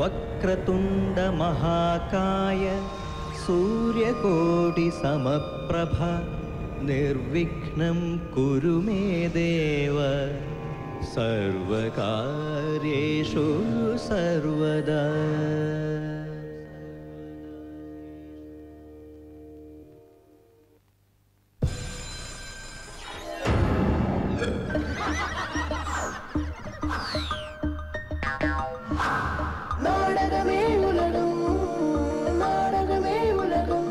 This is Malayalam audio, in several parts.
വക്രതുണ്ടമഹാകായ സൂര്യകോടിസമപ്രഭ നിർവിഘ്നം കുരു മേ ദേവ സർവകാര്യേഷു സർവദാ நாடகமே உலகம் நாடகமே உலகம்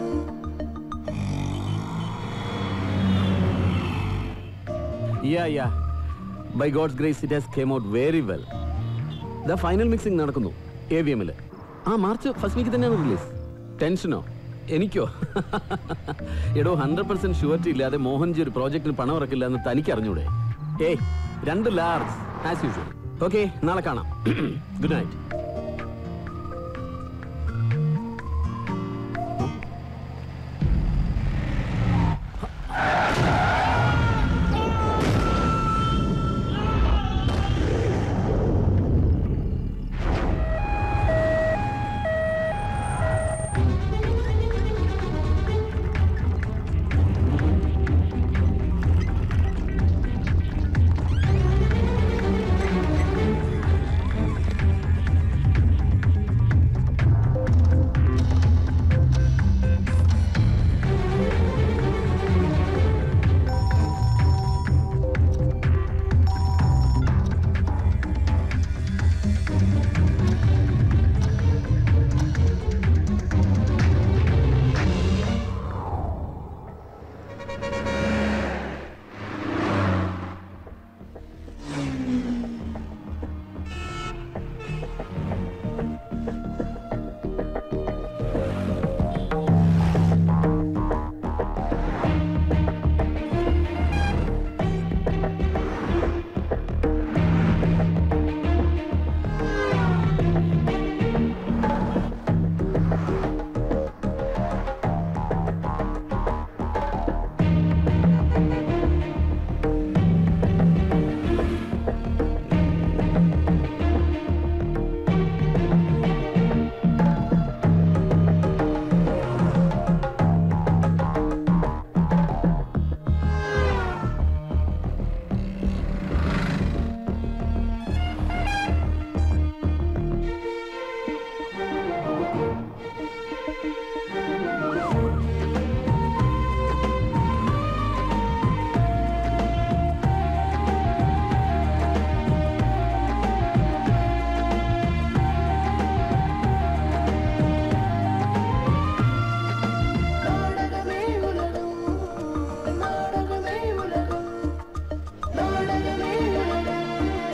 yeah yeah by God's grace it has come out very well the final mixing നടക്കുന്നു എ വി എമ്മിൽ ആ മാർച്ച് ഫസ്റ്റ് വീക്ക് തന്നെയാണ് റിലീസ് ടെൻഷനോ എനിക്കോ എടോ ഹൺഡ്രഡ് പെർസെന്റ് ഷുവർട്ടി ഇല്ലാതെ മോഹൻജി ഒരു പ്രോജക്റ്റിന് പണം ഇറക്കില്ല എന്ന് തനിക്ക് അറിഞ്ഞൂടെ ഏയ് രണ്ട് ലാർജ് ആസ് യൂഷ്വൽ ഓക്കെ നാളെ കാണാം ഗുഡ് നൈറ്റ് நாடகமே உலகம் நாடகமே உலகம் நாடகமே உலகம்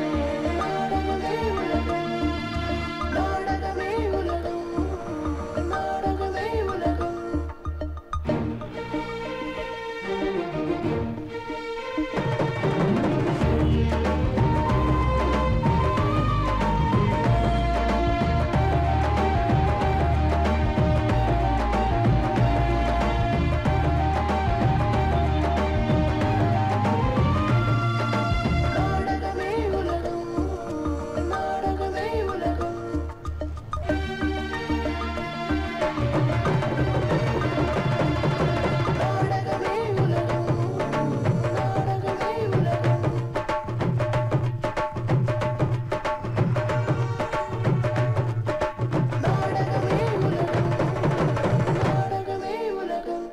நாடகமே உலகம் நாடகமே உலகம் நாடகமே உலகம் நாடகமே உலகம் நாடகமே உலகம் நாடகமே உலகம் நாடகமே உலகம் நாடகமே உலகம் நாடகமே உலகம்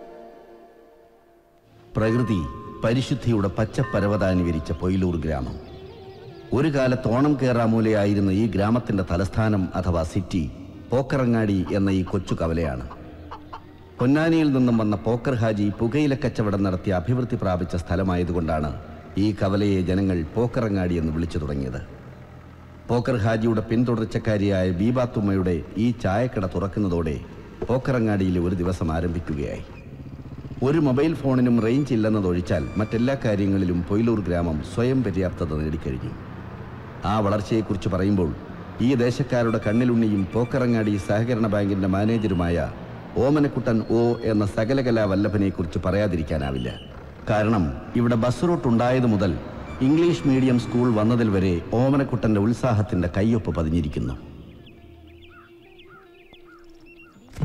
പ്രകൃതി പരിശുദ്ധിയുടെ പച്ചപ്പരവതാനി വിരിച്ച പൊയിലൂർ ഗ്രാമം ഒരു കാലത്ത് ഓണം കേറാമൂലയായിരുന്ന ഈ ഗ്രാമത്തിന്റെ തലസ്ഥാനം അഥവാ സിറ്റി പോക്കറങ്ങാടി എന്ന ഈ കൊച്ചു കവലയാണ് പൊന്നാനിയിൽ നിന്നും വന്ന പോക്കർ ഹാജി പുകയില കച്ചവടം നടത്തി അഭിവൃദ്ധി പ്രാപിച്ച സ്ഥലമായതുകൊണ്ടാണ് ഈ കവലയെ ജനങ്ങൾ പോക്കറങ്ങാടി എന്ന് വിളിച്ചു തുടങ്ങിയത് പോക്കർ ഹാജിയുടെ പിന്തുടർച്ചക്കാരിയായ ബീബാത്തുമ്മയുടെ ഈ ചായക്കട തുറക്കുന്നതോടെ പോക്കറങ്ങാടിയിൽ ഒരു ദിവസം ആരംഭിക്കുകയായി ഒരു മൊബൈൽ ഫോണിനും റേഞ്ച് ഇല്ലെന്നതൊഴിച്ചാൽ മറ്റെല്ലാ കാര്യങ്ങളിലും പൊയിലൂർ ഗ്രാമം സ്വയം പര്യാപ്തത നേടിക്കഴിഞ്ഞു ആ വളർച്ചയെക്കുറിച്ച് പറയുമ്പോൾ ഈ ദേശക്കാരുടെ കണ്ണിലുണ്ണിയും പോക്കറങ്ങാടി സഹകരണ ബാങ്കിന്റെ മാനേജരുമായ ഓമനക്കുട്ടൻ ഓ എന്ന സകലകലാ വല്ലഭനെക്കുറിച്ച് പറയാതിരിക്കാനാവില്ല കാരണം ഇവിടെ ബസ് റൂട്ട് ഉണ്ടായത് മുതൽ ഇംഗ്ലീഷ് മീഡിയം സ്കൂൾ വന്നതിൽ വരെ ഓമനക്കുട്ടന്റെ ഉത്സാഹത്തിന്റെ കയ്യൊപ്പ് പതിഞ്ഞിരിക്കുന്നു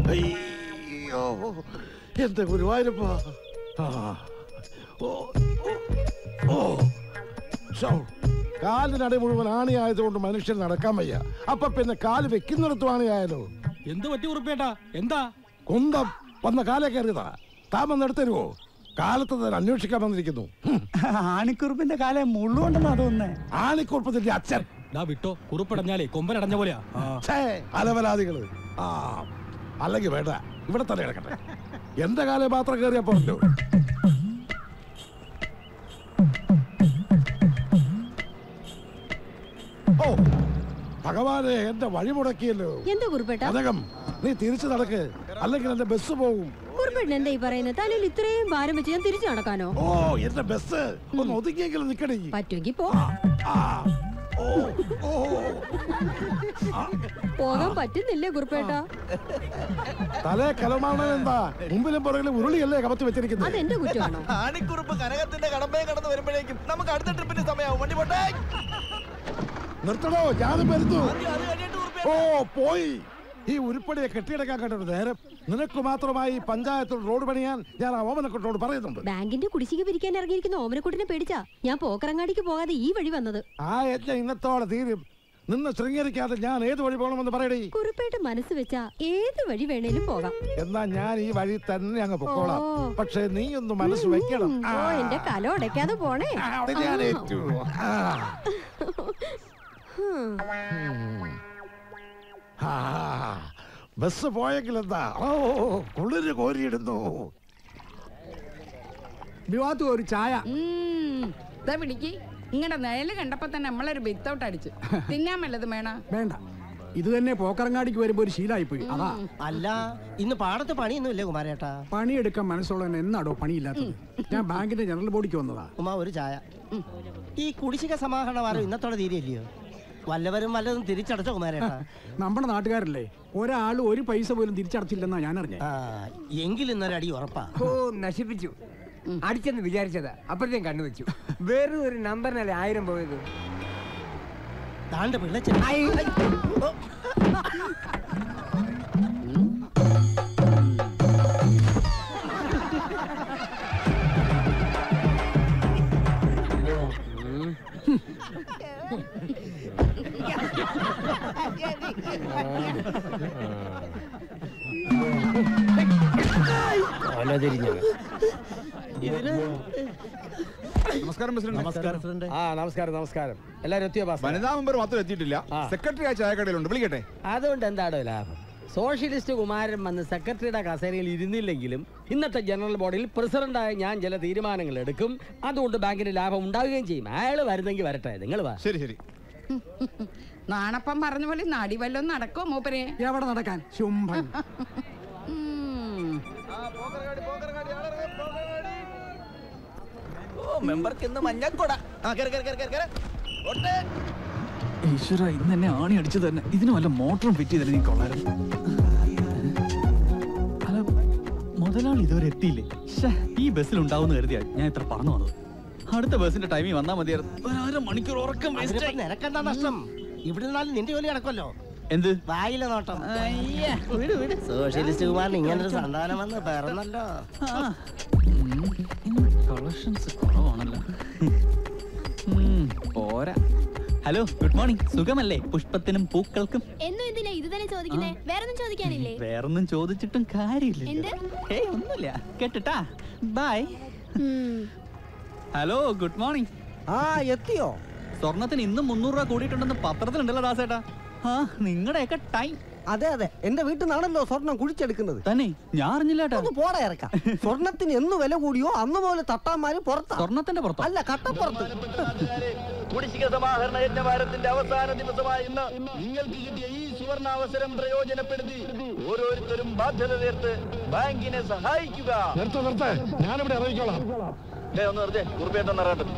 അയ്യോ എന്റെ ഗുരുവായൂരപ്പ ആ. ഓ, ഓ, ഓ. ശോ, കാലിനടി മുഴുവൻ ആണിയായതുകൊണ്ട് മനുഷ്യൻ നടക്കാൻ വയ്യ അപ്പൊ പിന്നെ കാല് വെക്കുന്നിടത്തും ആണിയായാലോ എന്ത് പറ്റി ഉറുപ്പേട്ടാ എന്താ കുന്തം വന്ന കാലേ കയറിയതാ താൻ വന്ന് എടുത്തരുവോ കാലത്ത് തന്നെ അന്വേഷിക്കാൻ വന്നിരിക്കുന്നു ഹും. ആണിക്കുറുപ്പിന്റെ കാലം മുള്ളുകൊണ്ടെന്നാ തോന്നുന്നേ ആണിക്കുറുപ്പത്തിന്റെ അച്ഛൻ ഡാ വിട്ടോ കുറുപ്പടഞ്ഞാലേ കൊമ്പനടഞ്ഞ പോലെയാ ആ. ഛേ, അലവലാദികള് ആ അല്ലെങ്കിൽ വേണ്ട ഇവിടെ തന്നെ കിടക്കട്ടെ എന്റെ കാലം മാത്രം കയറിയപ്പോഴല്ലോ ഓ ഭഗവാനെ എന്റെ വഴി മുടക്കിയല്ലോ എന്താ കുറുപ്പേട്ട അതകം നീ തിരിച്ചു നടക്ക് അല്ലെങ്കിൽ എന്റെ ബസ് പോകും കുറുപ്പേട്ടൻ എന്താ ഈ പറയുന്നത് തലയിൽ ഇത്രയും ഭാരം വെച്ച് ഞാൻ തിരിച്ചു നടക്കാനോ ഓ എന്റെ ബസ് ഒന്ന് ഒതുങ്ങിയെങ്കിലും നിക്കണേ പറ്റുമെങ്കിൽ പോ ആ ഓ ഓ പോകാൻ പറ്റുന്നില്ലേ കുറുപ്പേട്ട തലേ കലമാണ് എന്താ മുമ്പിലും പുറകിലും ഉരുളിയല്ലേ കമത്തി വെച്ചിരിക്കുന്നത് അതെന്റെ കുറ്റമാണോ ആണിക്കുറുപ്പ് കനകത്തിന്റെ കടമ്പയെ കടന്ന് വരുമ്പോഴേക്കും നമുക്ക് അടുത്ത ട്രിപ്പിന്റെ സമയമാവും വണ്ടി പോട്ടെ നിർത്തണോ ഞാനും വരുന്നു അത് കഴിഞ്ഞിട്ട് ഉറുപ്പേ ഓ പോയി ഈ ഉരുപ്പടിയെ കെട്ടിയെടുക്കാൻ കേട്ടൊരു നേരം നിനക്ക് മാത്രമായി പഞ്ചായത്തിൽ റോഡ് പണിയാൻ ഞാൻ ആ ഓമനക്കൊട്ടോട് പറയുന്നുണ്ട് ബാങ്കിന്റെ കുടിശ്ശിക പിരിക്കാൻ ഇറങ്ങിയിരിക്കുന്ന ഓമനക്കുട്ടിനെ പേടിച്ചാ ഞാൻ പോക്കറങ്ങാടിക്ക് പോകാതെ ഈ വഴി വന്നത് ആ യജ്ഞം ഇന്നത്തോടെ തീരും നിന്ന് ശൃംഗരിക്കാതെ ഞാൻ ഏത് വഴി പോകണമെന്ന് പറയടേ കുറുപ്പേട്ട മനസ്സ് വെച്ചാ ഏത് വഴി വേണേലും പോകാം എന്നാ ഞാൻ ഈ വഴി തന്നെ അങ്ങ് പൊക്കോളാം ഓ. പക്ഷെ നീ ഒന്ന് മനസ്സ് വെക്കണം ഓ എന്റെ കല ഉടയ്ക്കാതെ പോണേ ആ, അത് ഞാൻ ഏറ്റു ആ. ഹും. ആ, ബസ് പോയെങ്കിൽ എന്താ ഓ കുളിര് കോരിയിടുന്നു വിവാഹത്ത് ഒരു ചായ പിടിക്ക് ഇങ്ങടെ നിഴല് കണ്ടപ്പോ തന്നെ നമ്മളൊരു ബിത്തൗട്ട് അടിച്ചു തിന്നാൻ വല്ലതും വേണ വേണ്ട ഇത് തന്നെ പോക്കറങ്ങാടിക്ക് വരുമ്പോ ഒരു ശീലമായിപ്പോയി അതാ അല്ല ഇന്ന് പാടത്ത് പണിയൊന്നുമില്ലേ കുമാരേട്ടാ പണിയെടുക്കാൻ മനസ്സുള്ളവൻ എന്നാടോ പണിയില്ലാത്തത് ഞാൻ ബാങ്കിന്റെ ജനറൽ ബോഡിക്ക് വന്നതാ ഉമ്മ ഒരു ചായ ഈ കുടിശ്ശിക സമാഹരണ വാരം ഇന്നത്തോടെ തീരെയല്ലയോ വല്ലവരും വല്ലതും തിരിച്ചടച്ചോ കുമാരേട്ടാ നമ്മുടെ നാട്ടുകാരല്ലേ ഒരാൾ ഒരു പൈസ പോലും തിരിച്ചടച്ചില്ലെന്നാ ഞാൻ അറിഞ്ഞേ ആ എങ്കിൽ ഇന്നൊരടി ഉറപ്പാ ഓ നശിപ്പിച്ചു അടിച്ചെന്ന് വിചാരിച്ചതാ അപ്പോഴത്തേക്കും കണ്ണു വെച്ചു വേറെ ഒരു നമ്പറിനല്ലേ ആയിരം പോയത് താണ്ട് പിള്ളച്ചൻ നമസ്കാരം പ്രസിഡന്റ് നമസ്കാരം ആ നമസ്കാരം നമസ്കാരം എല്ലാരും എത്തിയോ ബാസ് വനിതാ മെമ്പർ മാത്രം എത്തിയിട്ടില്ല സെക്രട്ടറി ആ ചായക്കടയിലുണ്ട് വിളിക്കട്ടെ അതുകൊണ്ട് എന്താടോ ലാഭം സോഷ്യലിസ്റ്റ് കുമാരൻ വന്ന് സെക്രട്ടറിയുടെ കസേരയിൽ ഇരുന്നില്ലെങ്കിലും ഇന്നത്തെ ജനറൽ ബോഡിയിൽ പ്രസിഡന്റായ ഞാൻ ചില തീരുമാനങ്ങൾ എടുക്കും അതുകൊണ്ട് ബാങ്കിന് ലാഭം ഉണ്ടാവുകയും ചെയ്യും അയാൾ വരുന്നെങ്കിൽ വരട്ടെ നിങ്ങൾ വാ ശരി ശരി നാണപ്പം പറഞ്ഞ പോലെ നടി വല്ലതും നടക്കോ മൂപ്പരെ എവിടെ നടക്കാൻ ശുംഭൻ ഉം. ഓ മെമ്പർക്ക് ഇന്ന് മഞ്ഞക്കൊട ആ കേറ് കേറ് കേറ് കേറ് കേറ് ഓട്ടെ ഈശ്വര ഇന്ന് എന്നെ ആണി അടിച്ചു തന്നെ ഇതിന് വല്ല മോട്ടറും ഫിറ്റ് ചെയ്തില്ല നീ കൊള്ളായിരുന്നു അല്ല മുതലാളി ഇതുവരെ എത്തിയില്ലേ ശ്ശേ, ഈ ബസ്സിൽ ഉണ്ടാവുന്ന കരുതിയാ ഞാൻ ഇത്ര പറഞ്ഞു വന്നത് അടുത്ത ബസ്സിന്റെ ടൈമിൽ വന്നാൽ മതിയായിരുന്നു ഒരര മണിക്കൂർ ഉറക്കം waste അതിനിപ്പോ ആയി. നിനക്കെന്താ നഷ്ടം ഇവിടെ നിന്നാലും നിന്റെ ജോലി നടക്കുമല്ലോ എന്ത് വായിലെ നോട്ടം സോഷ്യലിസ്റ്റ് കുമാരൻ ഇങ്ങനൊരു സന്താനം വന്ന് പിറന്നല്ലോ കളക്ഷൻസ് കുറവാണല്ലോ ഉം, പോരാ ഹലോ ഗുഡ് മോർണിംഗ് സുഖമല്ലേ പുഷ്പത്തിനും പൂക്കൾക്കും എന്നും എന്തിനാ ഇത് തന്നെ ചോദിക്കുന്നേ വേറൊന്നും ചോദിക്കാനില്ലേ വേറൊന്നും ചോദിച്ചിട്ടും കാര്യമില്ല എന്ത് ഏയ് ഒന്നുമില്ല കേട്ടിട്ടാ ബൈ ഹലോ ഗുഡ് മോർണിംഗ് ആ എത്തിയോ സ്വർണത്തിന് ഇന്നും മുന്നൂറ് രൂപ കൂടിയിട്ടുണ്ടെന്ന് പത്രത്തിലുണ്ടല്ലോ ദാസേട്ടാ ആ നിങ്ങളുടെയൊക്കെ ടൈം അതെ അതെ എന്റെ വീട്ടിൽ നിന്നാണല്ലോ സ്വർണം കുഴിച്ചെടുക്കുന്നത് തന്നെ ഞാൻ അറിഞ്ഞില്ലേട്ടാ ഒന്ന് പോടാ ഇറക്കാം സ്വർണത്തിന് എന്ന് വില കൂടിയോ അന്ന് പോലെ തട്ടാന്മാര് പുറത്താ സ്വർണത്തിന്റെ പുറത്തോ അല്ല കട്ടപ്പുറത്ത് കുടിശ്ശിക സമാഹരണ യജ്ഞഭാരത്തിന്റെ അവസാന ദിവസമായ ഇന്ന് നിങ്ങൾക്ക് കിട്ടിയ ഈ സുവർണാവസരം പ്രയോജനപ്പെടുത്തി ഓരോരുത്തരും ബാധ്യത തീർത്ത് ബാങ്കിനെ സഹായിക്കുക നിർത്ത നിർത്ത ഞാനിവിടെ ഇറങ്ങിക്കോളാം ദേ, ഒന്ന് നിർത്തേ കുറുപ്പേട്ടൊന്ന് ഇറങ്ങട്ടെ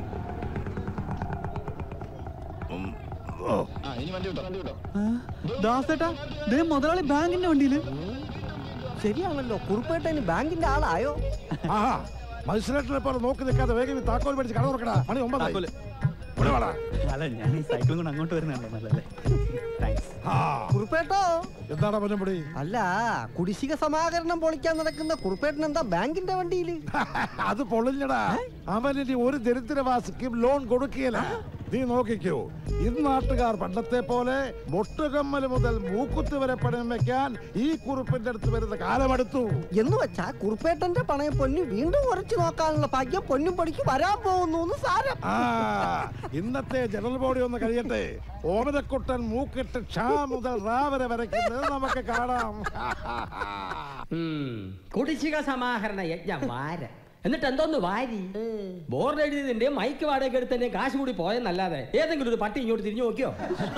ദാസേട്ടാ ദേ മുതലാളി ബാങ്കിന്റെ വണ്ടിയില് ശരിയാണല്ലോ കുറുപ്പേട്ടന് ബാങ്കിന്റെ ആളായോ ആ മജിസ്ട്രേറ്റിനെ പോലെ നോക്കി നിൽക്കാതെ വേഗം ഈ താക്കോൽ മേടിച്ച് കട തുറക്കടാ പണി ഒമ്പതായി താക്കോല് അല്ല ഞാൻ ഈ സൈക്കിളും കൊണ്ട് അങ്ങോട്ട് വരുന്നുണ്ടോ നല്ലല്ലേ താങ്ക്സ് കുറുപ്പേട്ടോ എന്താണ് പനമ്പടി അല്ല കുടിശ്ശിക സമാഹരണം പൊളിക്കാൻ നടക്കുന്ന കുറുപ്പേട്ടൻ എന്താ ബാങ്കിന്റെ വണ്ടിയില് അത് പൊളിഞ്ഞടാ അവനിനി ഒരു ദരിദ്രവാസിക്കും ലോൺ കൊടുക്കുകയില്ല നീ നോക്കിക്കോ ഇന്ന് നാട്ടുകാർ പണ്ടത്തെ പോലെ മൊട്ടുകമ്മൽ മുതൽ മൂക്കുത്ത് വരെ പണയം വെക്കാൻ ഈ കുറിപ്പിന്റെ അടുത്ത് വരുന്ന കാലമെടുത്തു എന്ന് വെച്ചാ കുറുപ്പേട്ടന്റെ പണയം പൊന്നു വീണ്ടും ഉറച്ചു നോക്കാനുള്ള ഭാഗ്യം പൊന്നും പൊടിക്ക് വരാൻ പോകുന്നു എന്ന് സാരം ആ ഇന്നത്തെ ജനറൽ ബോഡി ഒന്ന് കഴിയട്ടെ ഓമനക്കുട്ടൻ മൂക്കിട്ട് ക്ഷാ മുതൽ റാ വരെ വരയ്ക്കുന്നത് നമുക്ക് കാണാം ഉം. കുടിശ്ശിക സമാഹരണ യജ്ഞം വാര എന്നിട്ട് എന്തോന്ന് വാരി ബോർഡ് എഴുതിയതിന്റെ മൈക്ക് വാടക എടുത്തതിന്റെ കാശ് കൂടി പോയെന്നല്ലാതെ ഏതെങ്കിലും ഒരു പട്ടി ഇങ്ങോട്ട് തിരിഞ്ഞു നോക്കിയോ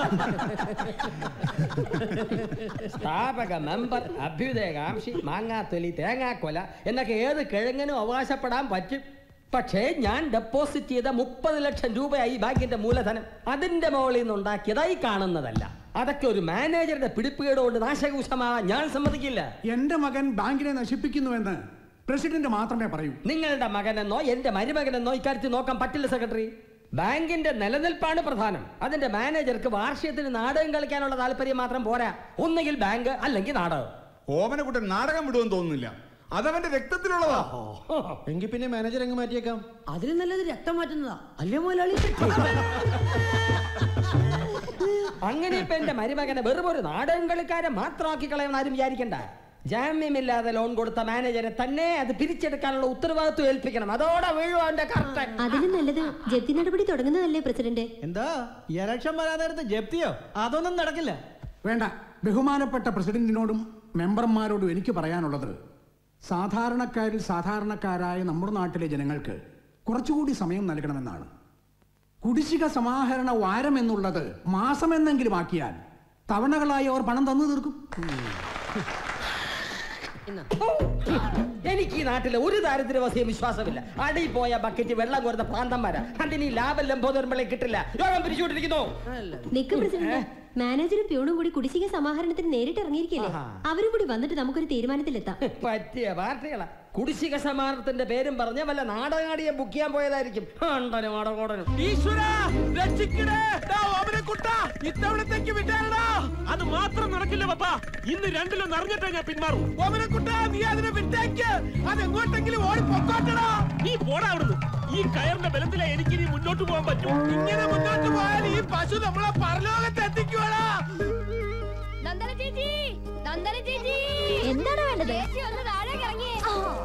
സ്ഥാപക മെമ്പർ അഭ്യുദയകാംക്ഷി മാങ്ങാത്തൊലി തേങ്ങാക്കൊല എന്നൊക്കെ ഏത് കിഴങ്ങനും അവകാശപ്പെടാൻ പറ്റും പക്ഷേ ഞാൻ ഡെപ്പോസിറ്റ് ചെയ്ത മുപ്പത് ലക്ഷം രൂപയായി ബാങ്കിന്റെ മൂലധനം അതിന്റെ മുകളിൽ നിന്ന് ഉണ്ടാക്കിയതായി കാണുന്നതല്ല അതൊക്കെ ഒരു മാനേജറുടെ പിടിപ്പുകേട് കൊണ്ട് നാശകൂശമാവാൻ ഞാൻ സമ്മതിക്കില്ല എന്റെ മകൻ ബാങ്കിനെ നശിപ്പിക്കുന്നുവെന്ന് പ്രസിഡന്റ് മാത്രമേ പറയൂ നിങ്ങളുടെ മകനെന്നോ എന്റെ മരുമകനെന്നോ ഇക്കാര്യത്തിൽ നോക്കാൻ പറ്റില്ല സെക്രട്ടറി ബാങ്കിന്റെ നിലനിൽപ്പാണ് പ്രധാനം അതിന്റെ മാനേജർക്ക് വാർഷികത്തിന് നാടകം കളിക്കാനുള്ള താല്പര്യം മാത്രം പോരാ ഒന്നുകിൽ ബാങ്ക് അല്ലെങ്കിൽ നാടകം ഓമനക്കുട്ടൻ നാടകം വിടുമെന്ന് തോന്നുന്നില്ല അതവന്റെ രക്തത്തിലുള്ളതാ എങ്കിൽ പിന്നെ മാനേജർ അങ്ങ് മാറ്റിയേക്കാം അതിന് നല്ലത് രക്തം മാറ്റുന്നതാ അല്ലേ മുതലാളി അങ്ങനെ ഇപ്പൊ എന്റെ മരുമകനെ വെറും ഒരു നാടകം കളിക്കാരൻ മാത്രമാക്കി കളയുന്ന ആരും വിചാരിക്കണ്ട ജാമ്യമില്ലാതെ ലോൺ കൊടുത്ത മാനേജരെ തന്നെ അത് പിരിച്ചെടുക്കാനുള്ള ഉത്തരവാദിത്വം ഏൽപ്പിക്കണം അതോടെ വീഴുവാന്റെ കറക്റ്റ് അതിലും നല്ലത് ജപ്തി നടപടി തുടങ്ങുന്നതല്ലേ പ്രസിഡന്റ് എന്താ ഇലക്ഷൻ വരാൻ നേരത്ത് ജപ്തിയോ അതൊന്നും നടക്കില്ല വേണ്ട ബഹുമാനപ്പെട്ട പ്രസിഡന്റിനോടും മെമ്പർമാരോടും എനിക്ക് പറയാനുള്ളത് സാധാരണക്കാരിൽ സാധാരണക്കാരായ നമ്മുടെ നാട്ടിലെ ജനങ്ങൾക്ക് കുറച്ചുകൂടി സമയം നൽകണമെന്നാണ് കുടിശ്ശിക സമാഹരണ വാരം എന്നുള്ളത് മാസമെന്നെങ്കിലും ആക്കിയാൽ തവണകളായി അവർ പണം തന്നു തീർക്കും എനിക്ക് ഈ നാട്ടിലെ ഒരു ദാരിദ്ര്യവസ്ഥയും വിശ്വാസമില്ല അടിയിൽ പോയ ബക്കറ്റ് വെള്ളം കോരുന്ന പ്രാന്തന്മാരാ അതിന് ഈ ലാഭം ലംബോധർമ്മളെ കിട്ടില്ല യോഗം പിരിച്ചുകൊണ്ടിരിക്കുന്നു നിക്ക് പ്രസിഡന്റ് മാനേജറും പ്യൂണും കൂടി കുടിശ്ശിക സമാഹരണത്തിന് നേരിട്ട് ഇറങ്ങിയിരിക്കില്ലേ അവരും കൂടി വന്നിട്ട് നമുക്കൊരു തീരുമാനത്തിലെത്താം പറ്റിയ പാർട്ടികളാ കുടിശ്ശിക സമാഹരണത്തിന്റെ പേരും പറഞ്ഞ വല്ല നാടകാടിയെ ബുക്ക് ചെയ്യാൻ പോയതായിരിക്കും അണ്ടനും അടകോടനും ഇത്തവണത്തേക്ക് വിട്ടാലടാ അത് മാത്രം നടക്കില്ല പപ്പ ഇന്ന് രണ്ടിലും നിറഞ്ഞിട്ടേ ഞാൻ പിന്മാറും ഓമനക്കുട്ടാ നീ അതിനെ വിട്ടേക്ക് അത് എങ്ങോട്ടെങ്കിലും ഓടി പൊക്കോട്ടടാ നീ പോടാ അവിടുന്ന് ഈ കയറിന്റെ ബലത്തിലെ എനിക്ക് ഇനി മുന്നോട്ട് പോകാൻ പറ്റും ഇങ്ങനെ മുന്നോട്ട് പോയാൽ ഈ പശു നമ്മളെ പരലോകത്ത് എത്തിക്കുവാടാ നന്ദന ചേച്ചി നന്ദന ചേച്ചി എന്താണ് വേണ്ടത് ചേച്ചി ഒന്ന് താഴേക്ക് ഇറങ്ങിയേ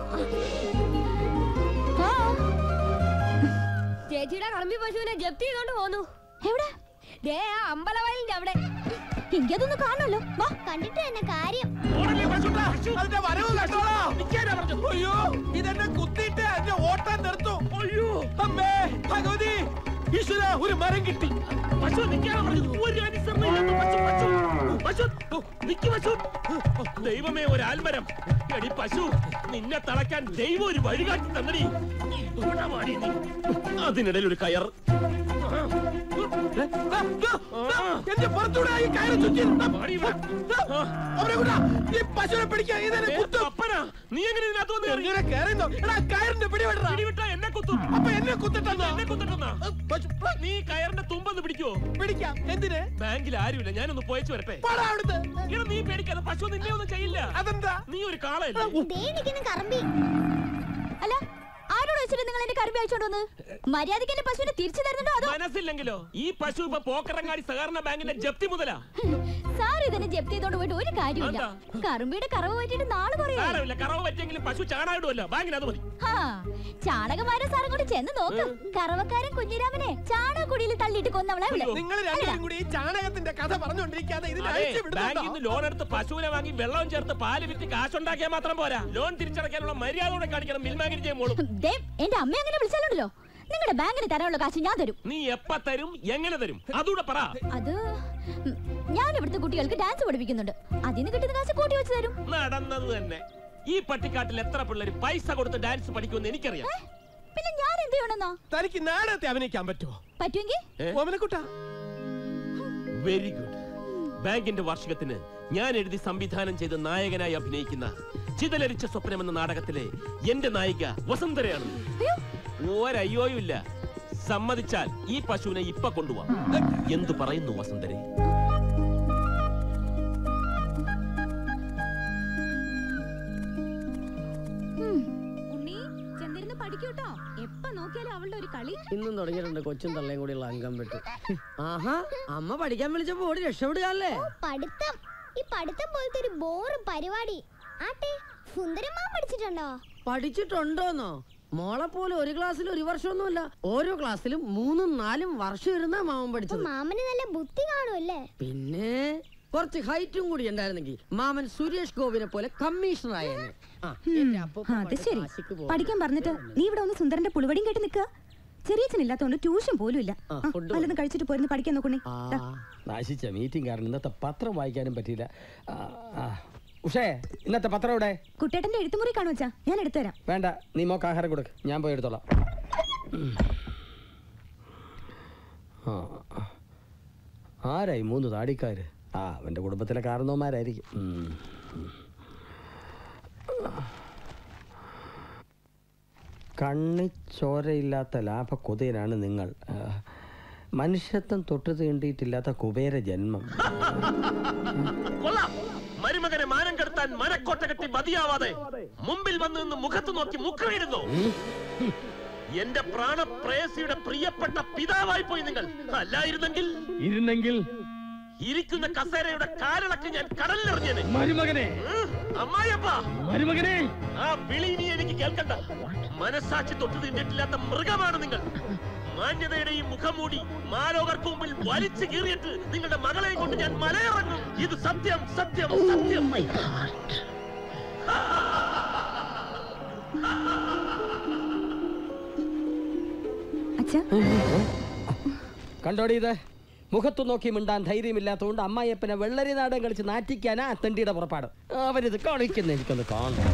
ആ. ചേച്ചിയുടെ കറമ്പി പശുവിനെ ജപ്തി ചെയ്തോണ്ട് പോന്നു എവിടെ ദേ ആ അമ്പലവയലിന്റെ അവിടെ എനിക്കതൊന്ന് കാണണല്ലോ വാ കണ്ടിട്ട് തന്നെ കാര്യം ഓടല്ലേ പശുട്ടാ അതിന്റെ വരവ് കണ്ടോളാ നിൽക്കാനാ പറഞ്ഞു അയ്യോ ഇതെന്നെ കുത്തിയിട്ട് എന്റെ ഓട്ടം നിർത്തും അയ്യോ അമ്മേ ഭഗവതി ഈശ്വര ഒരു മരം കിട്ടി പശു നിൽക്കാനാ പറഞ്ഞത് ഒരു അനുസരണയില്ലാത്ത പശു പശു പശു ഓ, നിക്ക് പശു ഓ, ദൈവമേ ഒരു ആൽമരം എടി പശു നിന്നെ തളയ്ക്കാൻ ദൈവം ഒരു വഴികാട്ടി തന്നടി ഇവിടെ വാടി നീ. അതിനിടയിൽ ഒരു കയർ എന്റെ പുറത്തൂടെ ഈ കയറ് ചുറ്റി അവരെ കൂടാ ഈ പശുവിനെ പിടിക്കാൻ ഇതിനെ കുത്തും അപ്പനാ നീ എങ്ങനെ ഇതിനകത്ത് വന്ന് എങ്ങനെ കയറുന്നോ എടാ കയറിന്റെ പിടി വിടടാ പിടി വിട്ടാ എന്നെ കുത്തും അപ്പൊ എന്നെ കുത്തിട്ടെന്നാ എന്നെ കുത്തിട്ടെന്നാ നീ കയറിന്റെ തുമ്പൊന്ന് പിടിക്കോ പിടിക്കാം എന്തിന് ബാങ്കിൽ ആരുമില്ല ഞാനൊന്ന് പോയച്ചു വരട്ടെ ഇവിടെ നീ പേടിക്കാതെ പശു നിന്നെ ഒന്നും ചെയ്യില്ല അതെന്താ നീ ഒരു കാളയല്ലേ കറമ്പി അല്ല ആരോട് വെച്ചിട്ട് നിങ്ങൾ എന്റെ കറമ്പി അയച്ചോണ്ട് വന്ന് മര്യാദയ്ക്ക് എന്റെ പശുവിനെ തിരിച്ചു തരുന്നുണ്ടോ അതോ മനസ്സില്ലെങ്കിലോ ഈ പശു ഇപ്പൊ പോക്കറങ്ങാടി സഹകരണ ബാങ്കിന്റെ ജപ്തി മുതലാ സാർ ഇതിനെ ജപ്തി ചെയ്തോണ്ട് പോയിട്ട് ഒരു കാര്യമില്ല കറുമ്പിയുടെ കറവ് പറ്റിയിട്ട് നാള് കുറയായി സാരമില്ല കറവ് പറ്റിയെങ്കിലും പശു ചാണായിടുമല്ലോ ബാങ്കിന് അത് മതി ഹാ, ചാണകമാരും സാറും കൂടി ചെന്ന് നോക്കും കറവക്കാരൻ കുഞ്ഞിരാമനെ ചാണകക്കുടിയിൽ തള്ളിയിട്ട് കൊന്നവളെ നിങ്ങൾ രണ്ടുപേരും കൂടി ഈ ചാണകത്തിന്റെ കഥ പറഞ്ഞുകൊണ്ടിരിക്കാതെ ഇതിനെ അഴിച്ചു ബാങ്കിൽ നിന്ന് ലോൺ എടുത്ത് പശുവിനെ വാങ്ങി വെള്ളം ചേർത്ത് പാല് വിറ്റ് കാശുണ്ടാക്കിയാൽ മാത്രം പോരാ ലോൺ തിരിച്ചടയ്ക്കാനുള്ള മര്യാദ കൂടെ കാണിക്കണം മിൽമാഗിരി ചെയ്യുമ്പോഴും ദേ, എന്റെ അമ്മ അങ്ങനെ വിളിച്ചാലുണ്ടല്ലോ നിങ്ങളുടെ ബാങ്കിന് തരാനുള്ള കാശ് ഞാൻ തരും നീ എപ്പ തരും എങ്ങനെ തരും അതുകൂടെ പറ അത് ഉം, ഞാൻ ഇവിടുത്തെ കുട്ടികൾക്ക് ഡാൻസ് പഠിപ്പിക്കുന്നുണ്ട് അതിന് കിട്ടുന്ന കാശ് കൂട്ടി വെച്ച് തരും നടന്നത് തന്നെ ഈ പട്ടിക്കാട്ടിൽ എത്ര പിള്ളേർ പൈസ കൊടുത്ത് ഡാൻസ് പഠിക്കുമെന്ന് എനിക്കറിയാം പിന്നെ ഞാൻ എന്ത് ചെയ്യണമെന്നോ തനിക്ക് നാടകത്തെ അഭിനയിക്കാൻ പറ്റുമോ പറ്റുമെങ്കിൽ ഓമനക്കുട്ട വെരി ഗുഡ് ബാങ്കിന്റെ വാർഷികത്തിന് ഞാൻ എഴുതി സംവിധാനം ചെയ്ത് നായകനായി അഭിനയിക്കുന്ന ചിതലരിച്ച സ്വപ്നം എന്ന നാടകത്തിലെ എന്റെ നായിക വസുന്ധരയാണ് ഒരയ്യോയും ഇല്ല സമ്മതിച്ചാൽ ഈ പശുവിനെ ഇപ്പൊ കൊണ്ടുപോവാ എന്തു പറയുന്നു വസന്തരെ ഉണ്ണി ചെന്നിരുന്ന് പഠിക്കൂട്ടോ എപ്പ നോക്കിയാലും അവളുടെ ഒരു കളി ഇന്നും തുടങ്ങിയിട്ടുണ്ട് കൊച്ചും തള്ളയും കൂടിയുള്ള അംഗം വെട്ട് ആഹാ അമ്മ പഠിക്കാൻ വിളിച്ചപ്പോ ഓടി രക്ഷപ്പെടുകയല്ലേ പഠിത്തം ഈ പഠിത്തം പോലത്തെ ഒരു ബോറ് പരിപാടി ആട്ടെ സുന്ദരമാ പഠിച്ചിട്ടുണ്ടോ പഠിച്ചിട്ടുണ്ടോന്നോ മോളെ പോലെ ഒരു ക്ലാസ്സിൽ ഒരു വർഷമൊന്നുമില്ല ഓരോ ക്ലാസ്സിലും മൂന്നും നാലും വർഷം ഇരുന്നാ മാമൻ പഠിച്ചത് മാമന് നല്ല ബുദ്ധി കാണുമല്ലേ പിന്നെ കുറച്ച് ഹൈറ്റും കൂടി ഉണ്ടായിരുന്നെങ്കിൽ മാമൻ സുരേഷ് ഗോപിനെ പോലെ കമ്മീഷണർ ആയേനെ ആ, എന്റെ അപ്പൂപ്പൻ അത് പണ്ട് ശരി കാശിക്ക് പോകും. പഠിക്കാൻ പറഞ്ഞിട്ട് നീ ഇവിടെ ഒന്ന് സുന്ദരന്റെ പുളിവടിയും കേട്ട് നിൽക്കുക ചെറിയച്ഛനില്ലാത്തോണ്ട് ട്യൂഷൻ പോലും ഇല്ല ആ, ആ, ഫുഡ് വല്ലതും കഴിച്ചിട്ട് പോരുന്ന് പഠിക്കാൻ നോക്കണേ ദാ. നാശിച്ച മീറ്റിംഗ് കാരണം ഇന്നത്തെ പത്രം വായിക്കാനും പറ്റിയില്ല ആ, ആ. ഉഷേ ഇന്നത്തെ പത്രം ഇവിടെ കുട്ടേട്ടന്റെ എഴുത്തുമുറി കാണു വെച്ചാ ഞാൻ എടുത്തുതരാം വേണ്ട നീ മോക്ക് ആഹാരം കൊടുക്ക് ഞാൻ പോയി എടുത്തോളാം ഉം. ആ. ആരായി മൂന്ന് താടിക്കാര് ആ അവന്റെ കുടുംബത്തിലെ കാരണവന്മാരായിരിക്കും ഉം. ഉം. കണ്ണിച്ചോരയില്ലാത്ത ലാഭ കൊതിയനാണ് നിങ്ങൾ ആ, മനുഷ്യത്വം തൊട്ടു തീണ്ടിയിട്ടില്ലാത്ത കുബേര ജന്മം കൊള്ളാം മരുമകനെ മാനം കെടുത്താൻ മനക്കോട്ട കെട്ടി മതിയാവാതെ മുമ്പിൽ വന്ന് നിന്ന് മുഖത്ത് നോക്കി മുക്കറിയിടുന്നു എന്റെ പ്രാണപ്രേയസിയുടെ പ്രിയപ്പെട്ട പിതാവായി പോയി നിങ്ങൾ അല്ലായിരുന്നെങ്കിൽ ഇരുന്നെങ്കിൽ ഇരിക്കുന്ന കസേരയുടെ കാലിളക്ക് ഞാൻ കടലിലെറിഞ്ഞേനെ മരുമകനെ അമ്മായിയപ്പ മരുമകനെ ആ വിളി ഇനി എനിക്ക് കേൾക്കണ്ട മനസാക്ഷി തൊട്ടു തിന്നിട്ടില്ലാത്ത മൃഗമാണ് നിങ്ങൾ മാന്യതയുടെയും മുഖംമൂടി മാലോകർക്ക് മുമ്പിൽ വലിച്ചു കീറിയിട്ട് നിങ്ങളുടെ മകളെയും കൊണ്ട് ഞാൻ മലയിറങ്ങും ഇത് സത്യം സത്യം സത്യം അച്ഛാ കണ്ടോടി ഇത് മുഖത്തു നോക്കി മിണ്ടാൻ ധൈര്യമില്ലാത്തതുകൊണ്ട് അമ്മായിയപ്പനെ വെള്ളരി നാടകം കളിച്ച് നാറ്റിക്കാനാ തെണ്ടിയുടെ പുറപ്പാട് അവരിത് കളിക്കുന്ന എനിക്കൊന്ന് കാണണം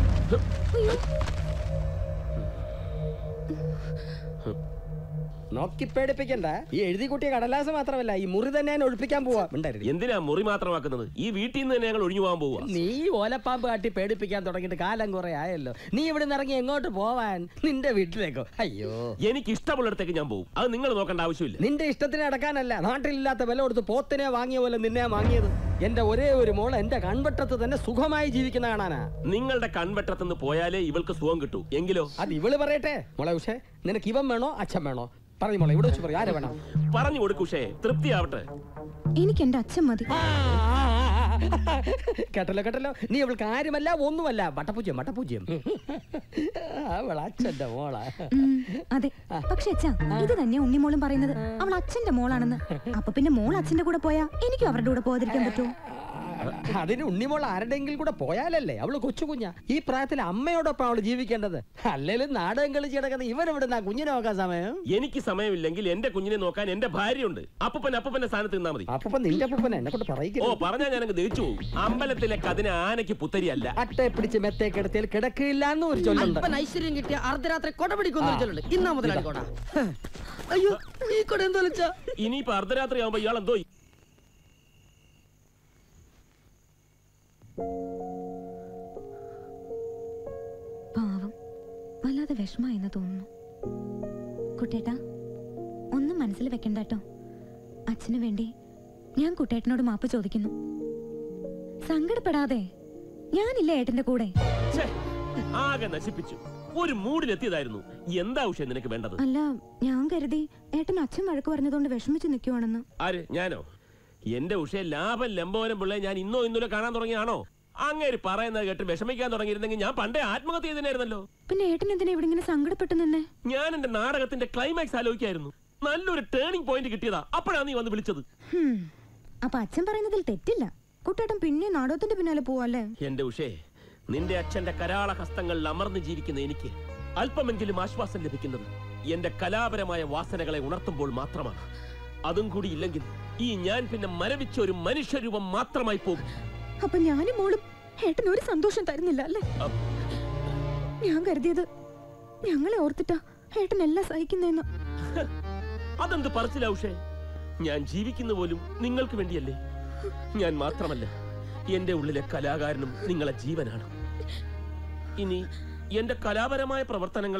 നോക്കി പേടിപ്പിക്കണ്ട ഈ എഴുതി കൂട്ടിയ കടലാസ് മാത്രമല്ല ഈ മുറി തന്നെ ഞാൻ ഒഴിപ്പിക്കാൻ പോവാ മിണ്ടരുത് എന്തിനാ മുറി മാത്രമാക്കുന്നത് ഈ വീട്ടിൽ നിന്ന് തന്നെ ഞങ്ങൾ ഒഴിഞ്ഞു പോകാൻ പോവുക നീ ഓലപ്പാമ്പ് കാട്ടി പേടിപ്പിക്കാൻ തുടങ്ങിയിട്ട് കാലം കുറെ ആയല്ലോ നീ ഇവിടെ നിന്ന് ഇറങ്ങി എങ്ങോട്ട് പോവാൻ നിന്റെ വീട്ടിലേക്കോ അയ്യോ എനിക്ക് ഇഷ്ടമുള്ളിടത്തേക്ക് ഞാൻ പോകും അത് നിങ്ങൾ നോക്കേണ്ട ആവശ്യമില്ല നിന്റെ ഇഷ്ടത്തിന് അടക്കാനല്ല നാട്ടിലില്ലാത്ത വില കൊടുത്ത് പോത്തിനെ വാങ്ങിയ പോലെ നിന്നെ വാങ്ങിയത് എന്റെ ഒരേ ഒരു മോൾ എന്റെ കൺവെട്ടത്ത് തന്നെ സുഖമായി ജീവിക്കുന്ന കാണാനാ നിങ്ങളുടെ കൺവെട്ടത്തുനിന്ന് പോയാലേ ഇവൾക്ക് സുഖം കിട്ടൂ എങ്കിലോ അത് ഇവള് പറയട്ടെ മോളെ ഉഷേ നിനക്ക് ഇവൻ വേണോ അച്ഛൻ വേണോ പറഞ്ഞു മോളെ ഇവിടെ വെച്ച് പറയും ആരെ വേണം പറഞ്ഞു കൊടുക്കുഷേ തൃപ്തിയാവട്ടെ എനിക്ക് എന്റെ അച്ഛൻ മതി കേട്ടല്ലോ കേട്ടല്ലോ നീ അവൾക്ക് ആരുമല്ല ഒന്നുമല്ല വട്ടപൂജ്യം വട്ടപൂജ്യം അവൾ അച്ഛന്റെ മോളാ ഉം, അതെ പക്ഷെ അച്ഛാ ഇത് തന്നെയാ ഉണ്ണിമോളും പറയുന്നത് അവൾ അച്ഛന്റെ മോളാണെന്ന് അപ്പൊ പിന്നെ മോൾ അച്ഛന്റെ കൂടെ പോയാ എനിക്കും അവരുടെ കൂടെ പോകാതിരിക്കാൻ പറ്റുമോ അതിന് ഉണ്ണിമോൾ ആരുടെയെങ്കിലും കൂടെ പോയാലല്ലേ അവള് കൊച്ചു കുഞ്ഞാ ഈ പ്രായത്തിൽ അമ്മയോടൊപ്പം അവള് ജീവിക്കേണ്ടത് അല്ലേലും നാടകം കളിച്ച് കിടക്കുന്ന ഇവൻ എവിടെ കുഞ്ഞിനെ നോക്കാൻ സമയം എനിക്ക് സമയമില്ലെങ്കിൽ എന്റെ കുഞ്ഞിനെ നോക്കാൻ എന്റെ ഭാര്യയുണ്ട് അപ്പൂപ്പൻ അപ്പൂപ്പന്റെ സ്ഥാനത്ത് നിന്നാ മതി അപ്പൊ നിന്റെ അപ്പൂപ്പനെ എന്നെ കൊണ്ട് ഓ പറയിക്കരുത് പറഞ്ഞാ ഞാനങ്ങ് ദഹിച്ചു പോകും അമ്പലത്തിലെ കതിന് ആനയ്ക്ക് പുത്തരിയല്ല അട്ടെ പിടിച്ച് മെത്തേ കിടത്തിയാൽ കിടക്കില്ല എന്ന് ഒരു ചൊല്ലുണ്ട് അല്പൻ ഐശ്വര്യം കിട്ടിയ അർദ്ധരാത്രി കൊട പിടിക്കുന്ന ചൊല്ലുണ്ട് ഇന്നാ മുതലാളി കൊട അയ്യോ ഈ കൊട എന്താ വെച്ചാ ഇനിയിപ്പോ അർദ്ധരാത്രി ആവുമ്പോ ഇയാൾ എന്തോ പാവം വല്ലാതെ വിഷമായെന്ന് തോന്നുന്നു കുട്ടേട്ടാ ഒന്നും മനസ്സിൽ വെക്കണ്ട കേട്ടോ അച്ഛനു വേണ്ടി ഞാൻ കുട്ടേട്ടനോട് മാപ്പ് ചോദിക്കുന്നു സങ്കടപ്പെടാതെ ഞാനില്ല ഏട്ടന്റെ കൂടെ ഛേ, ആകെ നശിപ്പിച്ചു ഒരു മൂഡിലെത്തിയതായിരുന്നു എന്താ ഉഷ നിനക്ക് വേണ്ടത് അല്ല ഞാൻ കരുതി ഏട്ടൻ അച്ഛൻ വഴക്ക് പറഞ്ഞതുകൊണ്ട് വിഷമിച്ച് നിൽക്കുവാണെന്ന് ആര് ഞാനോ എന്റെ ഉഷയെ ലാഭം ലംബോനം പിള്ളേ ഞാൻ ഇന്നോ ഇന്നലെ കാണാൻ തുടങ്ങിയാണോ അങ്ങേര് പറയുന്നത് കേട്ട് വിഷമിക്കാൻ തുടങ്ങിയിരുന്നെങ്കിൽ ഞാൻ പണ്ടേ ആത്മഹത്യ ചെയ്തിനായിരുന്നല്ലോ പിന്നെ ഏട്ടൻ എന്തിനാ ഇവിടെ ഇങ്ങനെ സങ്കടപ്പെട്ടു നിന്നെ ഞാൻ എന്റെ നാടകത്തിന്റെ ക്ലൈമാക്സ് ആലോചിക്കായിരുന്നു നല്ലൊരു ടേണിംഗ് പോയിന്റ് കിട്ടിയതാ അപ്പോഴാണ് നീ വന്ന് വിളിച്ചത് ഹും. അപ്പൊ അച്ഛൻ പറയുന്നതിൽ തെറ്റില്ല കുട്ടേട്ടൻ പിന്നെ നാടകത്തിന്റെ പിന്നാലെ പോവല്ലേ എന്റെ ഉഷേ നിന്റെ അച്ഛന്റെ കരാള ഹസ്തങ്ങളിൽ അമർന്നു ജീവിക്കുന്ന എനിക്ക് അല്പമെങ്കിലും ആശ്വാസം ലഭിക്കുന്നത് എന്റെ കലാപരമായ വാസനകളെ ഉണർത്തുമ്പോൾ മാത്രമാണ് അതും കൂടി ഇല്ലെങ്കിൽ ഈ ഞാൻ പിന്നെ മരവിച്ച ഒരു മനുഷ്യരൂപം മാത്രമായി പോകും അപ്പൊ ഞാനും മോളും ഏട്ടൻ ഒരു സന്തോഷം തരുന്നില്ല അല്ലേ അ- ഞാൻ കരുതിയത് ഞങ്ങളെ ഓർത്തിട്ടാ ഏട്ടൻ എല്ലാം സഹിക്കുന്നേന്ന് അതെന്ത് പറച്ചില്ല ഉഷേ ഞാൻ ജീവിക്കുന്ന പോലും നിങ്ങൾക്ക് വേണ്ടിയല്ലേ ഞാൻ മാത്രമല്ല എന്റെ ഉള്ളിലെ കലാകാരനും നിങ്ങളെ ജീവനാണ് ഇനി എന്റെ കലാപരമായ പ്രവർത്തനങ്ങളെ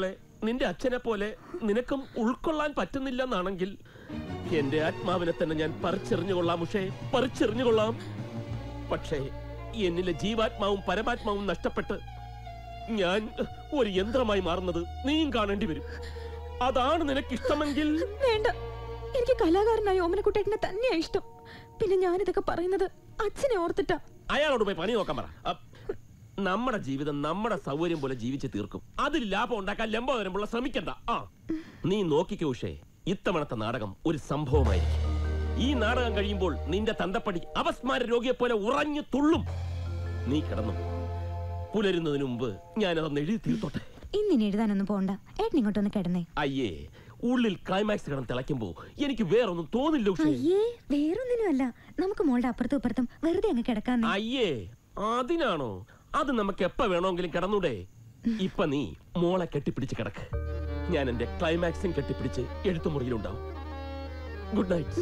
നിന്റെ അച്ഛനെ പോലെ നിനക്കും ഉൾക്കൊള്ളാൻ പറ്റുന്നില്ലെന്നാണെങ്കിൽ എന്റെ ആത്മാവിനെ തന്നെ ഞാൻ പറിച്ചെറിഞ്ഞുകൊള്ളാം ഉഷേ പറിച്ചെറിഞ്ഞുകൊള്ളാം പക്ഷേ എന്നിലെ ജീവാത്മാവും പരമാത്മാവും നഷ്ടപ്പെട്ട് ഞാൻ ഒരു യന്ത്രമായി മാറുന്നത് നീയും കാണേണ്ടി വരും അതാണ് നിനക്ക് ഇഷ്ടമെങ്കിൽ വേണ്ട എനിക്ക് കലാകാരനായ ഓമനക്കുട്ടേട്ടനെ തന്നെയാ ഇഷ്ടം പിന്നെ ഞാനിതൊക്കെ പറയുന്നത് അച്ഛനെ ഓർത്തിട്ടാ അയാളോട് പോയി പണി നോക്കാൻ പറ അ, നമ്മുടെ ജീവിതം നമ്മുടെ സൗകര്യം പോലെ ജീവിച്ച് തീർക്കും അതിൽ ലാഭം ഉണ്ടാക്കാൻ ലംബോദരമുള്ള ശ്രമിക്കണ്ട ആ നീ നോക്കിക്കോ ഉഷേ ഇത്തവണത്തെ നാടകം ഒരു സംഭവമായിരിക്കും ഈ നാടകം കഴിയുമ്പോൾ നിന്റെ തന്തപ്പടി അപസ്മാര രോഗിയെ പോലെ ഉറഞ്ഞു തുള്ളും നീ കിടന്നു പുലരുന്നതിന് മുമ്പ് ഞാനതൊന്ന് എഴുതി തീർത്തോട്ടെ ഇന്നിനി എഴുതാനൊന്നും പോണ്ട ഏട്ടൻ ഇങ്ങോട്ടൊന്ന് കിടന്നേ അയ്യേ ഉള്ളിൽ ക്ലൈമാക്സ് കിടന്ന് തിളയ്ക്കുമ്പോ എനിക്ക് വേറൊന്നും തോന്നില്ല ഉഷേ അയ്യേ വേറൊന്നിനും അല്ല നമുക്ക് മോളുടെ അപ്പുറത്തും ഇപ്പുറത്തും വെറുതെ അങ്ങ് കിടക്കാന്നേ അയ്യേ അതിനാണോ അത് നമുക്ക് എപ്പ വേണമെങ്കിലും കിടന്നൂടെ ഇപ്പൊ നീ മോളെ കെട്ടിപ്പിടിച്ച് കിടക്ക് ഞാൻ എന്റെ ക്ലൈമാക്സും കെട്ടിപ്പിടിച്ച് എഴുത്തുമുറിയിലുണ്ടാവും ഗുഡ് നൈറ്റ്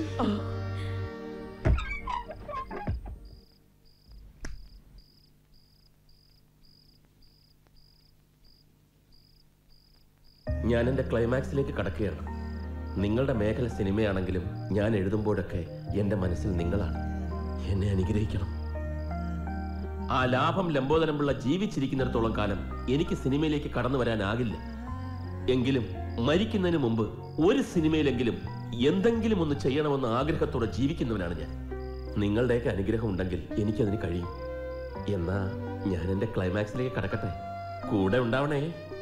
ഞാൻ എന്റെ ക്ലൈമാക്സിലേക്ക് കടക്കുകയാണ് നിങ്ങളുടെ മേഖല സിനിമയാണെങ്കിലും ഞാൻ എഴുതുമ്പോഴൊക്കെ എന്റെ മനസ്സിൽ നിങ്ങളാണ് എന്നെ അനുഗ്രഹിക്കണം ആ ലാഭം ലംബോദരമുള്ള ജീവിച്ചിരിക്കുന്നിടത്തോളം കാലം എനിക്ക് സിനിമയിലേക്ക് കടന്നു വരാനാകില്ല എങ്കിലും മരിക്കുന്നതിന് മുമ്പ് ഒരു സിനിമയിലെങ്കിലും എന്തെങ്കിലും ഒന്ന് ചെയ്യണമെന്ന ആഗ്രഹത്തോടെ ജീവിക്കുന്നവനാണ് ഞാൻ നിങ്ങളുടെയൊക്കെ അനുഗ്രഹം ഉണ്ടെങ്കിൽ എനിക്കതിന് കഴിയും എന്നാ ഞാൻ എന്റെ ക്ലൈമാക്സിലേക്ക് കടക്കട്ടെ കൂടെ ഉണ്ടാവണേ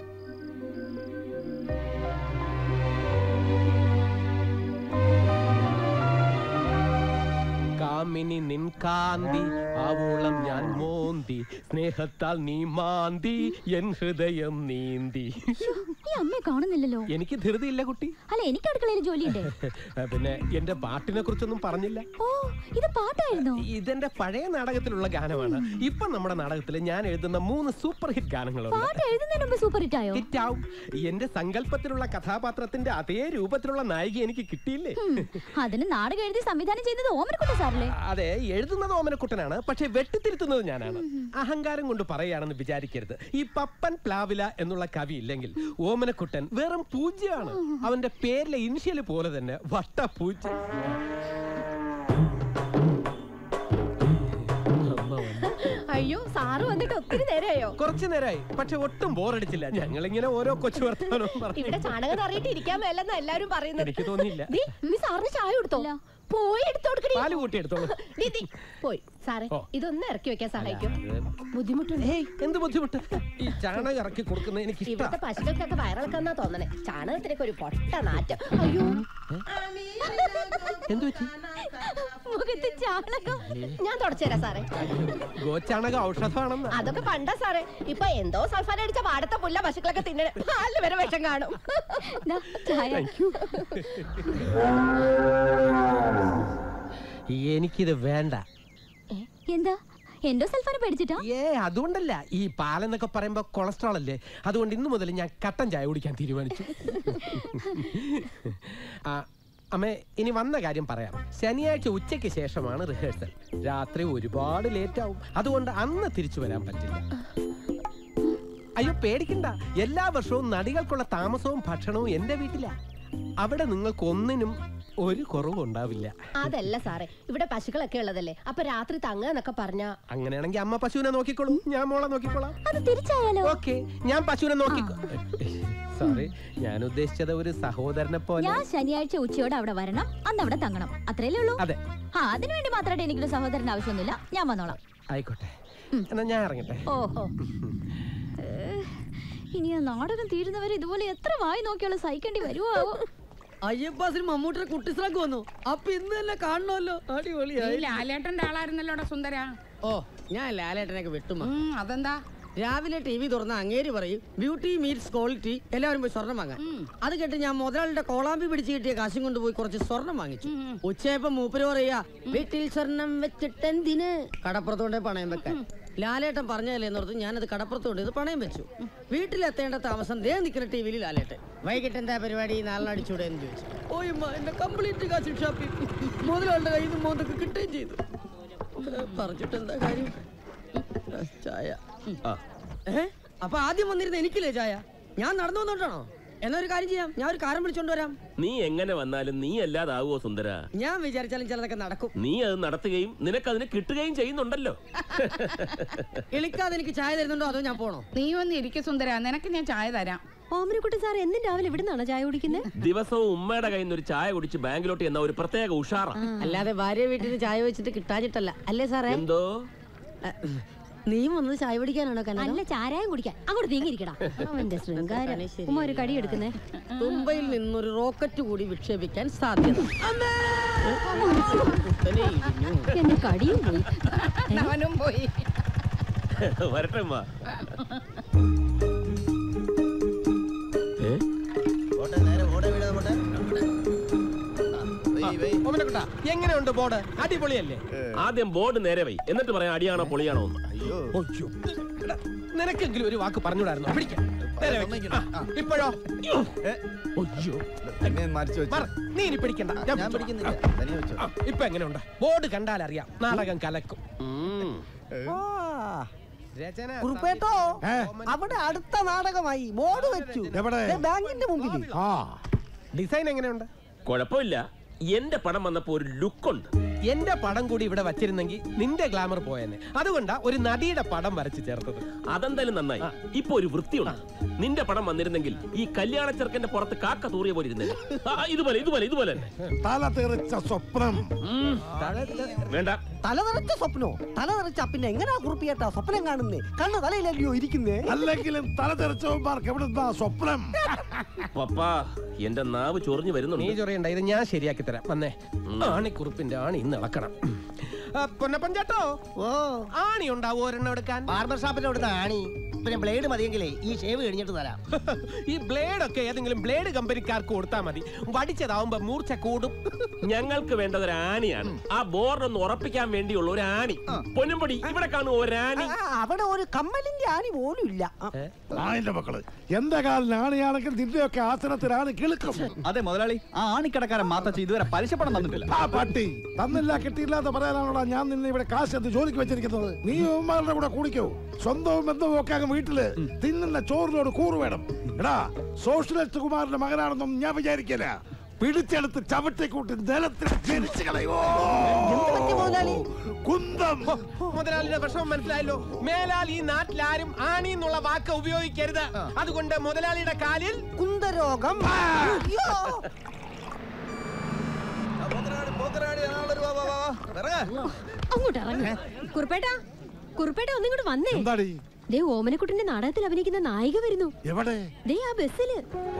കാമിനി നിൻ കാന്തി ആവോളം ഞാൻ മോന്തി സ്നേഹത്താൽ നീ മാന്തി എൻ ഹൃദയം നീന്തി ഈ അമ്മയെ കാണുന്നില്ലല്ലോ എനിക്ക് ധൃതിയില്ല കുട്ടി അല്ല എനിക്ക് അടുക്കളയിൽ ജോലിയുണ്ട് പിന്നെ എന്റെ പാട്ടിനെ കുറിച്ചൊന്നും പറഞ്ഞില്ല ഓ ഇത് പാട്ടായിരുന്നോ ഇതെന്റെ പഴയ നാടകത്തിലുള്ള ഗാനമാണ് ഇപ്പൊ നമ്മുടെ നാടകത്തിൽ ഞാൻ എഴുതുന്ന മൂന്ന് സൂപ്പർ ഹിറ്റ് ഗാനങ്ങളുണ്ട് പാട്ട് എഴുതുന്നതിന് മുമ്പ് സൂപ്പർ ഹിറ്റ് ആയോ ഹിറ്റ് ആവും എന്റെ സങ്കല്പത്തിലുള്ള കഥാപാത്രത്തിന്റെ അതേ രൂപത്തിലുള്ള നായിക എനിക്ക് കിട്ടിയില്ലേ അതിന് നാടകം എഴുതി സംവിധാനം ചെയ്തത് ഓമനക്കുട്ട സാറല്ലേ അതെ എഴുതുന്നത് ഓമനക്കുട്ടനാണ് പക്ഷെ വെട്ടിത്തിരുത്തുന്നത് ഞാനാണ് അഹങ്കാരം കൊണ്ട് പറയുകയാണെന്ന് വിചാരിക്കരുത് ഈ പപ്പൻ പ്ലാവില എന്നുള്ള കവി ഇല്ലെങ്കിൽ ഓമനക്കുട്ടൻ വെറും പൂജ്യമാണ് അവന്റെ പേരിലെ ഇനിഷ്യല് പോലെ തന്നെ വട്ട പൂജ്യ അയ്യോ സാറ് വന്നിട്ട് ഒത്തിരി നേരമായോ കുറച്ചു നേരമായി പക്ഷെ ഒട്ടും ബോറടിച്ചില്ല ഞങ്ങൾ ഇങ്ങനെ ഓരോ കൊച്ചു വർത്തമാനവും പറഞ്ഞു ഇവിടെ ചാണകം നിറയിട്ട് ഇരിക്കാൻ മേലെന്നാ എല്ലാരും പറയുന്നത് എനിക്ക് തോന്നിയില്ല. ദീ, നീ സാറിന് ചായ കൊടുത്തോ പോയി എടുത്തു കൊടുക്കടി പാല് കൂട്ടി എടുത്തോളൂ ദീ, ദീ, പോയി സാറേ ഓ. ഇതൊന്ന് ഇറക്കി വെക്കാൻ സഹായിക്കും അത് ബുദ്ധിമുട്ടുണ്ട് എന്ത് ബുദ്ധിമുട്ട് ഈ ചാണകം ഇറക്കി കൊടുക്കുന്നത് എനിക്ക് ഇവിടുത്തെ പശുക്കൾക്കൊക്കെ വയറിളക്കാന്നാ തോന്നണേ ചാണകത്തിനൊക്കെ ഒരു പൊട്ട നാറ്റം അയ്യോ എന്തു പറ്റി മുഖത്ത് ചാണകം ഞാൻ തുടച്ചുതരാം സാറേ ഗോചാണകം ഔഷധമാണെന്ന് അതൊക്കെ പണ്ടാ സാറേ ഇപ്പൊ എന്തോ സൾഫാൻ അടിച്ച പാടത്തെ പുല്ല പശുക്കളൊക്കെ തിന്നണേ പാലിന് വരെ വിഷം കാണും ചായ എനിക്കിത് വേണ്ട എന്താ എന്തോ സൽഫാനെ പേടിച്ചിട്ടാ ഏ അതുകൊണ്ടല്ല ഈ പാലെന്നൊക്കെ പറയുമ്പോ കൊളസ്ട്രോൾ അല്ലേ അതുകൊണ്ട് ഇന്നു മുതൽ ഞാൻ കട്ടൻ ചായ കുടിക്കാൻ തീരുമാനിച്ചു ആ, അമ്മേ ഇനി വന്ന കാര്യം പറയാം ശനിയാഴ്ച ഉച്ചയ്ക്ക് ശേഷമാണ് റിഹേഴ്സൽ രാത്രി ഒരുപാട് ലേറ്റ് ആവും അതുകൊണ്ട് അന്ന് തിരിച്ചു വരാൻ പറ്റില്ല അയ്യോ പേടിക്കണ്ട എല്ലാ വർഷവും നടികൾക്കുള്ള താമസവും ഭക്ഷണവും എന്റെ വീട്ടിലാ അവിടെ നിങ്ങൾക്ക് ഒന്നിനും ഒരു കുറവും ഉണ്ടാവില്ല അതല്ല സാറേ ഇവിടെ പശുക്കളൊക്കെ ഉള്ളതല്ലേ അപ്പൊ രാത്രി തങ്ങ എന്നൊക്കെ പറഞ്ഞ അങ്ങനെയാണെങ്കിൽ അമ്മ പശുവിനെ നോക്കിക്കോളും ഞാൻ മോളെ നോക്കിക്കോളാം അത് തിരിച്ചായാലോ ഓക്കെ ഞാൻ പശുവിനെ നോക്കിക്കോ സോറി ഞാൻ ഉദ്ദേശിച്ചത് ഒരു സഹോദരനെ പോലെ ഞാൻ ശനിയാഴ്ച ഉച്ചയോടെ അവിടെ വരണം അന്ന് അവിടെ തങ്ങണം അത്രയല്ലേ ഉള്ളൂ അതെ ആ അതിനു വേണ്ടി മാത്രമായിട്ട് എനിക്കൊരു സഹോദരൻ ആവശ്യമൊന്നുമില്ല ഞാൻ വന്നോളാം ആയിക്കോട്ടെ എന്നാ ഞാൻ ഇറങ്ങട്ടെ ഓഹോ ഏഹ്, ഇനി ആ നാടകം തീരുന്നവരെ ഇതുപോലെ എത്ര വായി നോക്കിയാലും സഹിക്കേണ്ടി വരുമോ അയ്യപ്പാസിന് മമ്മൂട്ടിയുടെ കുട്ടിസ്രാക്ക് വന്നു അപ്പൊ ഇന്ന് തന്നെ കാണണമല്ലോ നീ അടിപൊളിയായി ലാലേട്ടന്റെ ആളായിരുന്നല്ലോടാ സുന്ദര ഓ ഞാൻ ലാലേട്ടനൊക്കെ വിട്ടുമാ അതെന്താ രാവിലെ ടി വി തുറന്ന അങ്ങേര് പറയും ബ്യൂട്ടി മീറ്റ്സ് ക്വാളിറ്റി എല്ലാവരും പോയി സ്വർണം വാങ്ങാൻ അത് കേട്ട് ഞാൻ മുതലാളിയുടെ കോളാമ്പി പിടിച്ച് കിട്ടിയ കാശും കൊണ്ട് പോയി കുറച്ച് സ്വർണം വാങ്ങിച്ചു ഉച്ചയപ്പോ മൂപ്പര് പറയാ വീട്ടിൽ സ്വർണം വെച്ചിട്ട് എന്തിന് കടപ്പുറത്തോണ്ടേ പണയം വെക്കാൻ ലാലേട്ടൻ പറഞ്ഞതല്ലേ എന്നോർത്ത് ഞാനത് കടപ്പുറത്തോണ്ട് ഇത് പണയം വെച്ചു വീട്ടിലെത്തേണ്ട താമസം ദേ നിൽക്കുന്ന ടി വിയിൽ ലാലേട്ടൻ വൈകിട്ട് എന്താ പരിപാടി നാളെ അടിച്ചൂടെ എന്ന് ചോദിച്ചു ഓയമ്മ എന്റെ കംപ്ലീറ്റ് കാശ് ഷാപ്പി മുതലാളിയുടെ കയ്യിൽ നിന്ന് മോന്തൊക്കെ കിട്ടുകയും ചെയ്തു പറഞ്ഞിട്ട് എന്താ കാര്യം ചായ ഏ അപ്പൊ ആദ്യം വന്നിരുന്ന എനിക്കില്ലേ ചായ ഞാൻ നടന്നു വന്നോട്ടാണോ എന്നാ ഒരു കാര്യം ചെയ്യാം ഞാൻ ഒരു കാരം വിളിച്ചോണ്ട് വരാം നീ എങ്ങനെ വന്നാലും നീ അല്ലാതാവോ സുന്ദര ഞാൻ വിചാരിച്ചാലും ചിലതൊക്കെ നടക്കും നീ അത് നടത്തുകയും നിനക്കതിന് കിട്ടുകയും ചെയ്യുന്നുണ്ടല്ലോ ഇളിക്കാതെ എനിക്ക് ചായ തരുന്നുണ്ടോ അതോ ഞാൻ പോണോ നീ ഒന്ന് ഇരിക്ക സുന്ദര നിനക്ക് ഞാൻ ചായ തരാം ഓമനക്കുട്ടൻ സാർ എന്നും രാവിലെ ഇവിടെ നിന്നാണോ ചായ കുടിക്കുന്നത് ദിവസവും ഉമ്മയുടെ കയ്യിൽ നിന്ന് ഒരു ചായ കുടിച്ച് ബാങ്കിലോട്ട് എന്ന ഒരു പ്രത്യേക ഉഷാറ അല്ലാതെ ഭാര്യ വീട്ടിൽ നിന്ന് ചായ വെച്ചിട്ട് കിട്ടാഞ്ഞിട്ടല്ല അല്ലേ സാറേ എന്തോ നീ വന്നത് ചായ പിടിക്കാനാണോ അല്ല ചാരായം കുടിക്കാൻ അങ്ങോട്ട് നീങ്ങിരിക്കടാ അവന്റെ ശൃംഗാരം ഉമ്മ ഒരു കടി എടുക്കുന്നേ മുംബൈയിൽ നിന്നൊരു റോക്കറ്റ് കൂടി വിക്ഷേപിക്കാൻ സാധ്യത എന്റെ കടിയും പോയി അവനും പോയി വരട്ടെ ഉമ്മ. ഏ? ഓമനക്കുട്ടാ, എങ്ങനെയുണ്ട് ബോർഡ് അടിപൊളിയല്ലേ ആദ്യം ബോർഡ് നേരെ വൈ എന്നിട്ട് പറയാം അടിയാണോ പൊളിയാണോ എന്ന് അയ്യോ എടാ, നിനക്കെങ്കിലും ഒരു വാക്ക് പറഞ്ഞുകൂടായിരുന്നു പിടിക്കാം നേരെ വെക്ക്. ആ, ഇപ്പോഴോ അയ്യോ. മറ, നീ ഇനി പിടിക്കണ്ട ഞാൻ പിടിക്കുന്നില്ല ഇപ്പൊ എങ്ങനെയുണ്ട് ബോർഡ് കണ്ടാൽ അറിയാം നാടകം കലക്കും രചന കുറുപ്പേട്ടോ അവിടെ അടുത്ത നാടകമായി ബോർഡ് വെച്ചു എവിടെ? ദേ ബാങ്കിന്റെ മുമ്പിൽ ആ ഡിസൈൻ എങ്ങനെയുണ്ട് കുഴപ്പമില്ല എന്റെ പടം വന്നപ്പോ ഒരു ലുക്കുണ്ട് എന്റെ പടം കൂടി ഇവിടെ വച്ചിരുന്നെങ്കിൽ നിന്റെ ഗ്ലാമർ പോയെന്നെ അതുകൊണ്ടാ ഒരു നടിയുടെ പടം വരച്ചു ചേർത്തത് അതെന്തായാലും നന്നായി ഇപ്പൊ ഒരു വൃത്തിയുണ്ട് നിന്റെ പടം വന്നിരുന്നെങ്കിൽ ഈ കല്യാണ ചെറുക്കന്റെ പുറത്ത് കാക്ക തൂറിയ പോലെ ഇരുന്നേ ഇതുപോലെ ഇതുപോലെ ഇതുപോലെ തന്നെ തല തെറിച്ച സ്വപ്നം വേണ്ട തല നിറച്ച സ്വപ്നോ തല നിറച്ച പിന്നെ എങ്ങനെയാ കുറുപ്പിയേട്ടാ സ്വപ്നം കാണുന്നേ കണ്ണ് തലയിലല്ലയോ ഇരിക്കുന്നേ അല്ലെങ്കിലും തല തെറിച്ചവന്മാർക്ക് എവിടെ സ്വപ്നം പപ്പാ എന്റെ നാവ് ചൊറിഞ്ഞു നീ വരുന്നുണ്ട് ചൊറിയണ്ട ഇത് ഞാൻ ശരിയാക്കി തരാം വന്നേ ആണിക്കുറുപ്പിന്റെ ആണി ഇന്ന് ഇളക്കണം ആ, പൊന്നപ്പൻ ചേട്ടോ ഓ ആണി ഉണ്ടാവോ ഒരെണ്ണം എടുക്കാൻ ബാർബർ ഷാപ്പിന്റെ അവിടുന്ന് ആണി പിന്നെ ബ്ലേഡ് മതിയെങ്കിലേ ഈ ഷേവ് കഴിഞ്ഞിട്ട് തരാം ഈ ബ്ലേഡ് ഒക്കെ ഏതെങ്കിലും ബ്ലേഡ് കമ്പനിക്കാർക്ക് കൊടുത്താൽ മതി വടിച്ചതാവുമ്പോ മൂർച്ച കൂടും ഞങ്ങൾക്ക് വേണ്ടത് ഒരു ആണിയാണ് ആ ബോർഡ് ഒന്ന് ഉറപ്പിക്കാൻ വേണ്ടിയുള്ള ഒരു ആണി പൊന്നുംപടി ഇവിടെ കാണും ഒരാണി ആ, അവിടെ ഒരു കമ്മലിന്റെ ആണി പോലും ഇല്ല നായന്റെ മക്കള് എന്റെ കാലിന് ആണിയാണെങ്കിൽ നിന്റെയൊക്കെ ആസനത്തിലാണ് കിളുക്കും അതെ മുതലാളി ആ ആണിക്കടക്കാരൻ മാത്രം ഇതുവരെ പലിശപ്പണം തന്നിട്ടില്ല ആ പട്ടി തന്നില്ല കിട്ടിയില്ല എന്ന് പറയാനാണോടാ ഞാൻ നിന്നെ ഇവിടെ കാശ് എന്ത് ജോലിക്ക് വെച്ചിരിക്കുന്നത് നീ ഉമ്മാരുടെ കൂടെ കൂടിക്കോ സ്വന്തവും ബന്ധവും ഒക്കെ അങ്ങ് വീട്ടില് തിന്നുന്ന ചോറിനോട് കൂറ് വേണം എടാ സോഷ്യലിസ്റ്റ് കുമാരന്റെ മകനാണെന്നും ഞാൻ വിചാരിക്കില്ല പിടിച്ചെടുത്ത് ചവിട്ടിക്കൂട്ടി നിലത്തിൽ ജനിച്ചു കളയോ കുന്തം മുതലാളിയുടെ വിഷമം മനസ്സിലായല്ലോ മേലാൽ ഈ നാട്ടിൽ ആരും ആണി എന്നുള്ള വാക്ക് ഉപയോഗിക്കരുത് അതുകൊണ്ട് മുതലാളിയുടെ കാലിൽ കുന്തരോഗം അയ്യോ. അങ്ങോട്ട് ഇറങ്ങ് കുറുപ്പേട്ടാ കുറുപ്പേട്ട ഒന്നും കൂടെ വന്നേ എന്താടി ദേ ഓമനക്കുട്ടന്റെ നാടകത്തിൽ അഭിനയിക്കുന്ന നായിക വരുന്നു എവിടെ ദേ ആ ബസ്സില്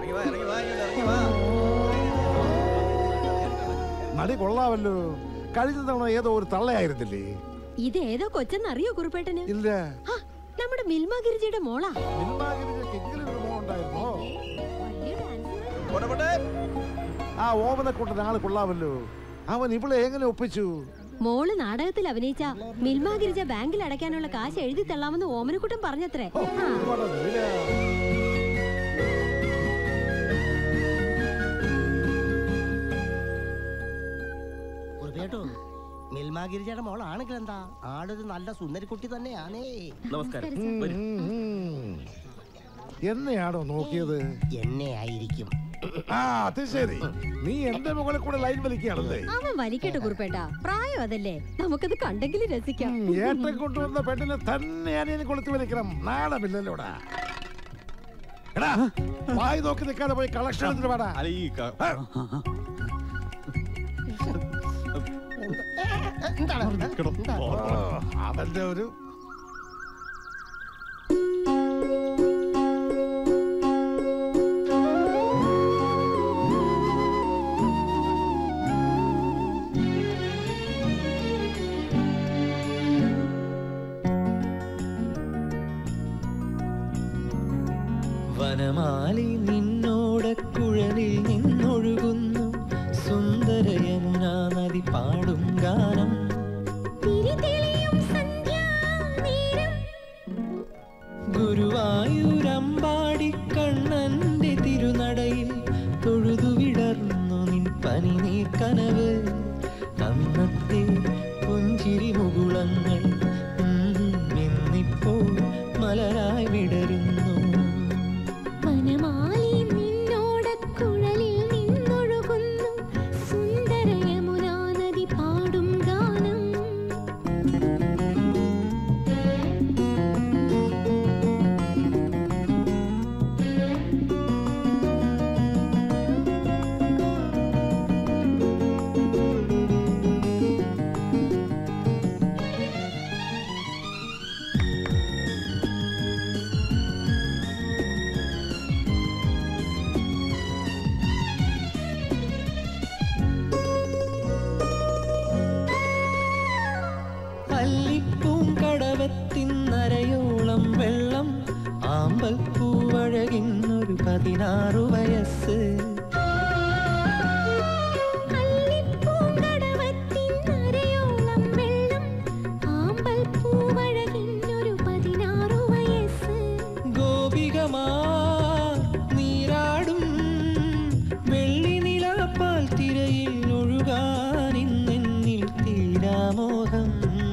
നടി കൊള്ളാവല്ലോ കഴിഞ്ഞ തവണ ഏതോ ഒരു തള്ളയായിരുന്നില്ലേ ഇത് ഏതോ കൊച്ചെന്നറിയോ കുറുപ്പേട്ടന് ഇല്ല ആ, നമ്മുടെ മിൽമ ഗിരിജയുടെ മോളാ ഉണ്ടായിരുന്നോ ആ ഓമനക്കൂട്ടൻ ആള് കൊള്ളാമല്ലോ അവൻ ഇവിടെ എങ്ങനെ ഒപ്പിച്ചു മോള് നാടകത്തിൽ അഭിനയിച്ച മിൽമ ഗിരിജ ബാങ്കിൽ അടയ്ക്കാനുള്ള കാശ് എഴുതി തള്ളാമെന്ന് ഓമനക്കുട്ടൻ പറഞ്ഞത്രേ ആ. കുറുപ്പിയേട്ടോ മിൽമാഗിരിജയുടെ മോളാണെങ്കിൽ എന്താ ആളൊരു നല്ല സുന്ദരിക്കുട്ടി തന്നെയാണേ നമസ്കാരം വരൂ. എന്നെയാണോ നോക്കിയത് എന്നെ ആയിരിക്കും ആ അത് ശരി നീ എന്റെ മുകളിൽ കൂടെ ലൈൻ വലിക്കുകയാണല്ലേ അവൻ വലിക്കട്ടെ കുറുപ്പേട്ട പ്രായം അതല്ലേ നമുക്കത് കണ്ടെങ്കിലും രസിക്കാം ഏട്ടൻ കൊണ്ടുവന്ന പെണ്ണിനെ തന്നെയാണ് ഇനി കൊളുത്തി വലിക്കണം നാണമില്ലല്ലോടാ എടാ വായി നോക്കി നിൽക്കാതെ പോയി കളക്ഷൻ എടുത്തിട്ട് വേടാ അവന്റെ ഒരു വനമാലി നിന്നോട് കുഴലിൽ നിന്നൊഴുകുന്നു സുന്ദരയമുനാ നദി പാടും ഗാനം ഗുരുവായൂരമ്പാടി കണ്ണന്റെ തിരുനടയിൽ തൊഴുതു വിടർന്നു നിൻ പനി നീ കനവ് അന്നത്തെ പുഞ്ചിരി മുകുളങ്ങൾ ഉം, ഇന്നിപ്പോൾ മലരായി വിടരുന്നു വനമാലി നിന്നോ പതിനാറു വയസ്സ് പൂങ്കടവത്തിനരയോളം വെള്ളം ആമ്പൽ പൂവഴകിന്നൊരു പതിനാറു വയസ്സ് ഗോപികമാ നീരാടും വെള്ളി നിലാപ്പാൽ തിരയിൽ ഒഴുകാൻ ഇന്നെന്നിൽ തീരാമോഹം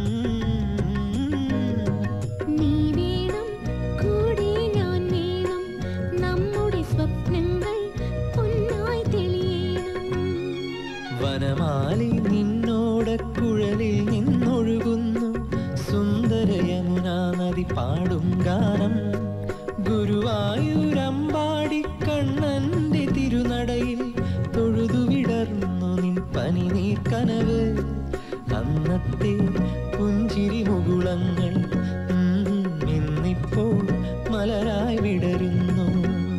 നീ വേണം കൂടെ ഞാൻ വേണം നമ്മുടെ സ്വപ്നങ്ങൾ പൊന്നായി തെളിയണം വനമാലി നിന്നോട കുഴലിൽ നിന്നൊഴുകുന്നു സുന്ദര യമുനാ നദി പാടും ഗാനം ഗുരുവായൂരമ്പാടി കണ്ണന്റെ തിരുനടയിൽ തൊഴുതു വിടർന്നു നിൻ പനിനീർ കനവ് അന്നത്തെ പുഞ്ചിരി മുകുളങ്ങൾ ഉം, ഇന്നിപ്പോൾ മലരായി വിടരുന്നു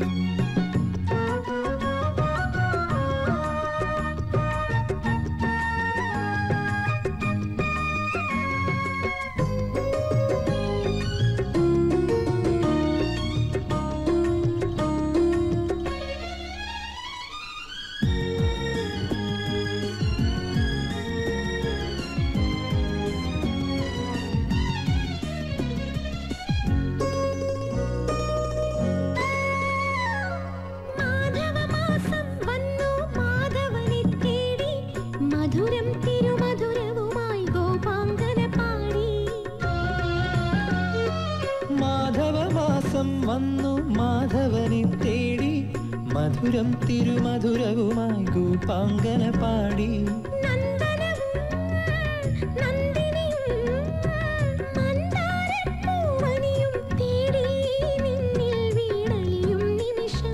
മാധവമാസം വന്നു മാധവനെ തേടി മധുരം തിരുമധുരവുമായി ഗോപാങ്കന പാടി മാധവമാസം വന്നു മാധവനെ തേടി മധുരം തിരുമധുരവുമായി ഗോപാങ്കന പാടി പൂവനിയും തേടി നിന്നിൽ വീണലിയും നിമിഷം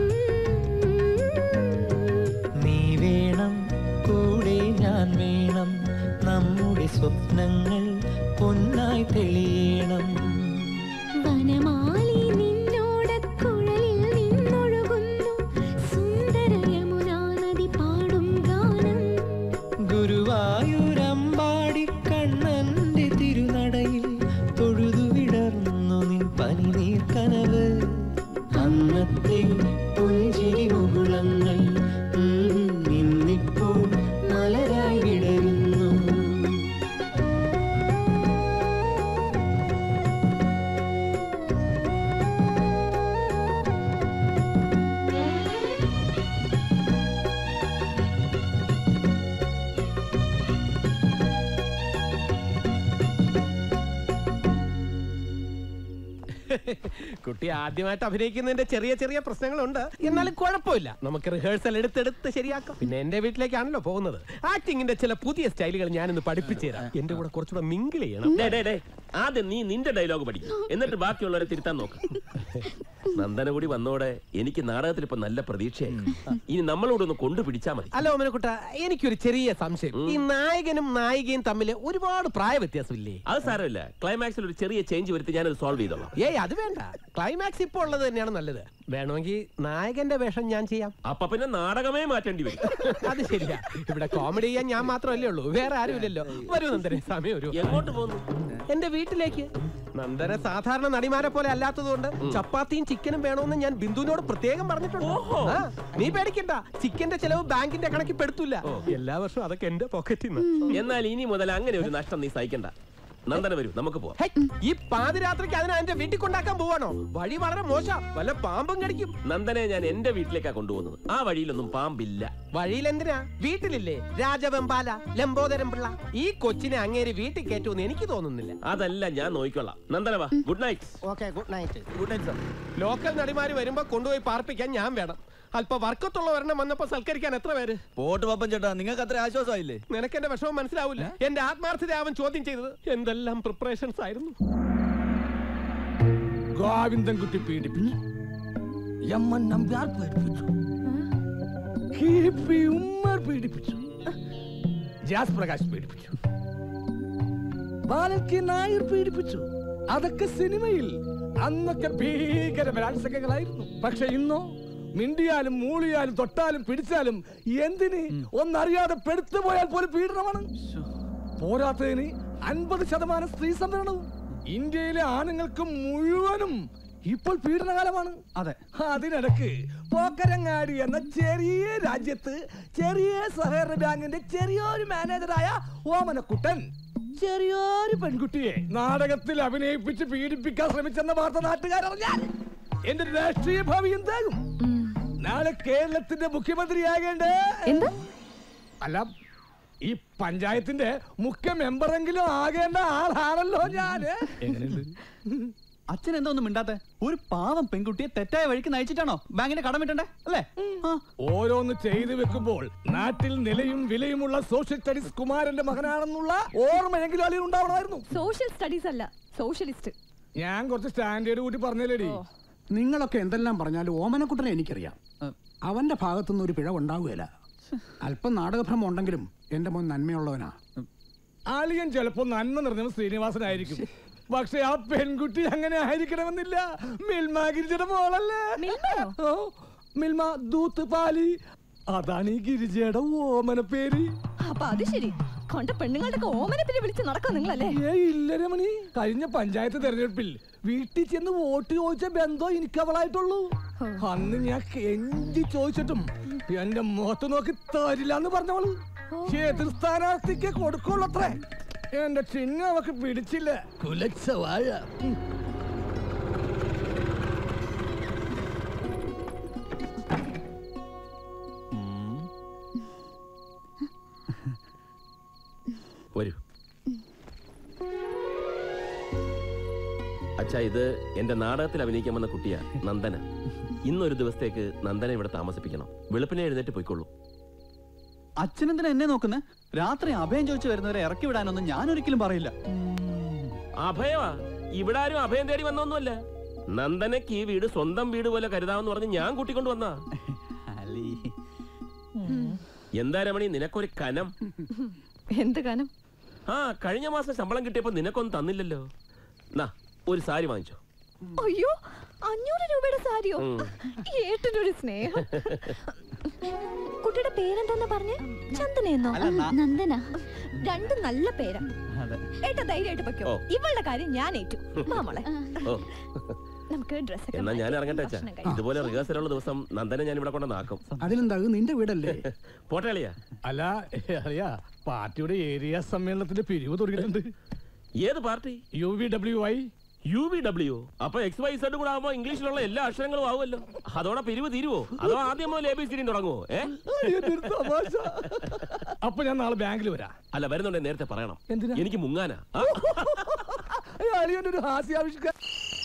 നീ വേണം കൂടെ ഞാൻ വേണം നമ്മുടെ സ്വപ്നങ്ങൾ പൊന്നായി തെളിയണം വനമാലി നിന്നോടക്കുഴലിൽ നിന്നൊഴുകുന്നു സുന്ദര യമുനാ നദി പാടും ഗാനം ഗുരുവായൂരമ്പാടി കണ്ണന്റെ തിരുനടയിൽ തൊഴുതു വിടർന്നു നിൻ പനിനീർ കനവ് അന്നത്തെ പുഞ്ചിരി മുകുളങ്ങൾ ഉം, ഇന്നിപ്പോൾ മലരായി വിടരുന്നു കുട്ടി ആദ്യമായിട്ട് അഭിനയിക്കുന്നതിന്റെ ചെറിയ ചെറിയ പ്രശ്നങ്ങളുണ്ട് എന്നാലും കുഴപ്പമില്ല നമുക്ക് റിഹേഴ്സൽ എടുത്തെടുത്ത് ശരിയാക്കാം പിന്നെ എന്റെ വീട്ടിലേക്കാണല്ലോ പോകുന്നത് ആക്ടിങ്ങിന്റെ ചില പുതിയ സ്റ്റൈലുകൾ ഞാനിന്ന് പഠിപ്പിച്ചു തരാം എന്റെ കൂടെ കുറച്ചുകൂടെ മിങ്കിൾ ചെയ്യണം ഡേ, ഡേ, ഡേ. ആദ്യം നീ നിന്റെ ഡയലോഗ് പഠിക്കും എന്നിട്ട് ബാക്കിയുള്ളവരെ തിരുത്താൻ നോക്ക് നന്ദന കൂടി വന്നോടെ എനിക്ക് നാടകത്തിൽ ഇപ്പൊ നല്ല പ്രതീക്ഷയായി ഇനി നമ്മളോട് ഒന്ന് കൊണ്ടുപിടിച്ചാ മതി അല്ല ഓമനക്കുട്ട എനിക്കൊരു ചെറിയ സംശയം ഈ നായകനും നായികയും തമ്മിൽ ഒരുപാട് പ്രായ വ്യത്യാസമില്ലേ അത് സാരമില്ല ക്ലൈമാക്സിൽ ഒരു ചെറിയ ചേഞ്ച് വരുത്തി ഞാനത് സോൾവ് ചെയ്തോളാം ഏയ് അത് വേണ്ട ക്ലൈമാക്സ് ഇപ്പോൾ ഉള്ളത് തന്നെയാണ് നല്ലത് വേണമെങ്കിൽ നായകന്റെ വേഷം ഞാൻ ചെയ്യാം അപ്പൊ പിന്നെ നാടകമേ മാറ്റേണ്ടി വരും അത് ശരിയാ ഇവിടെ കോമഡി ചെയ്യാൻ ഞാൻ മാത്രമല്ലേ ഉള്ളൂ വേറെ ആരുമില്ലല്ലോ വരൂ നന്ദനെ സമയം ഒരു എങ്ങോട്ട് പോകുന്നു എന്റെ വീട്ടിലേക്ക് നന്ദന സാധാരണ നടിമാരെ പോലെ അല്ലാത്തതുകൊണ്ട് ചപ്പാത്തിയും ചിക്കനും വേണമെന്ന് ഞാൻ ബിന്ദുവിനോട് പ്രത്യേകം പറഞ്ഞിട്ടുണ്ട് ആ, നീ പേടിക്കണ്ട ചിക്കന്റെ ചെലവ് ബാങ്കിന്റെ കണക്കിൽ പെടുത്തൂല എല്ലാ വർഷവും അതൊക്കെ എന്റെ പോക്കറ്റിൽ നിന്ന് എന്നാൽ ഇനി മുതൽ അങ്ങനെ ഒരു നഷ്ടം നീ സഹിക്കണ്ട നന്ദന വരൂ നമുക്ക് പോവാം ഹൈ, ഈ പാതിരാത്രിക്ക് അതിനെ എന്റെ വീട്ടിൽ കൊണ്ടാക്കാൻ പോവാണോ വഴി വളരെ മോശം വല്ല പാമ്പും കടിക്കും നന്ദനെ ഞാൻ എന്റെ വീട്ടിലേക്കാ കൊണ്ടുപോകുന്നത് ആ വഴിയിലൊന്നും പാമ്പില്ല വഴിയിൽ എന്തിനാ വീട്ടിലില്ലേ രാജവെമ്പാല ലംബോദരം പിള്ള ഈ കൊച്ചിനെ അങ്ങേര് വീട്ടിൽ കയറ്റുമെന്ന് എനിക്ക് തോന്നുന്നില്ല അതല്ല ഞാൻ നോക്കിക്കൊള്ളാം നന്ദന വാ good night okay good night good night sir local നടിമാര് വരുമ്പോ കൊണ്ടുപോയി പാർപ്പിക്കാൻ ഞാൻ വേണം അല്പ വർക്കത്തുള്ള ഒരെണ്ണം വന്നപ്പോ സൽക്കരിക്കാൻ എത്ര പേര് പോട്ട് പപ്പൻ ചേട്ടാ നിങ്ങൾക്ക് അത്ര ആശ്വാസമായില്ലേ നിനക്ക് എന്റെ വിഷമം മനസ്സിലാവില്ല എന്റെ ആത്മാർത്ഥത അവൻ ചോദ്യം ചെയ്തത് എന്തെല്ലാം പ്രിപ്പറേഷൻസ് ആയിരുന്നു ഗോവിന്ദൻകുട്ടി പീഡിപ്പിച്ചു യമ്മൻ നമ്പ്യാർ പീഡിപ്പിച്ചു കിഴപ്പി ഉമ്മർ പീഡിപ്പിച്ചു ജാസ് പ്രകാശ് പീഡിപ്പിച്ചു ബാലക്ക് നായർ പീഡിപ്പിച്ചു അതൊക്കെ സിനിമയിൽ അന്നൊക്കെ ഭീകര ബലാത്സംഗങ്ങളായിരുന്നു പക്ഷെ ഇന്നോ മിണ്ടിയാലും മൂളിയാലും തൊട്ടാലും പിടിച്ചാലും എന്തിന് ഒന്നറിയാതെ പെടുത്തു പോയാൽ പോലും പീഡനമാണ് പോരാത്തതിന് അൻപത് ശതമാനം സ്ത്രീ സംവരണവും ഇന്ത്യയിലെ ആണുങ്ങൾക്ക് മുഴുവനും ഇപ്പോൾ പീഡനകാലമാണ് അതെ അതിനിടക്ക് പോക്കരങ്ങാടി എന്ന ചെറിയ രാജ്യത്ത് ചെറിയ സഹകരണ ബാങ്കിന്റെ ചെറിയൊരു മാനേജറായ ഓമനക്കുട്ടൻ ചെറിയൊരു പെൺകുട്ടിയെ നാടകത്തിൽ അഭിനയിപ്പിച്ച് പീഡിപ്പിക്കാൻ ശ്രമിച്ചെന്ന വാർത്ത നാട്ടുകാരറിഞ്ഞാൽ എന്റെ രാഷ്ട്രീയ ഭാവി എന്താകും നാളെ കേരളത്തിന്റെ മുഖ്യമന്ത്രിയാകേണ്ടേ അല്ല ഈ പഞ്ചായത്തിന്റെ മുഖ്യ മെമ്പറെങ്കിലും ആകേണ്ട ആളാണല്ലോ ഞാന് എങ്ങനെയുണ്ട് അച്ഛൻ എന്താ ഒന്നും മിണ്ടാത്തെ ഒരു പാവം പെൺകുട്ടിയെ തെറ്റായ വഴിക്ക് നയിച്ചിട്ടാണോ ബാങ്കിന്റെ കടം വിട്ടണ്ടേ അല്ലേ ഓരോന്ന് ചെയ്തു വെക്കുമ്പോൾ നാട്ടിൽ നിലയും വിലയുമുള്ള സോഷ്യൽ സ്റ്റഡീസ് കുമാരന്റെ മകനാണെന്നുള്ള ഓർമ്മയെങ്കിലും അളിയിൽ ഉണ്ടാവണമായിരുന്നു സോഷ്യൽ സ്റ്റഡീസ് അല്ല സോഷ്യലിസ്റ്റ് ഞാൻ കുറച്ച് സ്റ്റാൻഡേർഡ് കൂട്ടി പറഞ്ഞില്ലേടി നിങ്ങളൊക്കെ എന്തെല്ലാം പറഞ്ഞാലും ഓമനക്കുട്ടനെ എനിക്കറിയാം അവന്റെ ഭാഗത്തുനിന്ന് ഒരു പിഴവ് ഉണ്ടാവുകയില്ല അല്പം നാടകഭ്രമം ഉണ്ടെങ്കിലും എന്റെ മോൻ നന്മയുള്ളവനാ അളിയൻ ചിലപ്പോ നന്മ നിറഞ്ഞ ശ്രീനിവാസനായിരിക്കും പക്ഷെ ആ പെൺകുട്ടി അങ്ങനെ ആയിരിക്കണമെന്നില്ല മിൽമ ഗിരിജയുടെ മോളല്ലേ ഓ, മിൽമ ദൂത്ത് പാലി അതാണ് ഈ ഗിരിജയുടെ ഓമന പേര് അപ്പൊ അത് ശരി കൊണ്ട പെണ്ണുങ്ങളുടെ ഓമനെ പിന്നെ വിളിച്ച് നടക്കും നിങ്ങളല്ലേ ഏയ് ഇല്ല രമണി കഴിഞ്ഞ പഞ്ചായത്ത് തെരഞ്ഞെടുപ്പിൽ വീട്ടിൽ ചെന്ന് വോട്ട് ചോദിച്ച ബന്ധം എനിക്ക് അവളായിട്ടുള്ളൂ അന്ന് ഞാൻ കെഞ്ചി ചോദിച്ചിട്ടും എന്റെ മുഖത്ത് നോക്കി തരില്ല എന്ന് പറഞ്ഞവള് എതിർ സ്ഥാനാർത്ഥിക്ക് കൊടുക്കുള്ളൂ അത്രേ എന്റെ ചിഹ്നം അവക്ക് പിടിച്ചില്ല കുലച്ച വാഴ ഉം. വരൂ അച്ഛാ ഇത് എന്റെ നാടകത്തിൽ അഭിനയിക്കാൻ വന്ന കുട്ടിയാ നന്ദന ഇന്നൊരു ദിവസത്തേക്ക് നന്ദന ഇവിടെ താമസിപ്പിക്കണം വെളുപ്പിനെ എഴുന്നേറ്റ് പോയിക്കോളൂ അച്ഛൻ എന്തിനാ എന്നെ നോക്കുന്നേ രാത്രി അഭയം ചോദിച്ചു വരുന്നവരെ ഇറക്കി വിടാനൊന്നും ഞാൻ ഒരിക്കലും പറയില്ല അഭയമാ ഇവിടെ ആരും അഭയം തേടി വന്നൊന്നുമല്ല നന്ദനക്ക് ഈ വീട് സ്വന്തം വീട് പോലെ കരുതാമെന്ന് പറഞ്ഞ് ഞാൻ കൂട്ടിക്കൊണ്ട് വന്നാ എന്താ രമണി നിനക്കൊരു കനം എന്ത് കാനം ആ കഴിഞ്ഞ മാസം ശമ്പളം കിട്ടിയപ്പോ നിനക്കൊന്നും തന്നില്ലല്ലോ നാ ഒരു സാരി വാങ്ങിച്ചോ അയ്യോ അഞ്ഞൂറ് രൂപയുടെ സാരിയോ ഉം. ഈ ഏട്ടനൊരു സ്നേഹം കുട്ടിയുടെ പേരെന്താന്ന് പറഞ്ഞേ ചന്ദനെന്നോ അല്ല, ന- നന്ദന രണ്ട് നല്ല പേരാ അതെ ഏട്ട ധൈര്യമായിട്ട് വെക്കോ ഓ. ഇവളുടെ കാര്യം ഞാൻ ഏറ്റു മാമളെ ഓ നമുക്ക് ഡ്രസ് എന്നാ ഞാൻ ഇറങ്ങട്ടെ അച്ഛാ ഇതുപോലെ റിഹേഴ്സൽ ഉള്ള ദിവസം നന്ദനെ ഞാൻ ഇവിടെ കൊണ്ട് നാക്കും അതിലെന്താ ഇത് നിന്റെ വീടല്ലേ പോട്ടെ അളിയാ അല്ല അറിയാ പാർട്ടിയുടെ ഏരിയ സമ്മേളനത്തിന്റെ പിരിവ് തുടങ്ങിയിട്ടുണ്ട് ഏത് party U V W I U V W അപ്പൊ എക്സ് വൈ സെഡ് കൂടെ ആവുമ്പോ ഇംഗ്ലീഷിലുള്ള എല്ലാ അക്ഷരങ്ങളും ആവുമല്ലോ അതോടെ പിരിവ് തീരുവോ അതോ ആദ്യം മുതൽ എ ബി സി ഡി തുടങ്ങുമോ ഏ അപ്പൊ ഞാൻ നാളെ ബാങ്കിൽ വരാം അല്ല വരുന്നുണ്ടെ നേരത്തെ പറയണം എന്തിനാ? എനിക്ക് മുങ്ങാനാ ആ? അളിയന്റെ ഒരു ഹാസ്യാവിഷ്കാരം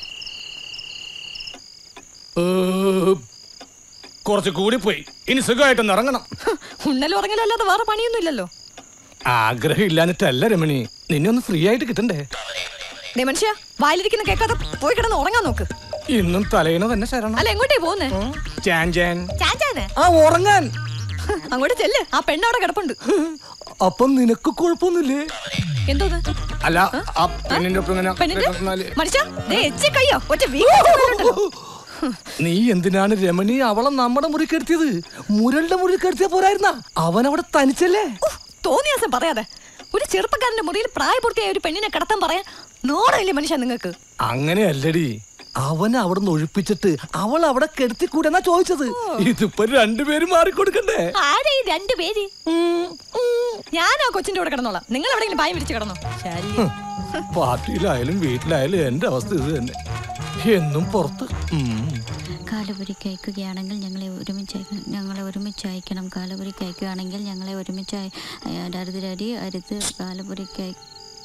കുറച്ച് കൂടിപ്പോയി ഇനി സുഖമായിട്ടൊന്ന് ഇറങ്ങണം ഉണ്ണലും ഉറങ്ങലും അല്ലാതെ വേറെ പണിയൊന്നും ഇല്ലല്ലോ ആഗ്രഹം ഇല്ലാഞ്ഞിട്ടല്ല രമണി നിന്നെ ഒന്ന് ഫ്രീ ആയിട്ട് കിട്ടണ്ടേ ദേ മനുഷ്യ വായിലിരിക്കുന്ന കേൾക്കാതെ പോയി കിടന്ന് ഉറങ്ങാൻ നോക്ക് ഇന്നും തലേണ തന്നെ ശരണം അല്ല എങ്ങോട്ടേ പോകുന്നേ ചാൻ ചാൻ ചാച്ചാനെ ആ ഉറങ്ങാൻ അങ്ങോട്ട് ചെല്ല് ആ പെണ്ണവിടെ കിടപ്പുണ്ട് അപ്പം നിനക്ക് കുഴപ്പമൊന്നുമില്ലേ എന്തോന്ന് അല്ല ആ പെണ്ണിന്റെ ഒപ്പം ഇങ്ങനെ പെണ്ണിന്റെ കിടന്നാല് മനുഷ്യ ദേ എച്ചി കയ്യോ ഒറ്റ വീണ്ടല്ലോ നീ എന്തിനാണ് രമണി അവളെ നമ്മുടെ മുറി കെടുത്തിയത് മുരളുടെ മുറി കെടുത്തിയ പോരായിരുന്ന അവൻ അവിടെ തനിച്ചല്ലേ തോന്നിയാസം പറയാതെ ഒരു ചെറുപ്പക്കാരന്റെ മുറിയിൽ പ്രായപൂർത്തിയായ ഒരു പെണ്ണിനെ കിടത്താൻ പറയാൻ നോടല്ലേ മനുഷ്യ നിങ്ങൾക്ക് അങ്ങനെയല്ലടി അവൻ അവിടെ നിന്ന് ഒഴിപ്പിച്ചിട്ട് അവൾ അവിടെ കെടുത്തിക്കൂടെന്നാ ചോദിച്ചത് ഇതിപ്പോ രണ്ടുപേരും മാറിക്കൊടുക്കണ്ടേ ആരെ ഈ രണ്ടു പേര് ഞാൻ ആ കൊച്ചിന്റെ കൂടെ കിടന്നോളാം നിങ്ങൾ എവിടെയെങ്കിലും പായം വിരിച്ച് കിടന്നോ ശല്യം പാർട്ടിയിലായാലും വീട്ടിലായാലും എന്റെ അവസ്ഥ ഇത് തന്നെ എന്നും പുറത്ത് ഉം. കാലപുരിക്ക് അയക്കുകയാണെങ്കിൽ ഞങ്ങളെ ഒരുമിച്ച് അയക്കണം ഞങ്ങളെ ഒരുമിച്ച് അയക്കണം കാലപുരിക്ക് അയക്കുകയാണെങ്കിൽ ഞങ്ങളെ ഒരുമിച്ച് അയ- അയ- അരുതിരടി അരുത് കാലപുരിക്ക് അയ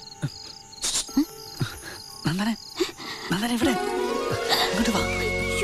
നന്ദനെ നന്ദനെ ഇവിടെ ഇങ്ങോട്ട് വാ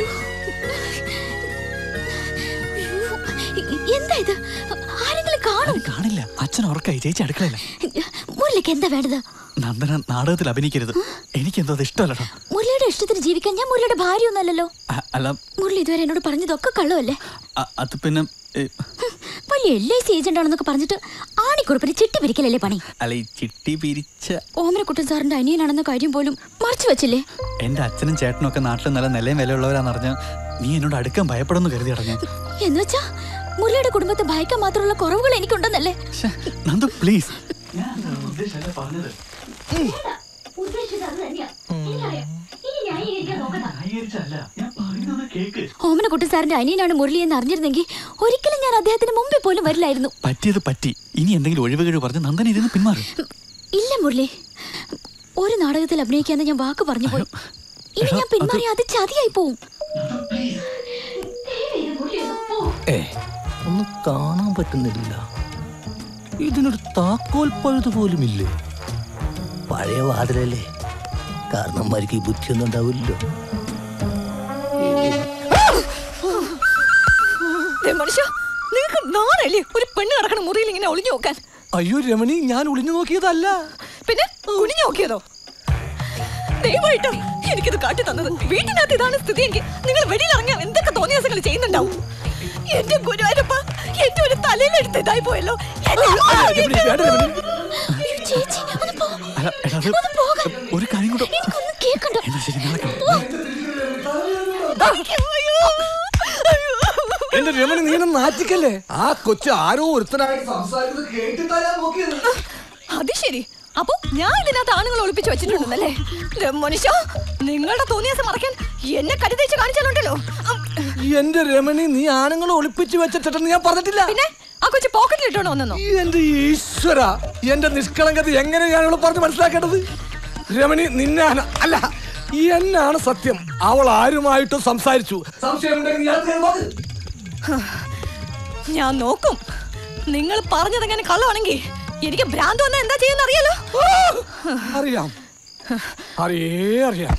എന്താ ഇത് ആരെങ്കിലും കാണും കാണില്ല അച്ഛൻ ഉറക്കായി ചേച്ചി അടുക്കളയില്ല മുരളിക്ക് എന്താ വേണ്ടത് നന്ദന നാടകത്തിൽ അഭിനയിക്കരുത് എനിക്കെന്തോ അത് ഇഷ്ടമല്ലട്ടോ മുരളിയുടെ ഇഷ്ടത്തിന് ജീവിക്കാൻ ഞാൻ മുരളിയുടെ ഭാര്യ ഒന്നല്ലല്ലോ അ- അല്ല മുരളി ഇതുവരെ എന്നോട് പറഞ്ഞതൊക്കെ കള്ളമല്ലേ അ- അത് പിന്നെ ഏ, വലിയ എൽ ഐ സി ഏജന്റ് ആണെന്നൊക്കെ പറഞ്ഞിട്ട് ആണിക്കുറിപ്പിന് ചിട്ടി പിരിക്കലല്ലേ പണി അല്ല ഈ ചിട്ടി പിരിച്ച ഓമനക്കുട്ടൻ സാറിന്റെ അനിയനാണെന്ന കാര്യം പോലും മറച്ചു വെച്ചില്ലേ എന്റെ അച്ഛനും ചേട്ടനും ഒക്കെ നാട്ടിൽ നല്ല നിലയും വിലയുള്ളവരാന്ന് അറിഞ്ഞ നീ എന്നോട് അടുക്കാൻ ഭയപ്പെടുന്നു കരുതി അടഞ്ഞ എന്നുവെച്ചാ മുരളിയുടെ കുടുംബത്തെ ഭയക്കാൻ മാത്രമുള്ള കുറവുകൾ എനിക്കുണ്ടെന്നല്ലേ നന്ദു പ്ലീസ് ഉദ്ദേശിച്ചത് അത് തന്നെയാ എനിക്കറിയാം ഇനി ന്യായീകരിക്കാൻ നോക്കണ്ട ഓമനക്കുട്ടി സാറിന്റെ അനിയനാണ് മുരളി എന്ന് അറിഞ്ഞിരുന്നെങ്കിൽ ഒരിക്കലും ഞാൻ അദ്ദേഹത്തിന് മുമ്പിൽ പോലും വരില്ലായിരുന്നു പറ്റിയത് പറ്റി ഇനി എന്തെങ്കിലും ഒഴിവ് കഴിവ് പറഞ്ഞ് നന്ദൻ ഇരുന്ന് പിന്മാറും ഇല്ല മുരളി ഒരു നാടകത്തിൽ അഭിനയിക്കാന്ന് ഞാൻ വാക്ക് പറഞ്ഞു പോയി ഇനി ഞാൻ പിന്മാറി അത് ചതിയായി പോവും ഏ ഒന്ന് കാണാൻ പറ്റുന്നില്ല ഇതിനൊരു താക്കോൽ പഴുത് പോലും ഇല്ലേ പഴയ വാതിലല്ലേ കാരണന്മാർക്ക് ഈ ബുദ്ധിയൊന്നും ഉണ്ടാവില്ലല്ലോ മനുഷ്യ നിങ്ങൾക്ക് നാണല്ലേ ഒരു പെണ്ണ് കിടക്കണ മുറിയിൽ ഇങ്ങനെ ഒളിഞ്ഞു നോക്കാൻ അയ്യോ രമണി ഞാൻ ഒളിഞ്ഞു നോക്കിയതല്ല പിന്നെ കുനിഞ്ഞു നോക്കിയതോ ദയവായിട്ട് എനിക്കിത് കാട്ടി തന്നത് വീട്ടിനകത്ത് ഇതാണ് സ്ഥിതിയെങ്കിൽ നിങ്ങൾ വെളിയിൽ ഇറങ്ങിയാൽ എന്തൊക്കെ തോന്നിയാസങ്ങൾ ചെയ്യുന്നുണ്ടാവും എന്റെ ഗുരുവായൂരപ്പ എന്റെ ഒരു തലയിലെടുത്ത് ഇതായി പോയല്ലോ എന്നെ- അയ്യോ, ചേച്ചി ഒന്ന് പോ അല്ല, എടാ, അത് ഒരു കാര്യം കൂടെ എനിക്കൊന്നും കേൾക്കണ്ട എന്നാ ശരി നാളെ കാണാം. എന്റെ രമണി നീ എന്നെ നാറ്റിക്കല്ലേ ആ കൊച്ചു ആരോ ഒരുത്തനായിട്ട് സംസാരിക്കുന്നത് കേട്ടിട്ടാ ഞാൻ നോക്കിയത് അത് ശരി അപ്പൊ ഞാൻ ഇതിനകത്ത് ആണുങ്ങൾ ഒളിപ്പിച്ചു വെച്ചിട്ടുണ്ടെന്നല്ലേ ദേ മനുഷ്യ നിങ്ങളുടെ തോന്നിയാസം മറക്കാൻ എന്നെ കരുതേച്ച് കാണിച്ചാലുണ്ടല്ലോ ഉം. എന്റെ രമണി നീ ആണുങ്ങളെ ഒളിപ്പിച്ചു വെച്ചിട്ടെന്ന് ഞാൻ പറഞ്ഞിട്ടില്ല പിന്നെ ആ കൊച്ചു പോക്കറ്റിൽ ഇട്ടോണ്ട് വന്നോ എന്റെ ഈശ്വര എന്റെ നിഷ്കളങ്കത എങ്ങനെ ഞാൻ ഇവിടെ പറഞ്ഞ് മനസ്സിലാക്കേണ്ടത് രമണി നിന്നാണ് അല്ല എന്നാണ് സത്യം അവൾ ആരുമായിട്ടും സംസാരിച്ചു സംശയമുണ്ടെങ്കിൽ നീ അത് നോക്ക്. ഞാൻ നോക്കും നിങ്ങൾ പറഞ്ഞതെങ്ങനെ കള്ളമാണെങ്കിൽ എനിക്ക് ഭ്രാന്ത് വന്നാൽ എന്താ ചെയ്യുന്ന അറിയാലോ അറിയാം അറിയേ അറിയാം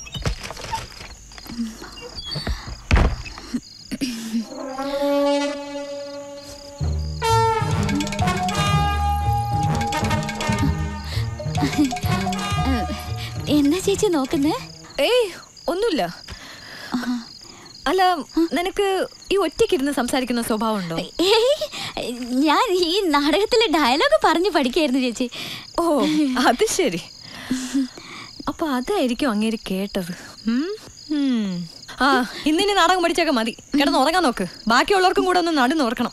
എന്താ ചേച്ചി നോക്കുന്നേ ഏയ് ഒന്നുമില്ല അല്ല നിനക്ക് ഈ ഒറ്റയ്ക്കിരുന്ന് സംസാരിക്കുന്ന സ്വഭാവം ഉണ്ടോ ഏയ്, ഞാൻ ഈ നാടകത്തിലെ ഡയലോഗ് പറഞ്ഞു പഠിക്കായിരുന്നു ചേച്ചി ഓ അത് ശരി അപ്പൊ അതായിരിക്കും അങ്ങേര് കേട്ടത് ഉം? ഉം. ആ ഇന്നിനി നാടകം പഠിച്ചൊക്കെ മതി കിടന്ന് ഉറങ്ങാൻ നോക്ക് ബാക്കിയുള്ളവർക്കും കൂടെ ഒന്ന് നടു നോർക്കണം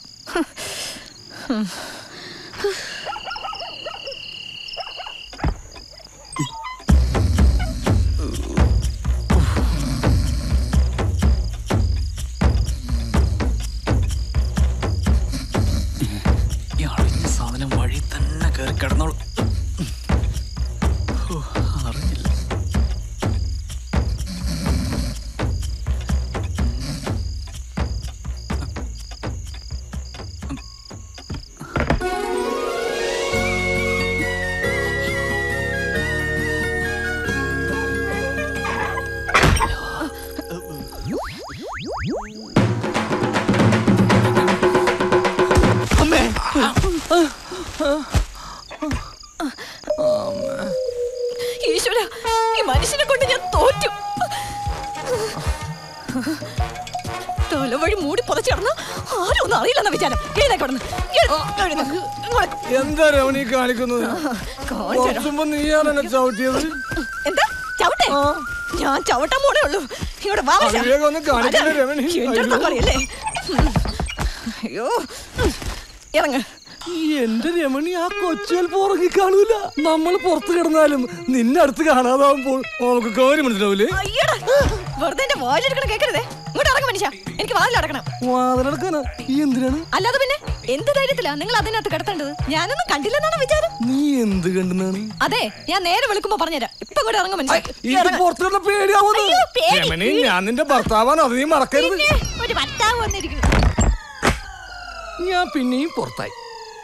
ഈ അളിഞ്ഞ സാധനം വഴി തന്നെ കയറി കിടന്നോളൂ ഹോ, അറിഞ്ഞില്ല ഈശ്വര ഈ മനുഷ്യനെ കൊണ്ട് ഞാൻ തോറ്റു തലവഴി മൂടി പുതച്ചിടന്ന് ആരും ഒന്നും അറിയില്ലെന്ന വിചാരം എഴുന്നേക്കൊടന്ന് എന്താ രമണി കാണിക്കുന്നത് കുറച്ച് മുമ്പ് നീയാണ് എന്നെ ചവിട്ടിയത് എന്താ ചവിട്ടെ ഞാൻ ചവിട്ടാൻ പോണേ ഉള്ളൂ ഇവിടെ വാ മനുഷ്യ. അതിവേഗം ഒന്ന് കാണിക്കല്ലേ അതെ, രമണി? എന്റെ അടുത്താ അയ്യോ. കളിയല്ലേ ഉം. അയ്യോ ഉം. ഇറങ്ങ് എന്റെ രമണി ആ കൊച്ചുവൽപ്പം ഉറങ്ങി കാണൂല നമ്മൾ പുറത്ത് കിടന്നാലും നിന്നെ അടുത്ത് കാണാതാവുമ്പോൾ നമുക്ക് കാര്യം മനസ്സിലാവൂലേ അയ്യടാ വെറുതെ എന്റെ വായിലെടുക്കണം കേക്കരുതേ ഇങ്ങോട്ട് ഇറങ്ങ് മനുഷ്യ എനിക്ക് വാതിലടക്കണം വാതിലടക്കാനാ ഈ എന്തിനാണ് അല്ലാതെ പിന്നെ എന്ത് ധൈര്യത്തിലാ നിങ്ങൾ അതിനകത്ത് കിടത്തേണ്ടത് ഞാനൊന്നും കണ്ടില്ലെന്നാണ് വിചാരം നീ എന്ത് കണ്ടെന്നാണ് അതെ ഞാൻ നേരെ വിളിക്കുമ്പോ പറഞ്ഞുതരാം ഇപ്പൊ കൂടെ ഇറങ്ങും മനുഷ്യ ഇത് ഇറങ്ങ്. പുറത്ത് കിടന്ന പേടിയാവുന്നു അയ്യോ, പേടി. രമണി ഞാൻ നിന്റെ ഭർത്താവാണ് അത് നീ മറക്കരുത് പിന്നെ ഒരു ഭർത്താവ് വന്നിരിക്കുന്നു ഞാൻ പിന്നെയും പുറത്തായി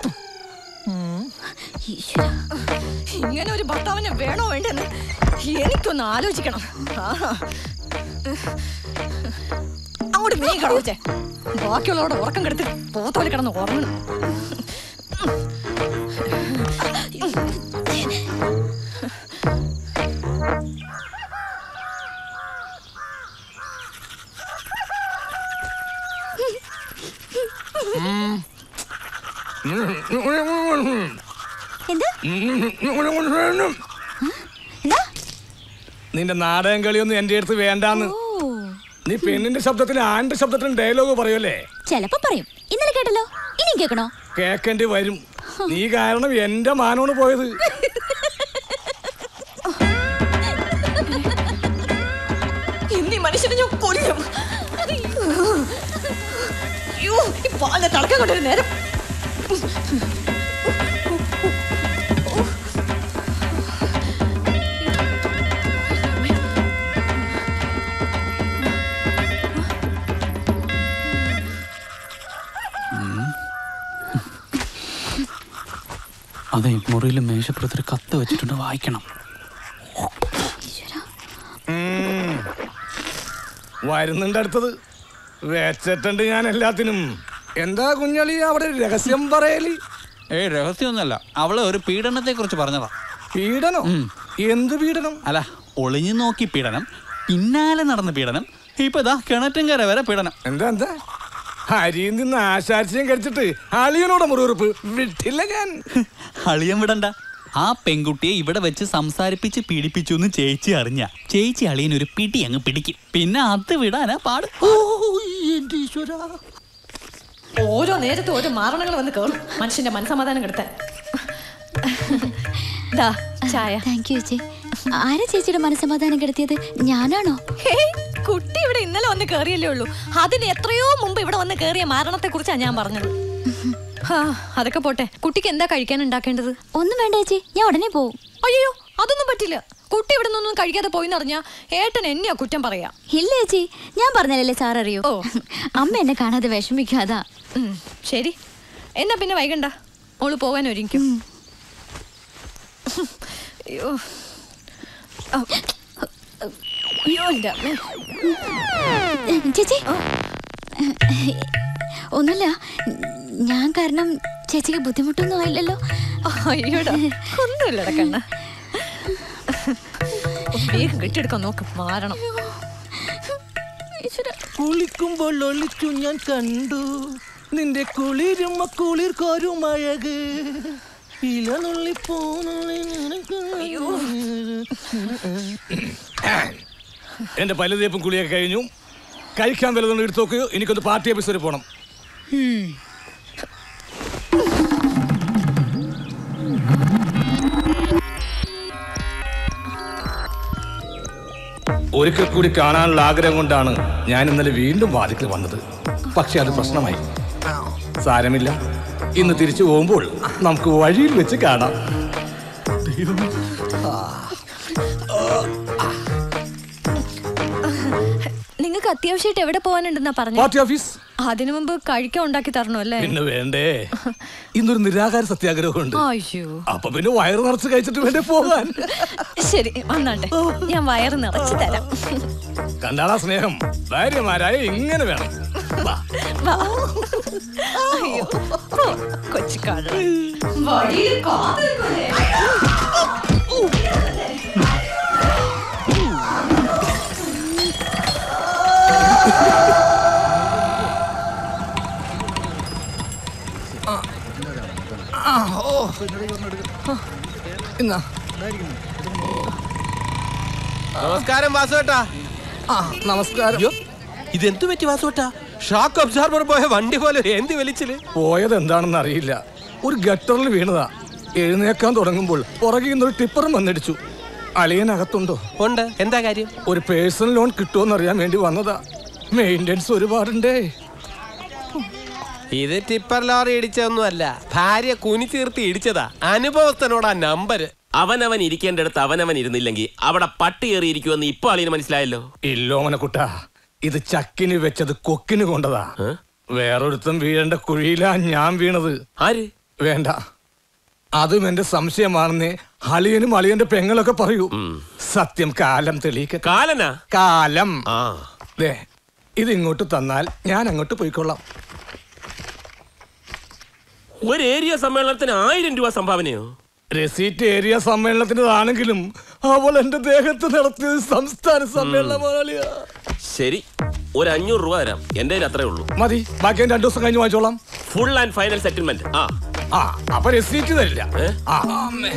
ഇങ്ങനെ ഒരു ഭർത്താവിനെ വേണോ വേണ്ടെന്ന് എനിക്കൊന്ന് ആലോചിക്കണം ആഹാ. അങ്ങോട്ട് നീ കിടന്നേ ബാക്കിയുള്ളവരുടെ ഉറക്കം കെടുത്ത് പോത്തോലെ കിടന്ന് ഉറങ്ങണം നിന്റെ നാടകം കളിയൊന്നും എന്റെ അടുത്ത് വേണ്ടാന്ന് നീ പെണ്ണിന്റെ ശബ്ദത്തിന് ആണിന്റെ ശബ്ദത്തിന് ഡയലോഗ് പറയല്ലേ ചെലപ്പോ പറയും ഇന്നലെ കേട്ടല്ലോ ഇനിയും കേൾക്കണോ കേക്കേണ്ടി വരും നീ കാരണം എന്റെ മാനമാണ് പോയത് ഇന്നീ ഞാൻ കൊല്ലും അയ്യോ ഈ പാലിനെ തിളക്കാൻ കൊണ്ടൊരു നേരം അതെ മുറിയിൽ മേശപ്പുറത്തൊരു കത്ത് വെച്ചിട്ടുണ്ട് വായിക്കണം വരുന്നുണ്ട് അടുത്തത് വെച്ചിട്ടുണ്ട് ഞാൻ എല്ലാത്തിനും എന്താ കുഞ്ഞളി അവിടെ ഒരു രഹസ്യം പറയലി ഏയ് രഹസ്യമൊന്നുമല്ല അവള് ഒരു പീഡനത്തെ കുറിച്ച് പറഞ്ഞതാ പീഡനം എന്ത് പീഡനം അല്ല ഒളിഞ്ഞു നോക്കി പീഡനം പിന്നാലെ നടന്ന പീഡനം ഇപ്പൊ ഇതാ കിണറ്റുംകര വരെ പീഡനം എന്താ എന്താ അരിയിൽ നിന്ന് ആശാരിച്ചയും കഴിച്ചിട്ട് അളിയനോട് മുറിവുറുപ്പ് വിട്ടില്ല ഞാൻ അളിയൻ വിടണ്ട ആ പെൺകുട്ടിയെ ഇവിടെ വെച്ച് സംസാരിപ്പിച്ച് പീഡിപ്പിച്ചു എന്ന് ചേച്ചി അറിഞ്ഞ ചേച്ചി അളിയൻ ഒരു പിടി അങ്ങ് പിടിക്കും പിന്നെ അത് വിടാനാ പാട് ഓരോ നേരത്തെ ഓരോ മാരണങ്ങൾ വന്ന് കേറും മനുഷ്യന്റെ മനസമാധാനം കെടുത്താൻ ദാ ചായ താങ്ക് യു ചേച്ചി ആരാ ചേച്ചിയുടെ മനസ്സമാധാനം കെടുത്തിയത് ഞാനാണോ ഹേയ്, കുട്ടി ഇവിടെ ഇന്നലെ വന്ന് കേറിയല്ലേ ഉള്ളൂ അതിന് എത്രയോ മുമ്പ് ഇവിടെ വന്ന് കേറിയ മാരണത്തെ കുറിച്ചാണ് ഞാൻ പറഞ്ഞത് ഹാ, അതൊക്കെ പോട്ടെ കുട്ടിക്ക് എന്താ കഴിക്കാൻ ഉണ്ടാക്കേണ്ടത് ഒന്നും വേണ്ട ചേച്ചി ഞാൻ ഉടനെ പോവും അയ്യോ അതൊന്നും പറ്റില്ല കുട്ടി ഇവിടെ നിന്നൊന്നും കഴിക്കാതെ പോയിന്നറിഞ്ഞാ ഏട്ടൻ എന്നെയാ കുറ്റം പറയാ ഇല്ല ചേച്ചി ഞാൻ പറഞ്ഞല്ലേ സാർ അറിയോ അമ്മ എന്നെ കാണാതെ വിഷമിക്കാതാ ഉം, ശരി എന്നാ പിന്നെ വൈകണ്ട ഓള് പോകാൻ ഒരുങ്ങിക്കും അയ്യോ ആ, അയ്യോ എൻ്റെ അമ്മേ. ചേച്ചി ഒന്നുമില്ല ഞാൻ കാരണം ചേച്ചിക്ക് ബുദ്ധിമുട്ടൊന്നും ആയില്ലല്ലോ അയ്യോടാ ഒന്നുമില്ലടാ കണ്ണ വേഗം കെട്ടിയെടുക്കാൻ നോക്ക് മാറണം കുളിക്കുമ്പോൾ ഒളിച്ചു ഞാൻ കണ്ടു നിന്റെ കുളിരുമ കുളിർ കോരുമഴക് ഇലനുള്ളി പോനുള്ളി എന്റെ പല്ല് തേപ്പും കുളിയൊക്കെ കഴിഞ്ഞു കഴിക്കാൻ വല്ലതൊന്നും എടുത്തു നോക്കുകയോ എനിക്കൊന്ന് പാർട്ടി ഓഫീസ് വരെ പോകണം ഒരിക്കൽ കൂടി കാണാനുള്ള ആഗ്രഹം കൊണ്ടാണ് ഞാൻ ഇന്നലെ വീണ്ടും വാതിക്കൽ വന്നത് പക്ഷെ അത് പ്രശ്നമായി സാരമില്ല ഇന്ന് തിരിച്ചു പോകുമ്പോൾ നമുക്ക് വഴിയിൽ വെച്ച് കാണാം നിങ്ങൾക്ക് അത്യാവശ്യമായിട്ട് എവിടെ പോകാനുണ്ടെന്നാ പറഞ്ഞു പാർട്ടി ഓഫീസ് അതിനു മുമ്പ് കഴിക്കാൻ ഉണ്ടാക്കി തരണം അല്ലേ പിന്നെ വേണ്ടേ ഇന്നൊരു നിരാകാര സത്യാഗ്രഹമുണ്ട് അയ്യോ അപ്പൊ പിന്നെ വയറ് നിറച്ച് കഴിച്ചിട്ട് വേണ്ടേ പോകാൻ ശരി വന്നാട്ടെ ഞാൻ വയറ് നിറച്ചു തരാം കണ്ടാളാ സ്നേഹം ഭാര്യമാരായ ഇങ്ങനെ വേണം വാ. വാ. അയ്യോ പോ, കൊച്ചു കള്ളൻ. വഴിയിൽ കാത്തു നിൽക്കൂലേ? ആ, ഓ. എന്നാ നമസ്കാരം വാസുവേട്ടാ ആ നമസ്കാരം ഇതെന്തു പറ്റി വാസുവേട്ടാ ഷോക്ക് അബ്സോർബർ പോയ വണ്ടി പോലെ എന്ത് വലിച്ചില് പോയത് എന്താണെന്ന് അറിയില്ല ഒരു ഗട്ടറിൽ വീണതാ എഴുന്നേക്കാൻ തുടങ്ങുമ്പോൾ പുറകിൽ നിന്നൊരു ടിപ്പറും വന്നിടിച്ചു അളിയനകത്തുണ്ടോ ഉണ്ട് എന്താ കാര്യം ഒരു പേഴ്സണൽ ലോൺ കിട്ടുമോന്ന് അറിയാൻ വേണ്ടി വന്നതാ മെയിൻ്റെനൻസ് ഒരുപാടുണ്ടേ ഇത് ടിപ്പർ ലോറി ഇടിച്ചതൊന്നുമല്ല ഭാര്യ കുനി തീർത്തി ഇടിച്ചതാ അനുഭവസ്ഥനോടാ നമ്പർ അവനവൻ ഇരിക്കേണ്ടടുത്ത് അവനവൻ ഇരുന്നില്ലെങ്കിൽ അവിടെ പട്ടി കയറിയിരിക്കുമെന്ന് ഇപ്പൊ അളിയന് മനസ്സിലായല്ലോ ഇല്ലോ മനക്കുട്ട ഇത് ചക്കിന് വെച്ചത് കൊക്കിന് കൊണ്ടതാ വേറൊരുത്തം വീഴേണ്ട കുഴിയിലാ ഞാൻ വീണത് ആര് വേണ്ട അതും എന്റെ സംശയമാണെന്നേ അളിയനും അളിയന്റെ പെങ്ങളൊക്കെ പറയൂ സത്യം കാലം തെളിയിക്ക കാലനാ കാലം ദേ ഇത് ഇങ്ങോട്ട് തന്നാൽ ഞാൻ അങ്ങോട്ട് പോയിക്കൊള്ളാം ഒരു ഏരിയ സമ്മേളനത്തിന് ആയിരം രൂപ സംഭാവനയോ റെസീറ്റ് ഏരിയ സമ്മേളനത്തിൻ്റെതാണെങ്കിലും അവൾ എന്റെ ദേഹത്ത് നടത്തിയത് സംസ്ഥാന സമ്മേളനമാളിയാ ശരി ഒരു അഞ്ഞൂറ് രൂപ തരാം എന്റെ കയ്യിൽ അത്രേ ഉള്ളൂ മതി ബാക്കി ഞാൻ രണ്ടു ദിവസം കഴിഞ്ഞ് വാങ്ങിച്ചോളാം ഫുൾ ആൻഡ് ഫൈനൽ സെറ്റിൽമെന്റ് ആ ആ അപ്പൊ റെസീറ്റ് തരില്ല ആ, അമ്മേ.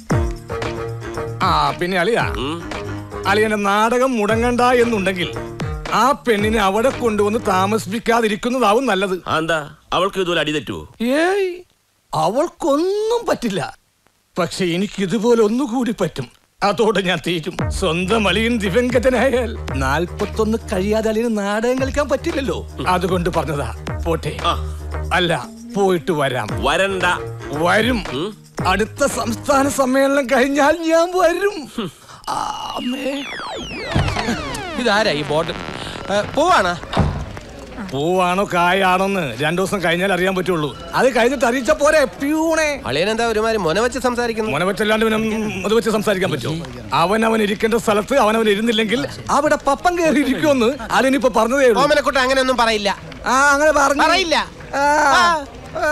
ആ പിന്നെ അളിയാ അളിയന്റെ നാടകം മുടങ്ങണ്ട എന്നുണ്ടെങ്കിൽ ആ പെണ്ണിനെ അവിടെ കൊണ്ടുവന്ന് താമസിപ്പിക്കാതിരിക്കുന്നതാവും നല്ലത് എന്താ അവൾക്ക് ഇതുപോലെ അടി തെറ്റുവോ ഏയ് അവൾക്കൊന്നും പറ്റില്ല പക്ഷെ എനിക്ക് ഇതുപോലെ ഒന്നുകൂടി പറ്റും അതോടെ ഞാൻ തീരും സ്വന്തം അളിയൻ ദിവംഗതനായാൽ നാൽപ്പത്തൊന്ന് കഴിയാതെ അളിയന് നാടകം കളിക്കാൻ പറ്റില്ലല്ലോ അതുകൊണ്ട് പറഞ്ഞതാ പോട്ടെ അല്ല പോയിട്ട് വരാം വരണ്ട വരും അടുത്ത സംസ്ഥാന സമ്മേളനം കഴിഞ്ഞാൽ ഞാൻ വരും ആ, അമ്മേ. ഇതാരാ ഈ ബോർഡ് പോവാണോ പൂവാണോ കായാണോന്ന് രണ്ടു ദിവസം കഴിഞ്ഞാൽ അറിയാൻ പറ്റുള്ളൂ അത് കഴിഞ്ഞിട്ട് അറിയിച്ച പോരെ പ്യൂണേ അളിയനെന്താ ഒരുമാതിരി മൊന വെച്ച് സംസാരിക്കുന്നു മോനെ വെച്ചല്ലാണ്ട് പിന്നെ അത് വെച്ച് സംസാരിക്കാൻ പറ്റുമോ അവൻ അവൻ ഇരിക്കേണ്ട സ്ഥലത്ത് അവൻ അവൻ ഇരുന്നില്ലെങ്കിൽ അവിടെ പപ്പം കയറി ഇരിക്കുമെന്ന് അതിനിപ്പോ പറഞ്ഞതേ ഉള്ളൂ ഓമനക്കുട്ട അങ്ങനെയൊന്നും പറയില്ല ആ അങ്ങനെ പറഞ്ഞു പറയില്ല ആ, ആ.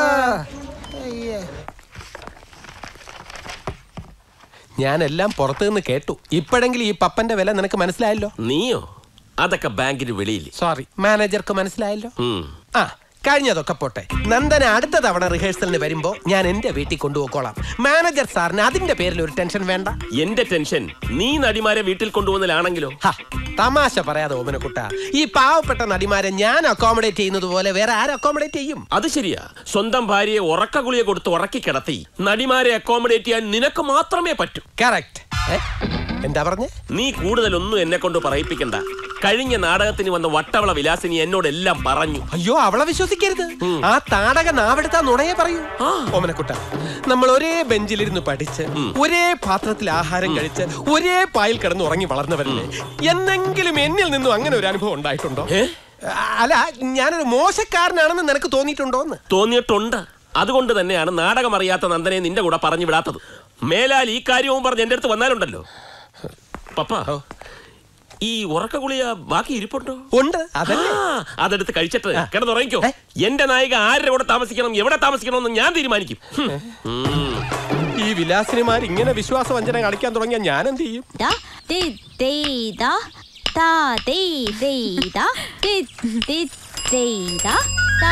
ഞാനെല്ലാം പുറത്തു നിന്ന് കേട്ടു ഇപ്പോഴെങ്കിലും ഈ പപ്പന്റെ വില നിനക്ക് മനസ്സിലായല്ലോ നീയോ അതൊക്കെ ബാങ്കിന് വെളിയിൽ സോറി മാനേജർക്ക് മനസ്സിലായല്ലോ ആ കഴിഞ്ഞതൊക്കെ പോട്ടെ നന്ദന അടുത്ത തവണ റിഹേഴ്സലിന് വരുമ്പോ ഞാൻ എന്റെ വീട്ടിൽ കൊണ്ടുപോയിക്കോളാം മാനേജർ സാറിന് അതിന്റെ പേരിൽ ഒരു ടെൻഷൻ വേണ്ട എന്റെ ടെൻഷൻ നീ നടിമാരെ വീട്ടിൽ കൊണ്ടുവന്നതിലാണെങ്കിലോ തമാശ പറയാതെ ഓമനക്കുട്ട ഈ പാവപ്പെട്ട നടിമാരെ ഞാൻ അക്കോമഡേറ്റ് ചെയ്യുന്നത് പോലെ വേറെ ആരും അക്കോമഡേറ്റ് ചെയ്യും അത് ശരിയാ സ്വന്തം ഭാര്യയെ ഉറക്ക ഗുളിക കൊടുത്ത് ഉറക്കി കിടത്തി നടിമാരെ അക്കോമഡേറ്റ് ചെയ്യാൻ നിനക്ക് മാത്രമേ പറ്റൂ കറക്റ്റ് എന്താ പറഞ്ഞേ നീ കൂടുതലൊന്നും എന്നെ കൊണ്ട് പറയിപ്പിക്കണ്ട കഴിഞ്ഞ നാടകത്തിന് വന്ന വട്ടവള വിലാസിനി എന്നോട് എല്ലാം പറഞ്ഞു അയ്യോ അവളെ വിശ്വസിക്കരുത് ആ താടക നാവെടുത്ത നുണയെ പറയൂ ഓമനക്കുട്ട നമ്മൾ ഒരേ ബെഞ്ചിലിരുന്ന് പഠിച്ച് ഒരേ പാത്രത്തിൽ ആഹാരം കഴിച്ച് ഒരേ പായിൽ കിടന്ന് ഉറങ്ങി വളർന്നവരല്ലേ എന്നെങ്കിലും എന്നിൽ നിന്നും അങ്ങനെ ഒരു അനുഭവം ഉണ്ടായിട്ടുണ്ടോ അല്ല ഞാനൊരു മോശക്കാരനാണെന്ന് നിനക്ക് തോന്നിയിട്ടുണ്ടോന്ന് തോന്നിയിട്ടുണ്ട് അതുകൊണ്ട് തന്നെയാണ് നാടകം അറിയാത്ത നന്ദനെ നിന്റെ കൂടെ പറഞ്ഞു വിടാത്തത് മേലാൽ ഈ കാര്യവും പറഞ്ഞ് എന്റെ അടുത്ത് വന്നാലുണ്ടല്ലോ പപ്പ ഈ ഉറക്ക ഗുളിയ ബാക്കി ഇരിപ്പുണ്ടോ ഉണ്ട് അതല്ലേ ആ, അതെടുത്ത് കഴിച്ചിട്ട് കിടന്നുറങ്ങിക്കോ എന്റെ നായിക ആരുടെ കൂടെ താമസിക്കണം എവിടെ താമസിക്കണം എന്ന് ഞാൻ തീരുമാനിക്കും ഹും. ഉം. ഈ വിലാസിനിമാർ ഇങ്ങനെ വിശ്വാസവഞ്ചന കളിക്കാൻ തുടങ്ങിയാൽ ഞാൻ എന്ത് ചെയ്യും Da, di, di, da, da, di, di, da, di, di, di, da, da,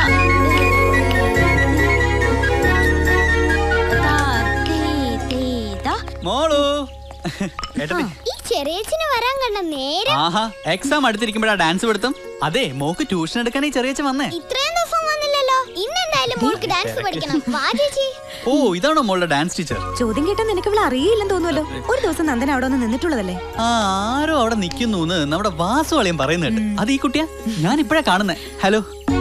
da, di, di, da. മോളു ഏട്ടത്തി ഈ ചെറിയച്ഛന് വരാൻ കണ്ട നേരം ആഹാ എക്സാം അടുത്തിരിക്കുമ്പോഴാ ഡാൻസ് പഠിത്തം അതെ മോക്ക് ട്യൂഷൻ എടുക്കാൻ ഈ ചെറിയച്ച വന്നേ ഇത്രയും ദിവസം വന്നില്ലല്ലോ ഇന്നെന്തായാലും മോൾക്ക് ഡാൻസ് പഠിക്കണം വാ ചേച്ചി ഓ ഇതാണോ മോളുടെ ഡാൻസ് ടീച്ചർ ചോദ്യം കേട്ടാൽ നിനക്ക് ഇവിടെ അറിയില്ലെന്ന് തോന്നുമല്ലോ ഒരു ദിവസം നന്ദൻ അവിടെ ഒന്ന് നിന്നിട്ടുള്ളതല്ലേ ആ ആരോ അവിടെ നിൽക്കുന്നു നമ്മുടെ വാസു അളിയും പറയുന്നുണ്ട് അത് ഈ കുട്ടിയാ ഞാൻ ഇപ്പഴാ കാണുന്നേ ഹലോ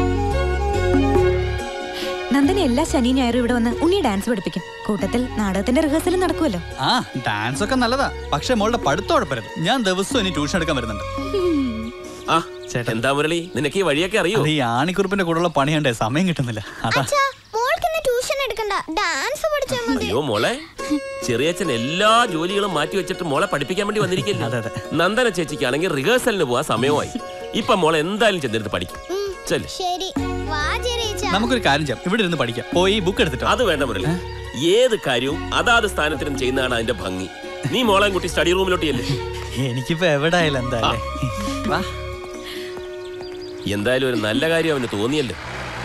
നന്ദനെ എല്ലാ ശനി ഞായറും ഇവിടെ വന്ന് ഉണ്ണി ഡാൻസ് പഠിപ്പിക്കും കൂട്ടത്തിൽ നാടകത്തിന്റെ റിഹേഴ്സലും നടക്കുമല്ലോ ആ ഡാൻസ് ഒക്കെ നല്ലതാ പക്ഷെ മോളുടെ പഠിത്തം ഉഴപ്പരുത് ഞാൻ ദിവസവും ഇനി ട്യൂഷൻ എടുക്കാൻ വരുന്നുണ്ട് ആ എന്താ മുരളി നിനക്ക് ഈ വഴിയൊക്കെ അറിയോ അത് ഈ ആണിക്കുറിപ്പിന്റെ കൂടെയുള്ള പണിയുണ്ടേ സമയം കിട്ടുന്നില്ല അതാ മോൾക്ക് ഇന്ന് ട്യൂഷൻ എടുക്കണ്ട ഡാൻസ് പഠിച്ചാൽ മതി അയ്യോ മോളെ ചെറിയച്ഛൻ എല്ലാ ജോലികളും മാറ്റി വെച്ചിട്ട് മോളെ പഠിപ്പിക്കാൻ വേണ്ടി വന്നിരിക്കില്ല നന്ദന ചേച്ചിക്കാണെങ്കിൽ റിഹേഴ്സലിന് പോവാൻ സമയമായി ഇപ്പൊ മോളെ എന്തായാലും ചെന്നിരുന്ന് പഠിക്കും ചെല് ശരി വാ ചെറിയച്ഛ നമുക്കൊരു കാര്യം ചെയ്യാം ഇവിടെ ഇരുന്ന് പഠിക്കാം പോയി ബുക്ക് എടുത്തിട്ടോ അത് വേണ്ട മുരളി ഏത് കാര്യവും അതാത് സ്ഥാനത്തിനും ചെയ്യുന്നതാണ് അതിന്റെ ഭംഗി നീ മോളെ കുട്ടി സ്റ്റഡി റൂമിലോട്ട് ചെല്ലേ എനിക്കിപ്പോ എവിടെ ആയാലും എന്തായാലും വാ എന്തായാലും ഒരു നല്ല കാര്യം അവന് തോന്നിയല്ലോ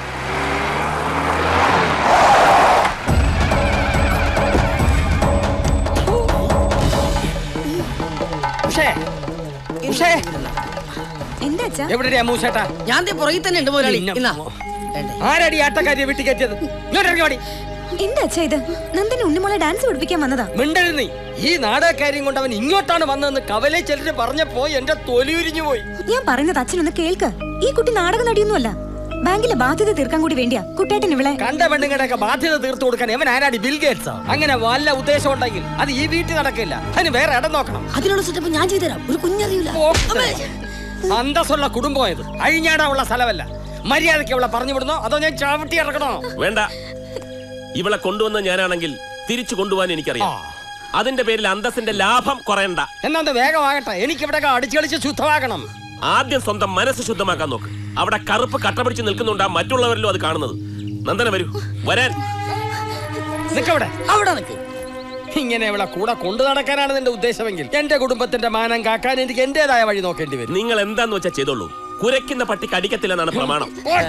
ഉഷേ ഉഷേ എന്താ അച്ഛാ എവിടെയാ മൂശേട്ടാ ഞാൻ ദേ പുറകിൽ തന്നെ ഉണ്ട് മുതലാളി ഇന്നാ ആരടി ആട്ടക്കാരിയെ വീട്ടിൽ കയറ്റിയത് ഇങ്ങോട്ട് ഇറങ്ങി വാടി എന്താ അച്ഛാ ഇത് നന്ദൻ ഉണ്ണിമോളെ ഡാൻസ് പഠിപ്പിക്കാൻ വന്നതാ മിണ്ടരുത് നീ ഈ നാടകക്കാര്യം കൊണ്ട് അവൻ ഇങ്ങോട്ടാണ് വന്നതെന്ന് കവലെ ചിലര് പറഞ്ഞപ്പോ എന്റെ തൊലി ഉരിഞ്ഞു പോയി ഞാൻ പറയുന്നത് അച്ഛനൊന്ന് കേൾക്ക് ഈ കുട്ടി നാടക നടിയൊന്നുമല്ല ബാങ്കിലെ ബാധ്യത തീർക്കാൻ കൂടി വേണ്ടിയാ കുട്ടേട്ടൻ ഇവളെ കണ്ട പെണ്ണുങ്ങളുടെയൊക്കെ ബാധ്യത തീർത്തു കൊടുക്കാൻ എവൻ ആരാടി ബിൽ ഗേറ്റ്സാ അങ്ങനെ വല്ല ഉദ്ദേശം ഉണ്ടെങ്കിൽ അത് ഈ വീട്ടിൽ നടക്കില്ല അതിന് വേറെ ഇടം നോക്കണം അതിനുള്ള സെറ്റപ്പ് ഞാൻ ചെയ്തുതരാം ഒരു കുഞ്ഞറിയില്ല അന്തസ്സുള്ള കുടുംബം ഇത് അഴിഞ്ഞാടാനുള്ള സ്ഥലമല്ല മര്യാദയ്ക്ക് അവളെ പറഞ്ഞു വിടുന്നോ അതോ ഞാൻ ചവിട്ടി ഇറക്കണോ വേണ്ട ഇവളെ കൊണ്ടുവന്ന ഞാനാണെങ്കിൽ തിരിച്ചു കൊണ്ടുപോകാൻ എനിക്കറിയാം അതിന്റെ പേരിൽ അന്തസ്സിന്റെ ലാഭം കുറയണ്ട എന്നാ വേഗമാകട്ടെ എനിക്ക് ഇവിടെ അടിച്ചു കളിച്ച് ശുദ്ധമാക്കണം ആദ്യം സ്വന്തം മനസ്സ് ശുദ്ധമാക്കാൻ നോക്ക് അവിടെ കറുപ്പ് കട്ട പിടിച്ച് നിൽക്കുന്നുണ്ടാ മറ്റുള്ളവരിലും അത് കാണുന്നത് നന്ദന വരൂ വരാൻ നിക്കവിടെ അവിടെ നിക്ക് ഇങ്ങനെ ഇവിടെ കൂടെ കൊണ്ടു നടക്കാനാണ് നിന്റെ ഉദ്ദേശമെങ്കിൽ എന്റെ കുടുംബത്തിന്റെ മാനം കാക്കാൻ എനിക്ക് എന്റേതായ വഴി നോക്കേണ്ടി വരും നിങ്ങൾ എന്താന്ന് വെച്ചാ ചെയ്തോളൂ കുരയ്ക്കുന്ന പട്ടി കടിക്കത്തില്ലെന്നാണ് പ്രമാണം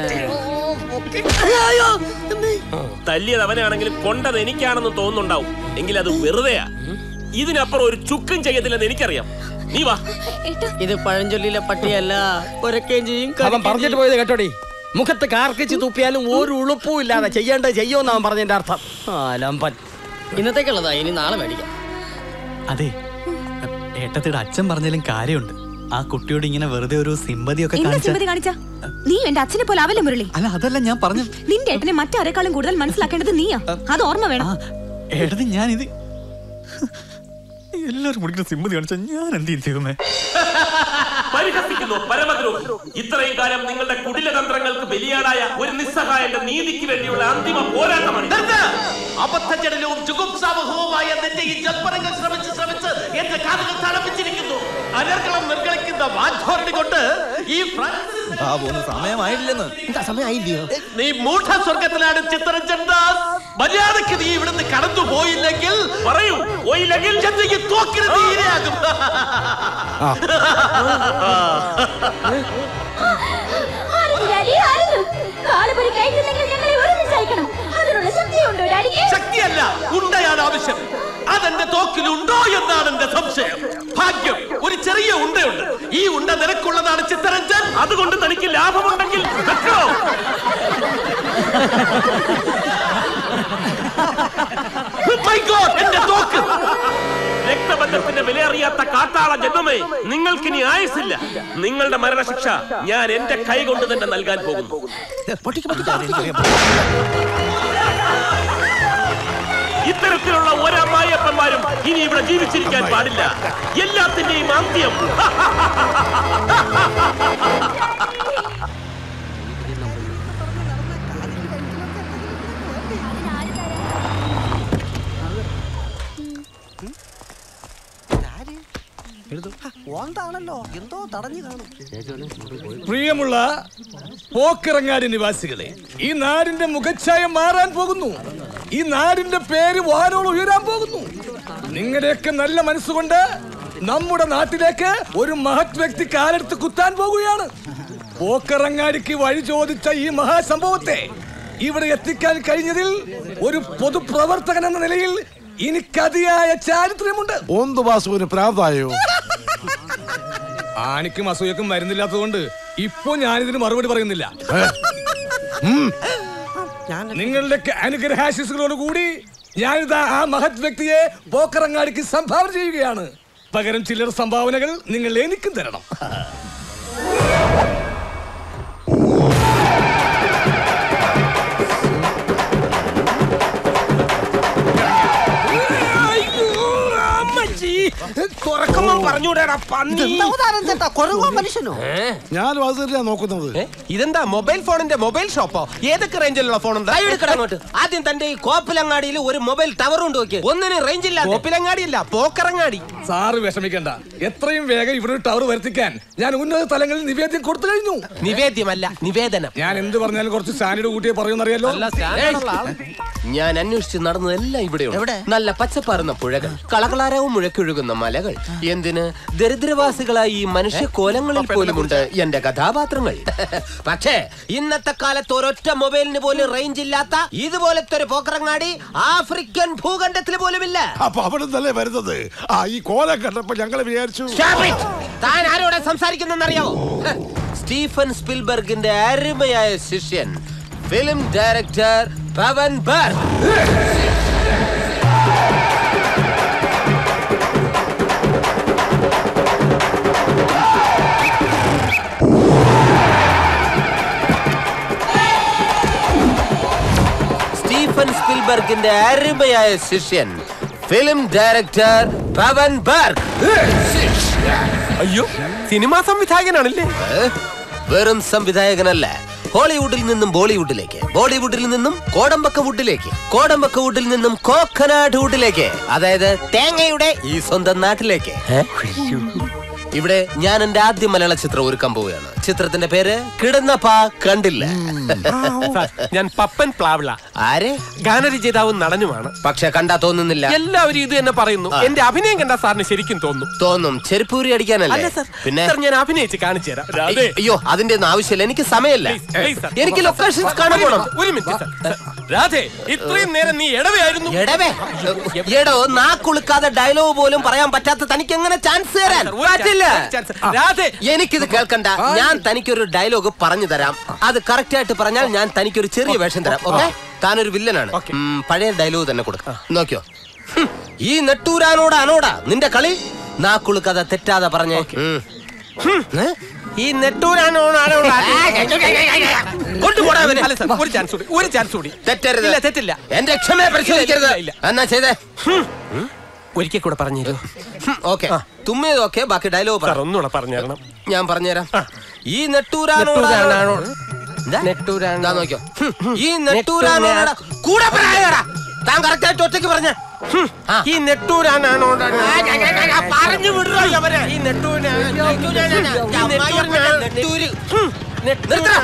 തല്ലിയത് അവനാണെങ്കിലും കൊണ്ടത് എനിക്കാണെന്ന് തോന്നുന്നുണ്ടാവും എങ്കിൽ അത് വെറുതെയാ ഇതിനപ്പുറം ഒരു ചുക്കും ചെയ്യത്തില്ലെന്ന് എനിക്കറിയാം നീ വാ ഇത് പഴഞ്ചൊല്ലിലെ പട്ടിയല്ല ഒരക്കുകയും ചെയ്യും അവൻ പറഞ്ഞിട്ട് പോയത് കേട്ടോടി മുഖത്ത് കാർക്കിച്ച് തുപ്പിയാലും ഒരു ഉളുപ്പും ഇല്ലാതെ ചെയ്യേണ്ടത് ചെയ്യുമെന്ന് അവൻ പറഞ്ഞതിന്റെ അർത്ഥം ആലമ്പൻ ഇന്നത്തേക്കുള്ളതാ ഇനി നാളെ മേടിക്കാം അതെ ഏട്ടത്തിയുടെ അച്ഛൻ പറഞ്ഞാലും കാര്യമുണ്ട് ആ കുട്ടിയോട് ഇങ്ങനെ വെറുതെ ഒരു സിമ്പതി ഒക്കെ എന്താ കാണിച്ച സിമ്പതി കാണിച്ച നീ എന്റെ അച്ഛനെ പോലെ അവല്ലേ മുരളി അല്ല അതല്ല ഞാൻ പറഞ്ഞു നിന്റെ ഏട്ടനെ മറ്റാരെക്കാളും കൂടുതൽ മനസ്സിലാക്കേണ്ടത് നീയാ അത് ഓർമ്മ വേണം ഏട്ടത്തി ഞാൻ ഇത് എല്ലാരും കുടിക്കുന്ന സിമ്പതി കാണിച്ച ഞാൻ എന്ത് ചെയ്യും ദൈവമേ പരിഹസിക്കുന്നു പരമദ്രോഹി ഇത്രയും കാലം നിങ്ങളുടെ കുടിലതന്ത്രങ്ങൾക്ക് ബലിയാടായ ഒരു നിസ്സഹായന്റെ നീതിക്ക് വേണ്ടിയുള്ള അന്തിമ പോരാട്ടമാണ് ഇത്. അബദ്ധജടലവും ജുഗുപ്സാവഹവുമായ നിന്റെ ഈ ജൽപ്പനങ്ങൾ ശ്രമിച്ച് ശ്രമിച്ച് എന്റെ കാതുകൾ തണുപ്പിച്ചിരിക്കുന്നു അനർഗളം നിർഗളിക്കുന്ന വാഗ്ധോരണി കൊണ്ട് ഈ ഫ്രാൻസിസ് ആ പോകുന്ന സമയമായില്ലെന്ന് സമയമായില്ലയോ നീ മൂഢ സ്വർഗത്തിലാണ് ചിത്തരഞ്ജൻ ദാസ് മര്യാദക്ക് നീ ഇവിടുന്ന് കടന്നു പോയില്ലെങ്കിൽ പറയൂ പോയില്ലെങ്കിൽ ചന്ദ്രയ്ക്ക് തോക്കിന് നീ ഇരയാകും കാലപുരി കഴിച്ചില്ലെങ്കിൽ ഞങ്ങളെ ഒരുമിച്ചയക്കണം അതിനുള്ള ശക്തിയുണ്ടോ ഡാഡിക്ക് ശക്തിയല്ല ഉണ്ടയാണ് ആവശ്യം അതെന്റെ തോക്കിലുണ്ടോ എന്നാണ് എന്റെ സംശയം ഭാഗ്യം ഒരു ചെറിയ ഉണ്ടയുണ്ട് ഈ ഉണ്ട നിനക്കുള്ളതാണ് ചിത്തരഞ്ജൻ അതുകൊണ്ട് തനിക്ക് ലാഭമുണ്ടെങ്കിൽ വെക്കോ My God, എന്റെ തോക്ക് രക്തബന്ധത്തിന്റെ വിലയറിയാത്ത കാട്ടാള ജന്മമേ നിങ്ങൾക്കിനി ആയുസില്ല നിങ്ങളുടെ മരണശിക്ഷ ഞാൻ എന്റെ കൈ കൊണ്ട് തന്നെ നൽകാൻ പോകുന്നു ഇത്തരത്തിലുള്ള ഒരമ്മായിയപ്പന്മാരും ഇനി ഇവിടെ ജീവിച്ചിരിക്കാൻ പാടില്ല എല്ലാത്തിന്റെയും അന്ത്യം ഓന്താണല്ലോ എന്തോ തടഞ്ഞു കാണും പ്രിയമുള്ള പോക്കിറങ്ങാടി നിവാസികളെ ഈ നാടിന്റെ മുഖച്ഛായ മാറാൻ പോകുന്നു ഈ നാടിന്റെ പേര് വാരോളം ഉയരാൻ പോകുന്നു നിങ്ങളുടെയൊക്കെ നല്ല മനസ്സുകൊണ്ട് നമ്മുടെ നാട്ടിലേക്ക് ഒരു മഹത് വ്യക്തി കാലെടുത്ത് കുത്താൻ പോകുകയാണ് പോക്കിറങ്ങാടിക്ക് വഴി ചോദിച്ച ഈ മഹാസംഭവത്തെ ഇവിടെ എത്തിക്കാൻ കഴിഞ്ഞതിൽ ഒരു പൊതുപ്രവർത്തകൻ എന്ന നിലയിൽ എനിക്കതിയായ ചാരിത്ര്യമുണ്ട് ഒന്ന് വാസുവിന് പ്രാന്തായോ ആണിക്കും അസൂയക്കും മരുന്നില്ലാത്തതുകൊണ്ട് ഇപ്പൊ ഞാനിതിന് മറുപടി പറയുന്നില്ല നിങ്ങളുടെ അനുഗ്രഹാശിസുകളോട് കൂടി ഞാനിതാ ആ മഹത് വ്യക്തിയെ പോക്കറങ്ങാടിക്ക് സംഭാവന ചെയ്യുകയാണ് പകരം ചില്ലറ സംഭാവനകൾ നിങ്ങൾ എനിക്കും തരണം തുറക്കുമ്പോ പറഞ്ഞൂടാ പന്നി ചേട്ടാ കൊരങ്ങോ മനുഷ്യനോ ഞാനും അത് തന്നെയാ നോക്കുന്നത് ഇതെന്താ മൊബൈൽ ഫോണിന്റെ മൊബൈൽ ഷോപ്പോ ഏതൊക്കെ റേഞ്ചിലുള്ള ഫോൺ ഉണ്ട് അങ്ങോട്ട് ആദ്യം തന്റെ ഈ കോപ്പിലങ്ങാടിയിൽ ഒരു മൊബൈൽ ടവർ ഉണ്ട് നോക്കി ഒന്നിനും റേഞ്ച് ഇല്ല കോപ്പിലങ്ങാടി അല്ല പോക്കറങ്ങാടി സാറ് വിഷമിക്കണ്ട എത്രയും വേഗം ഇവിടെ ഒരു ടവർ വരുത്തിക്കാൻ ഞാൻ ഉന്നത തലങ്ങളിൽ നിവേദ്യം കൊടുത്തു കഴിഞ്ഞു നിവേദ്യമല്ല നിവേദനം ഞാൻ എന്ത് പറഞ്ഞാലും കുറച്ച് സ്റ്റാൻഡേർഡ് കൂട്ടിയേ പറയുന്നറിയാലോ ഞാൻ അന്വേഷിച്ച് നടന്നതെല്ലാം ഇവിടെയുണ്ട് നല്ല പച്ചപ്പാറുന്ന പുഴകൾ കളകളാരവും മുഴക്കൊഴുകുന്ന മലകൾ എന്തിന് ദരിദ്രവാസികളായ ഈ മനുഷ്യ കോലങ്ങളിൽ പോലുമുണ്ട് എന്റെ കഥാപാത്രങ്ങൾ പക്ഷേ ഇന്നത്തെ കാലത്ത് ഒരൊറ്റ മൊബൈലിന് പോലും റേഞ്ച് ഇല്ലാത്ത ഇതുപോലത്തെ ഒരു പോക്കറങ്ങാടി ആഫ്രിക്കൻ ഭൂഖണ്ഡത്തിൽ പോലുമില്ല അപ്പൊ അവിടെ നിന്നല്ലേ വരുന്നത് ആ ഈ കോലം കണ്ടപ്പോ ഞങ്ങള് വിചാരിച്ചു Stop it! താൻ ആരോടെ സംസാരിക്കുന്നറിയാവോ സ്റ്റീഫൻ സ്പിൽബർഗിന്റെ അരുമയായ ശിഷ്യൻ film director Pavan burg Stephen സ്പിൽബർഗിന്റെ അരുമയായ ശിഷ്യൻ ഫിലിം ഡയറക്ടർ പവൻ ബർഗ് അയ്യോ സിനിമാ സംവിധായകനാണല്ലേ വെറും സംവിധായകനല്ല ഹോളിവുഡിൽ നിന്നും ബോളിവുഡിലേക്ക് ബോളിവുഡിൽ നിന്നും കോടമ്പക്ക വുഡിലേക്ക് കോടമ്പക്ക വുഡിൽ നിന്നും കോക്കനാട് വുഡിലേക്ക് അതായത് തേങ്ങയുടെ ഈ സ്വന്തം നാട്ടിലേക്ക് ഇവിടെ ഞാൻ എന്റെ ആദ്യ മലയാള ചിത്രം ഒരുക്കാൻ പോവുകയാണ് ചിത്രത്തിന്റെ പേര് കിടന്ന പാ കണ്ടില്ല ഞാൻ പപ്പൻ പ്ലാവിള ആരെ ഗാനരചയിതാവും നടനുമാണ് പക്ഷെ കണ്ടാ തോന്നുന്നില്ല എല്ലാവരും ഇത് തന്നെ പറയുന്നു എന്റെ അഭിനയം കണ്ടാ സാറിന് ശരിക്കും തോന്നും തോന്നും ചെരുപ്പൂരി അടിക്കാനല്ലേ അല്ല സർ പിന്നെ സർ ഞാൻ അഭിനയിച്ച് കാണിച്ചു തരാം രാധേ. അയ്യോ അതിന്റെ ഒന്നും ആവശ്യമില്ല എനിക്ക് സമയമില്ല Please, sir. എനിക്ക് ലൊക്കേഷൻസ് കാണാൻ ഒരു പോണം മിനിറ്റ്, ഒരു മിനിറ്റ് സർ. രാധേ ഇത്രയും നേരം നീ ഇടവയായിരുന്നു എടവേ എടോ നാക്കുളുക്കാതെ ഡയലോഗ് പോലും പറയാൻ പറ്റാത്ത തനിക്ക് എങ്ങനെ ചാൻസ് തരാൻ ഒരു പറ്റില്ല chance, രാധേ എനിക്കിത് കേൾക്കണ്ട ഞാൻ തനിക്കൊരു ഡയലോഗ് പറഞ്ഞു തരാം അത് കറക്റ്റ് ആയിട്ട് പറഞ്ഞാൽ ഞാൻ തനിക്കൊരു ചെറിയ വേഷം തരാം ഓക്കെ താനൊരു വില്ലനാണ് ഉം, പഴയ ഡയലോഗ് തന്നെ കൊടുക്കാം നോക്കിയോ ഹും, ഈ നെട്ടൂരാനോട് അനോടാ നിന്റെ കളി നാക്കുളു കഥ തെറ്റാതെ പറഞ്ഞേ ഉം. ഏ? ഈ നെട്ടൂരാണോ കൊണ്ടുപോടാ അവനെ. ഒരു ചാൻസ് കൂടി ഒരു ചാൻസ് കൂടി തെറ്റരുത് ഇല്ല തെറ്റില്ല എന്റെ ക്ഷമയെ പരിശോധിക്കരുത് എന്നാ ചെയ്തേ ഒരിക്കൽ കൂടെ പറഞ്ഞു ഓക്കെ തുമ്മിയതൊക്കെ ബാക്കി ഡയലോഗ് പറ ഒന്നുകൂടെ പറഞ്ഞു തരണം ഞാൻ പറഞ്ഞുതരാം ഈ നെട്ടൂരാണോ നെട്ടൂരാണോ? നെട്ടൂരാണോ നോക്കിയോ ഹും. ഈ നെട്ടൂരാണോ കൂടെ പറയാ താൻ കറക്റ്റ് ആയിട്ട് ഒറ്റയ്ക്ക് പറഞ്ഞ ഈ നെട്ടൂരാണോ പറഞ്ഞു വിടുറോ അവരെ ഈ നെട്ടൂരാണ് നെട്ടൂര് ഹും. നിർത്തടാ.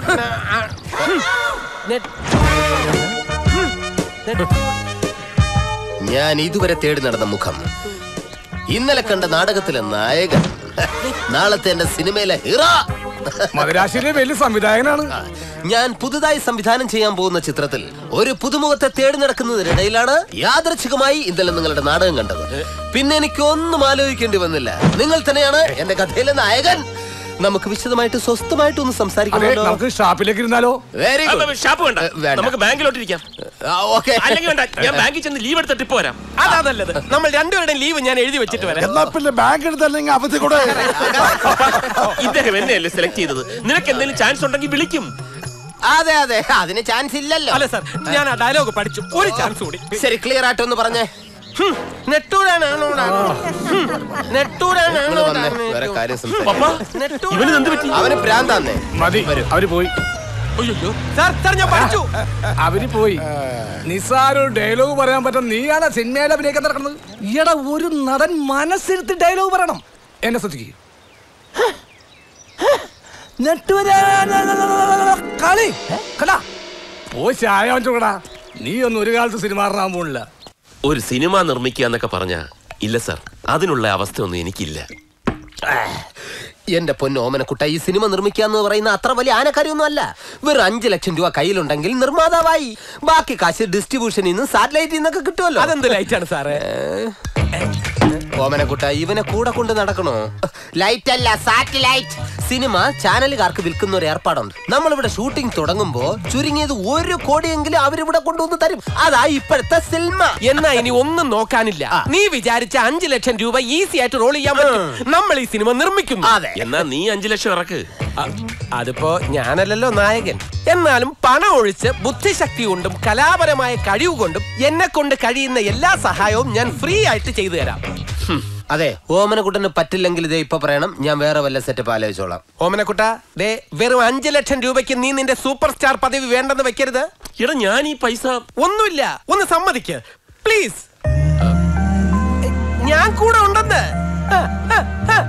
ഞാൻ ഇതുവരെ തേടി നടന്ന മുഖം ഇന്നലെ കണ്ട നാടകത്തിലെ നായകൻ നാളത്തെ എന്റെ സിനിമയിലെ ഹീറോ മദരാശിയിലെ വലിയ സംവിധായകനാണ് ഞാൻ പുതുതായി സംവിധാനം ചെയ്യാൻ പോകുന്ന ചിത്രത്തിൽ ഒരു പുതുമുഖത്തെ തേടി നടക്കുന്നതിനിടയിലാണ് യാദർച്ഛികമായി ഇന്നലെ നിങ്ങളുടെ നാടകം കണ്ടത് പിന്നെ എനിക്ക് ഒന്നും ആലോചിക്കേണ്ടി വന്നില്ല നിങ്ങൾ തന്നെയാണ് എന്റെ കഥയിലെ നായകൻ നമുക്ക് വിശദമായിട്ട് സ്വസ്ഥമായിട്ട് ഒന്ന് അതെ സംസാരിക്കണമല്ലോ നമുക്ക് ഷാപ്പിലേക്ക് ഇരുന്നാലോ വെരി അല്ല, ഷാപ്പ് വേണ്ട വേണ്ട. നമുക്ക് ബാങ്കിലോട്ട് ഇരിക്കാം ഓക്കെ അല്ലെങ്കിൽ വേണ്ട ഞാൻ ബാങ്കിൽ ചെന്ന് ലീവ് എടുത്തിട്ട് ഇപ്പൊ വരാം അതാ നല്ലത് നമ്മൾ രണ്ടുപേരുടെയും ലീവ് ഞാൻ എഴുതി വെച്ചിട്ട് വരാം എന്നാ പിന്നെ ബാങ്ക് എടുത്തല്ലെങ്കിൽ അവധി കൂടെ ഇദ്ദേഹം എന്നെയല്ലേ സെലക്ട് ചെയ്തത് നിനക്ക് എന്തെങ്കിലും ചാൻസ് ഉണ്ടെങ്കിൽ വിളിക്കും അതെ അതെ അതിന് ചാൻസ് ഇല്ലല്ലോ അല്ല സാർ ഞാൻ ആ ഡയലോഗ് പഠിച്ചു ഒരു ചാൻസ് കൂടി ശരി ക്ലിയർ ആയിട്ടൊന്ന് പറഞ്ഞേ നെട്ടൂരാണോ നെട്ടൂരാണോ വേറെ കാര്യം ഇവന് എന്ത് പറ്റി അവന് പ്രാന്താന്നേ മതി അവര് പോയി സാർ സാർ ഞാൻ പഠിച്ചു അവര് പോയി നിസാര ഒരു ഡയലോഗ് പറയാൻ പറ്റും നീയാണ് സിനിമയിൽ അഭിനയിക്കാൻ നടക്കുന്നത് ഈടാ ഒരു നടൻ മനസ്സിരുത്തി ഡയലോഗ് പറയണം എന്നെ ശ്രദ്ധിക്കുക കളി കടാ ഓ ചായ വാങ്ങിച്ചോക്കടാ നീ ഒന്നും ഒരു കാലത്ത് സിനിമ ഇറങ്ങാൻ പോണില്ല ഒരു സിനിമ നിർമ്മിക്കുക എന്നൊക്കെ പറഞ്ഞ ഇല്ല സാർ അതിനുള്ള അവസ്ഥയൊന്നും എനിക്കില്ല എന്റെ പൊന്നു ഓമനക്കുട്ട ഈ സിനിമ നിർമ്മിക്കുക എന്ന് പറയുന്ന അത്ര വലിയ ആനക്കാര്യൊന്നും അല്ല വെറും അഞ്ചു ലക്ഷം രൂപ കയ്യിലുണ്ടെങ്കിൽ നിർമ്മാതാവായി ബാക്കി കാശ് ഡിസ്ട്രിബ്യൂഷനിൽ നിന്ന് സാറ്റലൈറ്റിൽ നിന്നൊക്കെ കിട്ടുമല്ലോ അതെന്ത് ലൈറ്റാണ് സാറേ ഓമനക്കുട്ട ഇവനെ കൂടെ കൊണ്ട് നടക്കണോ ലൈറ്റ് അല്ല സാറ്റലൈറ്റ് സിനിമ ചാനലുകാർക്ക് വിൽക്കുന്ന ഒരു ഏർപ്പാടുണ്ട് നമ്മളിവിടെ ഷൂട്ടിംഗ് തുടങ്ങുമ്പോ ചുരുങ്ങിയത് ഒരു കോടിയെങ്കിലും അവരിവിടെ കൊണ്ടുവന്ന് തരും അതാ ഇപ്പോഴത്തെ സിനിമ എന്നാ ഇനി ഒന്നും നോക്കാനില്ല നീ വിചാരിച്ച അഞ്ചു ലക്ഷം രൂപ ഈസി ആയിട്ട് റോൾ ചെയ്യാൻ പറ്റും നമ്മൾ ഈ സിനിമ നിർമ്മിക്കുന്നു എന്നാ നീ അഞ്ചു ലക്ഷം ഇറക്ക് അതിപ്പോ ഞാനല്ലല്ലോ നായകൻ എന്നാലും പണം ഒഴിച്ച് ബുദ്ധിശക്തി കൊണ്ടും കലാപരമായ കഴിവ് കൊണ്ടും എന്നെ കൊണ്ട് കഴിയുന്ന എല്ലാ സഹായവും ഞാൻ ഫ്രീ ആയിട്ട് ചെയ്തു തരാം അതെ ഓമനക്കുട്ടന് പറ്റില്ലെങ്കിൽ ഇതേ ഇപ്പൊ പറയണം ഞാൻ വേറെ വല്ല സെറ്റപ്പ് ആലോചിച്ചോളാം ഓമനക്കുട്ട ദേ വെറും അഞ്ചു ലക്ഷം രൂപയ്ക്ക് നീ നിന്റെ സൂപ്പർ സ്റ്റാർ പദവി വേണ്ടെന്ന് വെക്കരുത് എടാ ഞാൻ ഈ പൈസ ഒന്നുമില്ല ഒന്ന് സമ്മതിക്ക് പ്ലീസ് ഞാൻ കൂടെ ഉണ്ടെന്ന് ആ, ആ, ആ.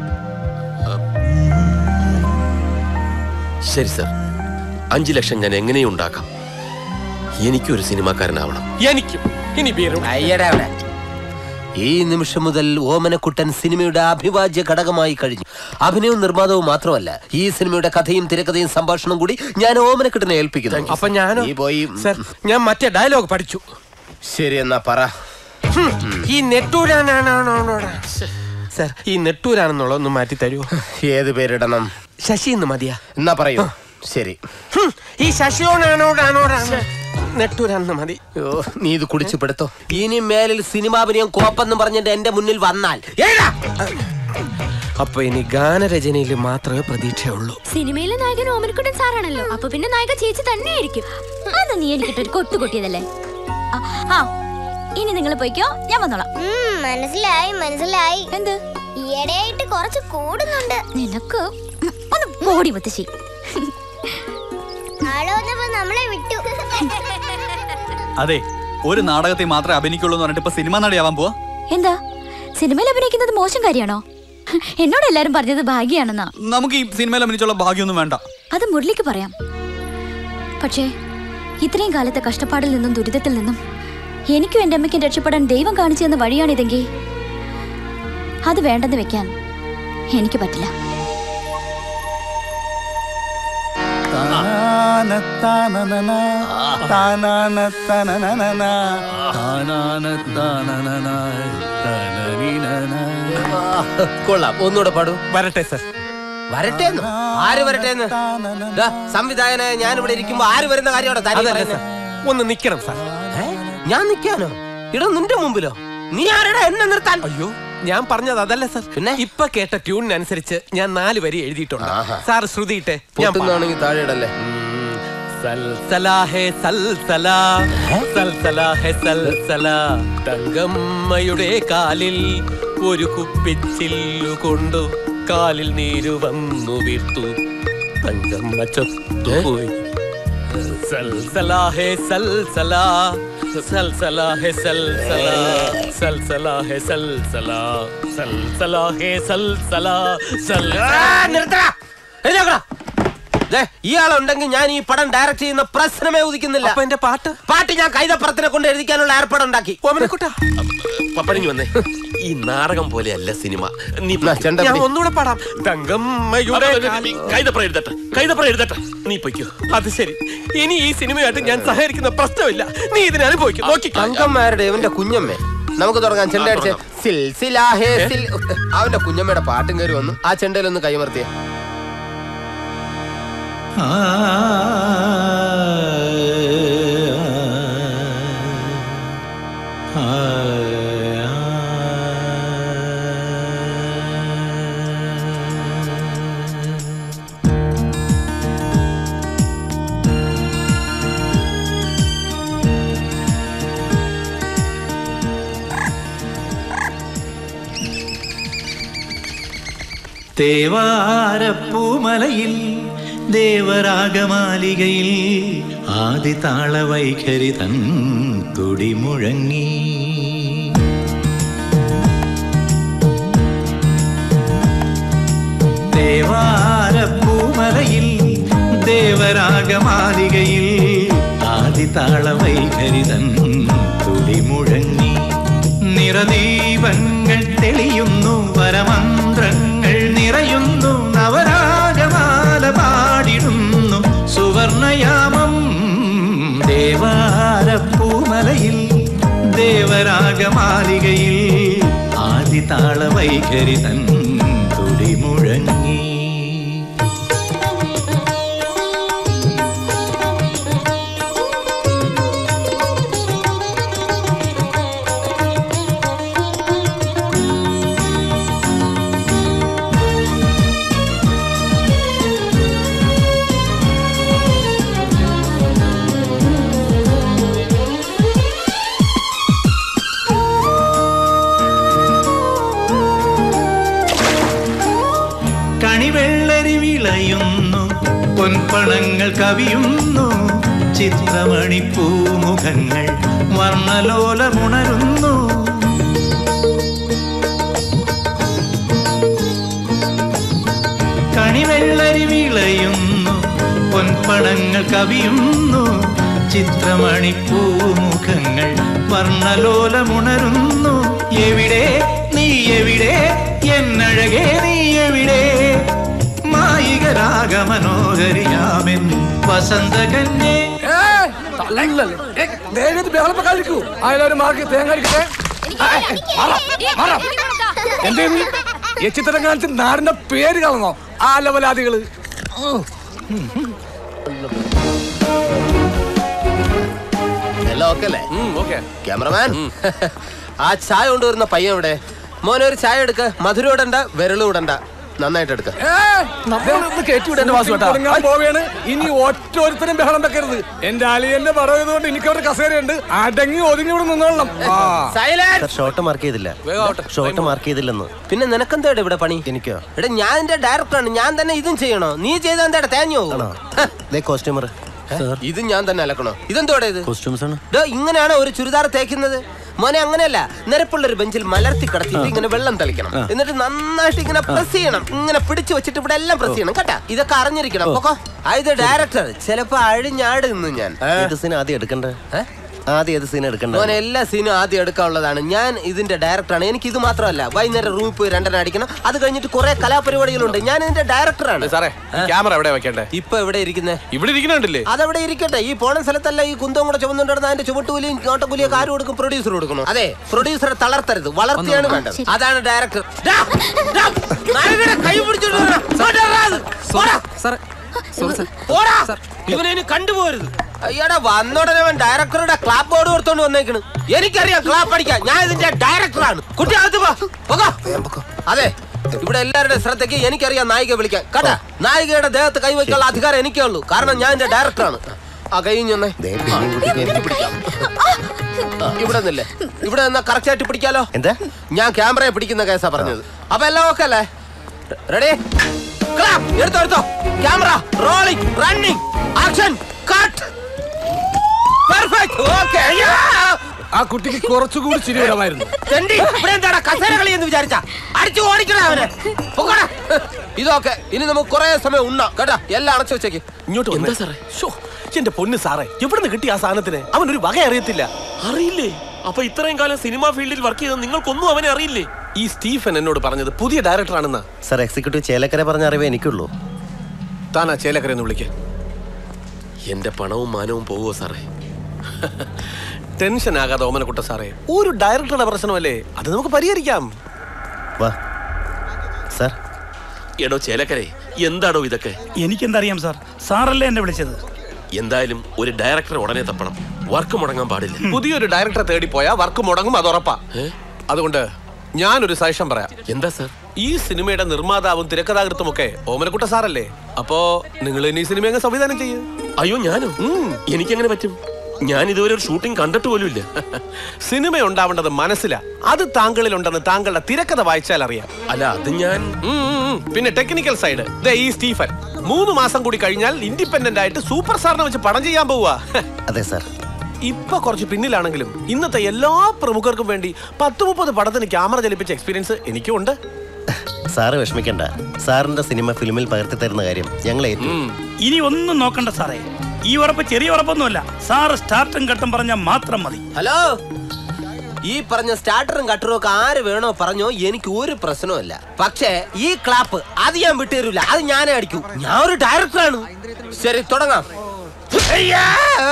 ശരി സർ അഞ്ചു ലക്ഷം ഞാൻ എങ്ങനെയും ഉണ്ടാക്കാം എനിക്കൊരു സിനിമാക്കാരനാവണം എനിക്കും ഇനി പേരും അയ്യടാ അവിടെ ഈ നിമിഷം മുതൽ ഓമനക്കുട്ടൻ സിനിമയുടെ അഭിവാജ്യ ഘടകമായി കഴിഞ്ഞു അഭിനയവും നിർമ്മാതവും മാത്രമല്ല ഈ സിനിമയുടെ കഥയും തിരക്കഥയും സംഭാഷണവും കൂടി ഞാൻ ഓമനക്കുട്ടനെ ഏൽപ്പിക്കുന്നു അപ്പൊ ഞാനോ നീ പോയി സർ ഞാൻ മറ്റേ ഡയലോഗ് പഠിച്ചു ശരി എന്നാ പറ ഹും, ഈ നെട്ടൂരാണോ സർ ഈ നെട്ടൂരാണെന്നുള്ള ഒന്ന് മാറ്റി തരുമോ ഏത് പേരിടണം ശശി എന്ന് മതിയാ എന്നാ പറയൂ ശരി ഹും, ഈ ശശിയോണാണോടാണോടാണ് നെട്ടൂരാണെന്ന് മതി ഓ നീ ഇത് കുടിച്ചു പെടുത്തോ ഇനി മേലിൽ സിനിമാഭിനയം കോപ്പെന്ന് പറഞ്ഞിട്ട് എന്റെ മുന്നിൽ വന്നാൽ ഏടാ അപ്പൊ ഇനി ഗാനരചനയിൽ മാത്രമേ പ്രതീക്ഷയുള്ളൂ സിനിമയിലെ നായകൻ ഓമനക്കുട്ടൻ സാറാണല്ലോ അപ്പൊ പിന്നെ നായക ചേച്ചി തന്നെയായിരിക്കും അത് നീ എനിക്കിട്ടൊരു കൊത്തു കൊട്ടിയതല്ലേ ആ, ആ ഇനി നിങ്ങൾ പോയിക്കോ ഞാൻ വന്നോളാം മനസ്സിലായി മനസ്സിലായി എന്ത് ഈയിടെയായിട്ട് കുറച്ച് കൂടുന്നുണ്ട് നിനക്ക് ഒന്ന് കോടി മുത്തശ്ശി ആള് വന്നപ്പോ നമ്മളെ വിട്ടു അതെ ഒരു നാടകത്തിൽ മാത്രമേ അഭിനയിക്കുള്ളൂ എന്ന് പറഞ്ഞിട്ട് ഇപ്പൊ സിനിമ നടിയാവാൻ പോവാ എന്താ സിനിമയിൽ അഭിനയിക്കുന്നത് മോശം കാര്യമാണോ എന്നോട് എല്ലാരും പറഞ്ഞത് ഭാഗ്യാണെന്നാ നമുക്ക് ഈ സിനിമയിൽ അഭിനയിച്ചുള്ള ഭാഗ്യമൊന്നും വേണ്ട അത് മുരളിക്ക് പറയാം പക്ഷേ ഇത്രയും കാലത്തെ കഷ്ടപ്പാടിൽ നിന്നും ദുരിതത്തിൽ നിന്നും എനിക്കും എൻ്റെ അമ്മയ്ക്കും രക്ഷപ്പെടാൻ ദൈവം കാണിച്ചു തന്ന വഴിയാണിതെങ്കിൽ അത് വേണ്ടെന്ന് വെക്കാൻ എനിക്ക് പറ്റില്ല കൊള്ളാം ഒന്നുകൂടെ പാടൂ വരട്ടെ സർ വരട്ടെ ആര് വരട്ടെ സംവിധായകനായ ഞാൻ ഇവിടെ ഇരിക്കുമ്പോ ആര് വരുന്ന കാര്യമാണ് താൻ ഈ അതല്ല പറയുന്നത്? സർ ഒന്ന് നിക്കണം സാർ ഞാൻ നിൽക്കാനോ ഇടോ നിന്റെ മുമ്പിലോ നീ ആരുടെ എന്നെ നിർത്താൻ അയ്യോ ഞാൻ പറഞ്ഞത് അതല്ല സർ പിന്നെ ഇപ്പൊ കേട്ട ട്യൂണിനനുസരിച്ച് ഞാൻ നാല് വരി എഴുതിയിട്ടുണ്ട് സാർ ശ്രുതിയിട്ടെ ഞാൻ പൊട്ടുന്നാണെങ്കിൽ താഴെ ഇടല്ലേ സൽസലാ ഹേ സൽസലാ സൽസലാ ഹേ സൽസലാ തങ്കമ്മയുടെ കാലിൽ ഒരു കുപ്പിച്ചില്ലു കൊണ്ടു കാലിൽ നീരു വന്നു വീർത്തു തങ്കമ്മ ചൊത്തുപോയി സൽസലാ ഹേ സൽസലാ സൽസലാ ഹേ സൽസലാ സൽസലാ ഹേ സൽസലാ സൽസലാ ഹേ സൽസലാ സൽസലാ ദേ, ഇയാളുണ്ടെങ്കിൽ ഞാൻ ഈ പടം ഡയറക്ട് ചെയ്യുന്ന പ്രശ്നമേ ഉദിക്കുന്നില്ല അപ്പൊ എന്റെ പാട്ട് പാട്ട് ഞാൻ കൈതപ്പുറത്തിനെ കൊണ്ട് എഴുതിക്കാനുള്ള ഏർപ്പാട് ഉണ്ടാക്കി പപ്പണിഞ്ഞു വന്നേ ഈ നാടകം പോലെയല്ല സിനിമ നീ നാ, ചെണ്ട ഞാൻ പിടി. ഒന്നുകൂടെ പാടാം തങ്കമ്മയുടെ കൈതപ്ര എഴുതട്ടെ കൈതപ്ര എഴുതട്ടെ നീ പൊയ്ക്കോ അത് ശരി ഇനി ഈ സിനിമയായിട്ട് ഞാൻ സഹകരിക്കുന്ന പ്രശ്നമില്ല നീ ഇതിനെ അനുഭവിക്കും നോക്കി തങ്കന്മാരുടെ ഇവന്റെ കുഞ്ഞമ്മേ നമുക്ക് തുടങ്ങാം ചെണ്ട അടിച്ച് സിൽ സിലാ ഹേ സിൽ അവന്റെ കുഞ്ഞമ്മയുടെ പാട്ടും കയറി വന്നു ആ ചെണ്ടയിലൊന്ന് കൈമർത്തിയ തേവാരപ്പൂമലയിൽ ദേവരാഗമാലികയിൽ ആദി താളവൈഖരി തൻ തുടി മുഴങ്ങി ദേവാരപ്പൂമലയിൽ ദേവരാഗമാലികയിൽ ആദി താളവൈഖരി തൻ തുടി മുഴങ്ങി നിറദീപങ്ങൾ തെളിയുന്നു വരമന്ത്രങ്ങൾ നിറയുന്നു നവരാഗമാല പാടിടുന്നു സുവർണയാമം ദേവാരപ്പൂമലയിൽ ദേവരാഗമാലികയിൽ ആദിതാള വൈഖരി തൻ തുടി മുഴങ്ങി കണിവെള്ളരി വിളയുന്നു പൊൻപണങ്ങൾ കവിയുന്നു ചിത്രമണി പൂമുഖങ്ങൾ വർണ്ണലോലമുണരുന്നു കണിവെള്ളരി വിളയുന്നു പൊൻപണങ്ങൾ കവിയുന്നു ചിത്രമണി പൂമുഖങ്ങൾ വർണ്ണലോലമുണരുന്നു എവിടെ നീ എവിടെ എന്നഴകേ നീ എവിടെ മായിക രാഗമനോഹരിയാമെൻ വസന്തകന്യേ ബഹളപ്പക്കാരിക്കൂ ആയാലും മാർക്ക് തേങ്ങ അടിക്കട്ടെ എന്തേ നീ ഈ ചിത്രം കാണിച്ച് നാടിന്റെ പേര് കളഞ്ഞോ ആ ലവലാദികള് എല്ലാം ഓക്കെ അല്ലേ ക്യാമറമാൻ ആ ചായ കൊണ്ടുവരുന്ന പയ്യൻ എവിടെ മോനെ ഒരു ചായ എടുക്ക മധുരം ഇടണ്ട വിരളും ഇടണ്ട നന്നായിട്ട് എടുക്ക തുടങ്ങാൻ പോവുകയാണ് ഇനി ഒറ്റൊരുത്തരും ബഹളം വെക്കരുത് എന്റെ അലിയന്റെ പറയുന്നതുകൊണ്ട് എനിക്ക് അവിടെ കസേരയുണ്ട് അടങ്ങി ഒതുങ്ങി ഇവിടെ നിന്നോളണം ആ ഷോട്ട് മാർക്ക് ചെയ്തില്ല ഷോട്ട് മാർക്ക് ചെയ്തില്ലെന്ന് പിന്നെ നിനക്കെന്താ ഇവിടെ പണി എനിക്കോ എടാ ഞാൻ എന്റെ ഡയറക്ടറാണ് ഞാൻ തന്നെ ഇതും ചെയ്യണോ നീ ചെയ്ത എന്താ തേഞ്ഞോ കോസ്റ്റ്യൂമർ ഇത് ഞാൻ തന്നെ അലക്കണോ ഇതെന്തോടെ ഇത് കോസ്റ്റ്യൂംസ് ആണ് ഇങ്ങനെയാണോ ഒരു ചുരിദാർ തേക്കുന്നത് മോനെ അങ്ങനെയല്ല നിരപ്പുള്ള ഒരു ബെഞ്ചിൽ മലർത്തി കിടത്തിയിട്ട് ഇങ്ങനെ വെള്ളം തളിക്കണം എന്നിട്ട് നന്നായിട്ട് ഇങ്ങനെ പ്രസ് ചെയ്യണം ഇങ്ങനെ പിടിച്ചു വെച്ചിട്ട് ഇവിടെ എല്ലാം പ്രസ് ചെയ്യണം കേട്ടാ ഇതൊക്കെ അറിഞ്ഞിരിക്കണം പൊക്കോ ആ, ഇത് ഡയറക്ടർ ചിലപ്പോ അഴിഞ്ഞാട് നിന്ന് ഞാൻ ഏത് സീൻ ആദ്യം എടുക്കണ്ടേ ആദ്യം ഏത് സീൻ എടുക്കണ്ടേ മോനെ എല്ലാ സീനും ആദ്യം എടുക്കാനുള്ളതാണ് ഞാൻ ഇതിന്റെ ഡയറക്ടറാണ് എനിക്ക് ഇത് മാത്രമല്ല വൈകുന്നേരം റൂമിൽ പോയി രണ്ടെണ്ണം അടിക്കണം അത് കഴിഞ്ഞിട്ട് കുറെ കലാപരിപാടികളുണ്ട് ഞാൻ ഇതിന്റെ ഡയറക്ടറാണ് സാറേ ക്യാമറ എവിടെ വെക്കണ്ടേ ഇപ്പൊ എവിടെ ഇരിക്കുന്നേ ഇവിടെ ഇരിക്കണുണ്ടല്ലേ അതവിടെ ഇരിക്കട്ടെ ഈ പോണ സ്ഥലത്തല്ല ഈ കുന്തവും കൂടെ ചുമന്നുകൊണ്ടിരുന്ന അതിന്റെ ചുവട്ടുകൂലിയും നോട്ടക്കൂലിയൊക്കെ ആര് കൊടുക്കും പ്രൊഡ്യൂസർ കൊടുക്കണം അതെ പ്രൊഡ്യൂസറെ തളർത്തരുത് വളർത്തിയാണ് വേണ്ടത് അതാണ് ഡയറക്ടർ കൈ പിടിച്ചോണ്ട് വരാ. പോടാ, അത്. പോടാ. പോടാ. ഇവനെ ഇനി കണ്ടുപോരുത് അയ്യടാ വന്നോടനെ അവൻ ഡയറക്ടറുടെ ക്ലാപ്പ് ബോർഡ് കൊടുത്തോണ്ട് വന്നേക്കണ് എനിക്കറിയാം ക്ലാപ്പ് അടിക്കാൻ ഞാൻ ഇതിന്റെ ഡയറക്ടറാണ് കുട്ടി അകത്ത് പോ. പോകോ. അതെ ഇവിടെ എല്ലാവരുടെ ശ്രദ്ധയ്ക്ക് എനിക്കറിയാം നായിക വിളിക്കാൻ കേട്ടാ നായികയുടെ ദേഹത്ത് കൈവയ്ക്കാനുള്ള അധികാരം എനിക്കേ ഉള്ളൂ കാരണം ഞാൻ ഇതിന്റെ ഡയറക്ടറാണ് ആ കഴിഞ്ഞൊന്നേ എനിക്ക് പിടിക്കാം ആ, ഇവിടെ നിന്നില്ലേ ഇവിടെ നിന്നാ കറക്റ്റ് ആയിട്ട് പിടിക്കാലോ എന്താ ഞാൻ ക്യാമറയെ പിടിക്കുന്ന കേസാ പറഞ്ഞത് അപ്പൊ എല്ലാം ഓക്കെ അല്ലേ റെഡി എടുത്തോ എടുത്തോ camera rolling running action cut perfect okay ആ കുട്ടിക്ക് കുറച്ചുകൂടി ചിരി വരാമായിരുന്നു തെണ്ടി ഇവിടെ എന്താടാ കസേര കളി എന്ന് വിചാരിച്ച അടിച്ചു ഓടിക്കണ അവനെ പൊക്കോടാ. ഇതൊക്കെ ഇനി നമുക്ക് കുറെ സമയം ഉണ്ണാം കേട്ടാ എല്ലാം അടച്ചു വെച്ചേക്ക് ഇങ്ങോട്ട് എന്താ സാറേ ഷോ എന്റെ പൊന്ന് സാറേ എവിടുന്ന് കിട്ടി ആ സാധനത്തിന് അവനൊരു വക അറിയത്തില്ല അറിയില്ലേ അപ്പൊ ഇത്രയും കാലം സിനിമാ ഫീൽഡിൽ വർക്ക് ചെയ്ത നിങ്ങൾക്കൊന്നും അവനെ അറിയില്ലേ ഈ സ്റ്റീഫൻ എന്നോട് പറഞ്ഞത് പുതിയ ഡയറക്ടർ ആണെന്ന് സാർ എക്സിക്യൂട്ടീവ് ചേലക്കര പറഞ്ഞ അറിവേ എനിക്കുള്ളൂ താനാ ചേലക്കര എന്ന് വിളിക്ക എന്റെ പണവും മാനവും പോവോ സാറേ ടെൻഷൻ ആകാതെ ഓമനക്കുട്ട സാറേ ഒരു ഡയറക്ടറുടെ പ്രശ്നമല്ലേ അത് നമുക്ക് പരിഹരിക്കാം വാ സാർ എടോ ചേലക്കരെ എന്താടോ ഇതൊക്കെ എനിക്കെന്തറിയാം സാർ സാറല്ലേ എന്നെ വിളിച്ചത് എന്തായാലും ഒരു ഡയറക്ടറെ ഉടനെ തപ്പണം വർക്ക് മുടങ്ങാൻ പാടില്ല പുതിയൊരു ഡയറക്ടറെ തേടി പോയാ വർക്ക് മുടങ്ങും അത് ഉറപ്പാ അതുകൊണ്ട് ഞാനൊരു സജഷൻ പറയാം എന്താ സാർ ഈ സിനിമയുടെ നിർമ്മാതാവും തിരക്കഥാകൃത്തും ഒക്കെ ഓമനക്കുട്ട സാറല്ലേ അപ്പോ നിങ്ങൾ ഇനി ഈ സിനിമ അങ്ങ് സംവിധാനം ചെയ്യും അയ്യോ ഞാനോ എനിക്കെങ്ങനെ പറ്റും ഞാൻ ഇതുവരെ ഒരു ഷൂട്ടിംഗ് കണ്ടിട്ട് പോലും ഇല്ല സിനിമ ഉണ്ടാവേണ്ടത് മനസ്സിലാ അത് താങ്കളിൽ ഉണ്ടെന്ന് താങ്കളുടെ തിരക്കഥ വായിച്ചാൽ അറിയാം അല്ല അത് ഞാൻ ഉം, ഉം, ഉം. പിന്നെ ടെക്നിക്കൽ സൈഡ് ദേ ഈ സ്റ്റീഫൻ മൂന്ന് മാസം കൂടി കഴിഞ്ഞാൽ ഇൻഡിപെൻഡന്റ് ആയിട്ട് സൂപ്പർ സ്റ്റാറിനെ വെച്ച് പടം ചെയ്യാൻ പോവാ അതെ സാർ ഇപ്പൊ കുറച്ച് പിന്നിലാണെങ്കിലും ഇന്നത്തെ എല്ലാ പ്രമുഖർക്കും വേണ്ടി പത്ത് മുപ്പത് പടത്തിന് ക്യാമറ ചലിപ്പിച്ച എക്സ്പീരിയൻസ് എനിക്കും ഉണ്ട് സാറ് വിഷമിക്കണ്ട സാറിന്റെ സിനിമ ഫിലിമിൽ പകർത്തി തരുന്ന കാര്യം ഞങ്ങൾ ഏറ്റു ഇനി ഒന്നും നോക്കണ്ട സാറേ ഈ ഉറപ്പ് ചെറിയ ഉറപ്പൊന്നുമല്ല സാറ് സ്റ്റാർട്ടും ഘട്ടം പറഞ്ഞാൽ മാത്രം മതി ഹലോ ഈ പറഞ്ഞ സ്റ്റാർട്ടറും കട്ടറും ഒക്കെ ആര് വേണോ പറഞ്ഞോ എനിക്ക് ഒരു പ്രശ്നവുമില്ല പക്ഷേ ഈ ക്ലാപ്പ് അത് ഞാൻ വിട്ടുതരില്ല അത് ഞാനേ അടിക്കൂ ഞാൻ ഒരു ഡയറക്ടറാണ് ശരി തുടങ്ങാം അയ്യാ!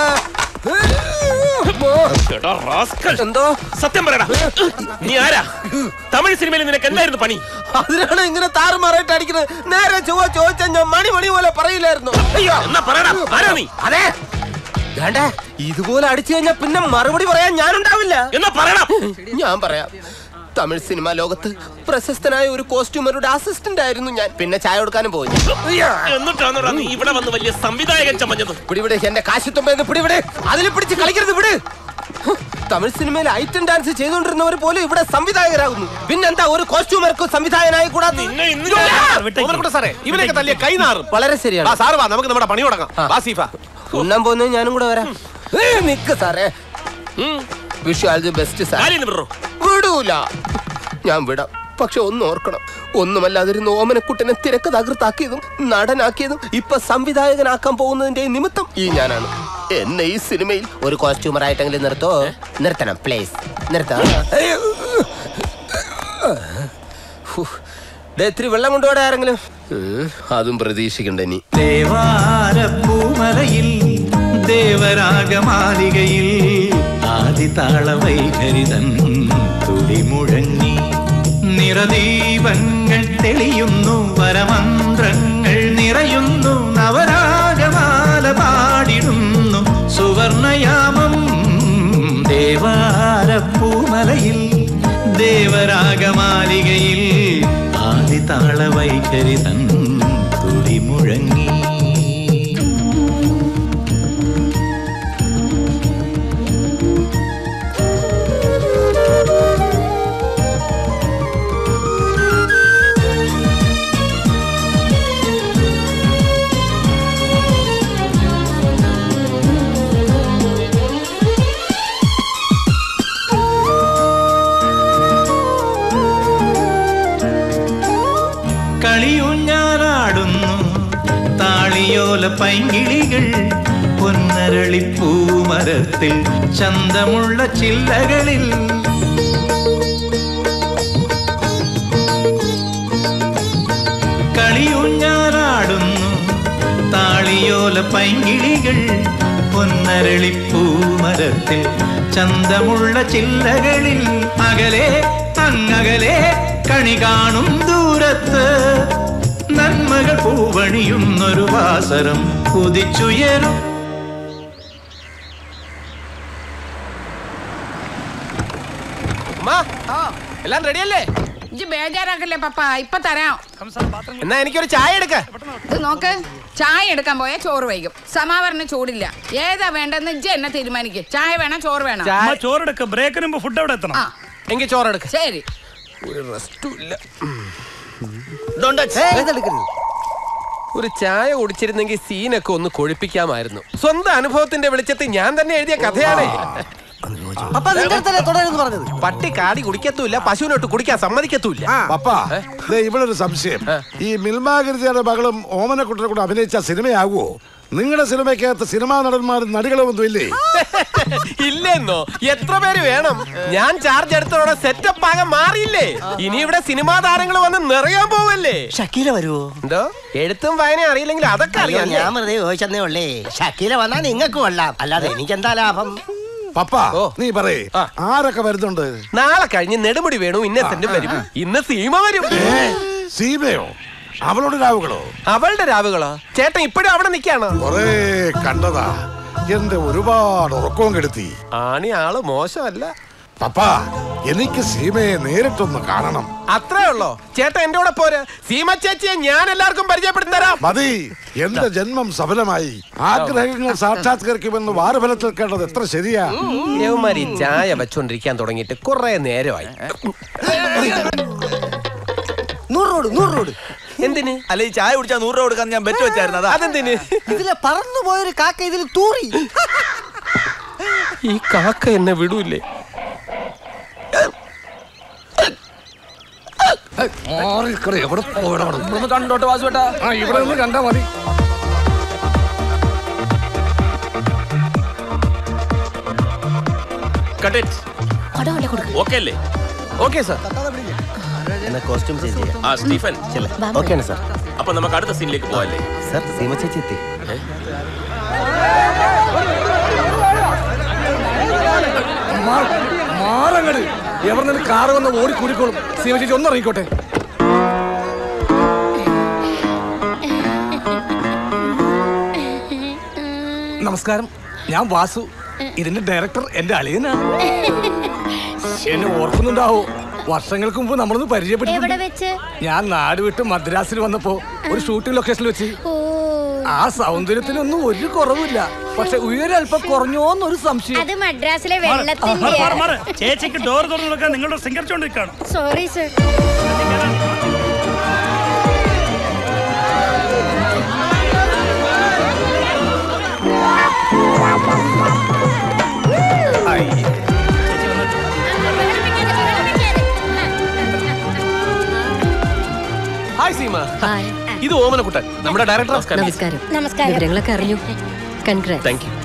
എന്തോ സത്യം പറയടാ നീ ആരാ തമിഴ് സിനിമയിൽ നിനക്ക് എന്തായിരുന്നു പണി അതിനാണ് ഇങ്ങനെ താറുമാറായിട്ട് അടിക്കുന്നത് നേരെ ചൊവ്വ ചോദിച്ചാൽ ഞാൻ മണി മണി പോലെ പറയില്ലായിരുന്നു അയ്യോ എന്നാ പറയടാ ആരാ നീ അതെ വേണ്ടേ ഇതുപോലെ അടിച്ചു കഴിഞ്ഞാൽ പിന്നെ മറുപടി പറയാൻ ഞാനുണ്ടാവില്ല എന്നാ പറയണം ഞാൻ പറയാം തമിഴ് സിനിമാ ലോകത്ത് പ്രശസ്തനായ ഒരു കോസ്റ്റ്യൂമറുടെ അസിസ്റ്റന്റ് ആയിരുന്നു ഞാൻ പിന്നെ ചായ കൊടുക്കാനും പോയി എന്നിട്ടാണോടാ നീ ഇവിടെ വന്ന് വലിയ സംവിധായകൻ ചമഞ്ഞത് പിടിവിടെ എന്റെ കാശിത്തുമ്പെന്ന് പിടിവിടെ അതിൽ പിടിച്ച് കളിക്കരുത് വിട് തമിഴ് സിനിമയിൽ ഐറ്റം ഡാൻസ് ചെയ്തുകൊണ്ടിരുന്നവർ പോലും ഇവിടെ സംവിധായകരാകുന്നു പിന്നെന്താ ഒരു കോസ്റ്റ്യൂമർക്ക് സംവിധായകനായി കൂടാതെ ഓമനക്കുട്ട സാറേ ഇവനൊക്കെ തല്ലിയ കൈ നാറും വളരെ ശരിയാണ് വാ, സാറ് വാ നമുക്ക് നമ്മുടെ പണി തുടങ്ങാം വാ സീഫ ഉണ്ണാൻ പോകുന്നത് ഞാനും കൂടെ വരാം ഏ, നിക്ക് സാറേ wish you all the best sir വിടൂല ഞാൻ വിടാം പക്ഷെ ഒന്ന് ഓർക്കണം ഒന്നുമല്ലാതിരുന്ന ഓമനക്കുട്ടനെ തിരക്ക് തകർത്താക്കിയതും നടനാക്കിയതും ഇപ്പൊ സംവിധായകനാക്കാൻ പോകുന്നതിന്റെ നിമിത്തം ഈ ഞാനാണ് എന്നെ ഈ സിനിമയിൽ ഒരു കോസ്റ്റ്യൂമർ ആയിട്ടെങ്കിലും നിർത്തോ നിർത്തണം പ്ലീസ് നിർത്താം ഫു. ദേ, ഇത്തിരി വെള്ളം കൊണ്ടുപോടാ ആരെങ്കിലും ഉം, അതും പ്രതീക്ഷിക്കണ്ട ഇനി ദേവാരപ്പൂമലയിൽ ദേവരാഗമാലികയിൽ ആദിതാള വൈഖരിതൻ തുടിമുഴങ്ങി നിറദീപങ്ങൾ തെളിയുന്നു വരമന്ത്രങ്ങൾ നിറയുന്നു നവരാഗമാല പാടിടുന്നു സുവർണയാമം ദേവാരപ്പൂമലയിൽ ദേവരാഗമാലികയിൽ ആദിതാള വൈഖരിതൻ തുടിമുഴങ്ങി കളിയൂഞ്ഞാലാടുന്നു താളിയോല പൈങ്കിളികൾ പൊന്നരളിപ്പൂമരത്തിൽ ചന്തമുള്ള ചില്ലകളിൽ കളിയൂഞ്ഞാലാടുന്നു താളിയോല പൈങ്കിളികൾ പൊന്നരളിപ്പൂമരത്തിൽ ചന്തമുള്ള ചില്ലകളിൽ അകലെ അങ്ങകലെ കണി കാണും ദൂരത്ത് നന്മകൾ പൂവണിയുന്നൊരു വാസരം കുതിച്ചുയരും എല്ലാം റെഡിയല്ലേ ഇജ്ജ് ബേജാറാക്കല്ലേ പപ്പ ഇപ്പൊ തരാം എന്നാ എനിക്കൊരു ചായ എടുക്ക ഇത് നോക്ക് ചായ എടുക്കാൻ പോയാൽ ചോറ് വൈകും സമാവരണ ചൂടില്ല ഏതാ വേണ്ടെന്ന് ഇജ്ജ് എന്നെ തീരുമാനിക്ക് ചായ വേണം ചോറ് വേണം അമ്മ ചോറെടുക്ക ബ്രേക്കിന് മുമ്പ് ഫുഡ് എവിടെ എത്തണം എങ്കിൽ ചോറെടുക്ക ശരി ഒരു റെസ്റ്റും ഇല്ല ഏതെടുക്കരുത് ഒരു ചായ കുടിച്ചിരുന്നെങ്കിൽ സീനൊക്കെ ഒന്ന് കൊഴിപ്പിക്കാമായിരുന്നു സ്വന്തം അനുഭവത്തിന്റെ വെളിച്ചത്തിൽ ഞാൻ തന്നെ എഴുതിയ കഥയാണ് പപ്പ നിന്റെ അടുത്തല്ലേ തുടരുന്ന് പറഞ്ഞത് പട്ടി കാടി കുടിക്കത്തൂല്ല പശുവിനോട്ട് കുടിക്കാൻ സമ്മതിക്കത്തൂല്ല പപ്പ ദേ ഇവിടെ ഒരു സംശയം ഈ മിൽമാകൃതിയുടെ മകളും ഓമനക്കുട്ടനെ കൂടെ അഭിനയിച്ച സിനിമയാകുമോ നിങ്ങളുടെ സിനിമയ്ക്കകത്ത് സിനിമാ നടന്മാരും നടികളും ഒന്നും ഇല്ലേ ഇല്ലെന്നോ എത്ര പേര് വേണം ഞാൻ ചാർജ് എടുത്തോടെ സെറ്റപ്പ് ആകെ മാറിയില്ലേ ഇനി ഇവിടെ സിനിമാ താരങ്ങൾ വന്ന് നിറയാൻ പോവല്ലേ ഷക്കീല വരുവോ എന്തോ എഴുത്തും വായന അറിയില്ലെങ്കിൽ അതൊക്കെ അയ്യോ, അറിയാം ഞാൻ വെറുതെ ചോദിച്ചെന്നേ ഉള്ളേ ഷക്കീല വന്നാ നിങ്ങൾക്ക് കൊള്ളാം അല്ലാതെ എനിക്കെന്താ ലാഭം പപ്പ നീ പറയേ ആരൊക്കെ വരുന്നുണ്ട് നാളെ കഴിഞ്ഞ് നെടുമുടി വേണു ഇന്നസെന്റ് വരും ഇന്ന് സീമ വരും സീമയോ അവളോട് രാവുകളോ അവളുടെ രാവുകളോ ചേട്ടൻ ഇപ്പോഴും അവിടെ നിൽക്കാണോ കൊറേ കണ്ടതാ എന്റെ ഒരുപാട് ഉറക്കവും കെടുത്തി ആണി ആള് മോശമല്ല പപ്പ എനിക്ക് സീമയെ നേരിട്ടൊന്ന് കാണണം അത്രേ ഉള്ളോ ചേട്ടൻ എന്റെ കൂടെ പോര് സീമ ചേച്ചിയെ ഞാൻ എല്ലാവർക്കും പരിചയപ്പെടുത്തി തരാം മതി എന്റെ ജന്മം സഫലമായി ആഗ്രഹങ്ങൾ സാക്ഷാത്കരിക്കുമെന്ന് വാരഫലത്തിൽ കേട്ടത് എത്ര ശരിയാ യവന്മാര് ഈ ചായ വെച്ചോണ്ടിരിക്കാൻ തുടങ്ങിയിട്ട് കുറെ നേരമായി നൂറ് റോഡ് നൂറ് റോഡ് എന്തിന് അല്ല ഈ ചായ കുടിച്ചാൽ നൂറ് രൂപ കൊടുക്കാൻ ഞാൻ ബെറ്റ് വെച്ചായിരുന്നു അതാ അതെന്തിന് ഇതിലെ പറന്നു പോയൊരു കാക്ക ഇതിൽ തൂറി ഈ കാക്ക എന്നെ വിടൂലേ എവിടെ കണ്ടോട്ട് വാസുവേട്ടാ ഇവിടെ നിന്ന് കണ്ടാ മതി ഓക്കെ അല്ലേ ഓക്കെ സാർ എന്നാ കോസ്റ്റ്യൂം ചേഞ്ച് ചെയ്യാം ആ സ്റ്റീഫൻ ഓക്കെ ആണ് സാർ അപ്പൊ നമുക്ക് അടുത്ത സീനിലേക്ക് പോവാല്ലേ സാർ സീമ ചേച്ചി എത്തി മാറങ്ങട് എവിടെ നിന്ന് കാറ് വന്ന് ഓടി കൂടിക്കോളും സീമ ചേച്ചി ഒന്ന് ഇറങ്ങിക്കോട്ടെ നമസ്കാരം ഞാൻ വാസു ഇതിന്റെ ഡയറക്ടർ എന്റെ അളിയനാണ് എന്നെ ഓർക്കുന്നുണ്ടാവോ വർഷങ്ങൾക്ക് മുമ്പ് നമ്മളൊന്ന് എവിടെ പരിചയപ്പെട്ടു വെച്ച് ഞാൻ നാട് വിട്ട് മദ്രാസിൽ വന്നപ്പോ ഒരു ഷൂട്ടിംഗ് ലൊക്കേഷനിൽ വെച്ച് ഓ ആ സൗന്ദര്യത്തിനൊന്നും ഒരു കുറവില്ല പക്ഷെ ഉയരൽപ്പം കുറഞ്ഞോന്നൊരു സംശയം അത് മദ്രാസിലെ മാറ്, വെള്ളത്തിന്റെ മാറ്, മാറ്. ചേച്ചിക്ക് ഡോർ തുറന്നു കൊടുക്കാൻ നിങ്ങളുടെ സിംഗരിച്ചോണ്ടിരിക്കാണ് സോറി സർ ഹായ് സീമ ഇത് ഓമനക്കുട്ടൻ നമ്മുടെ ഡയറക്ടർ നമസ്കാരം നമസ്കാരം വിവരങ്ങളൊക്കെ അറിഞ്ഞു കൺഗ്രാറ്റ് താങ്ക് യു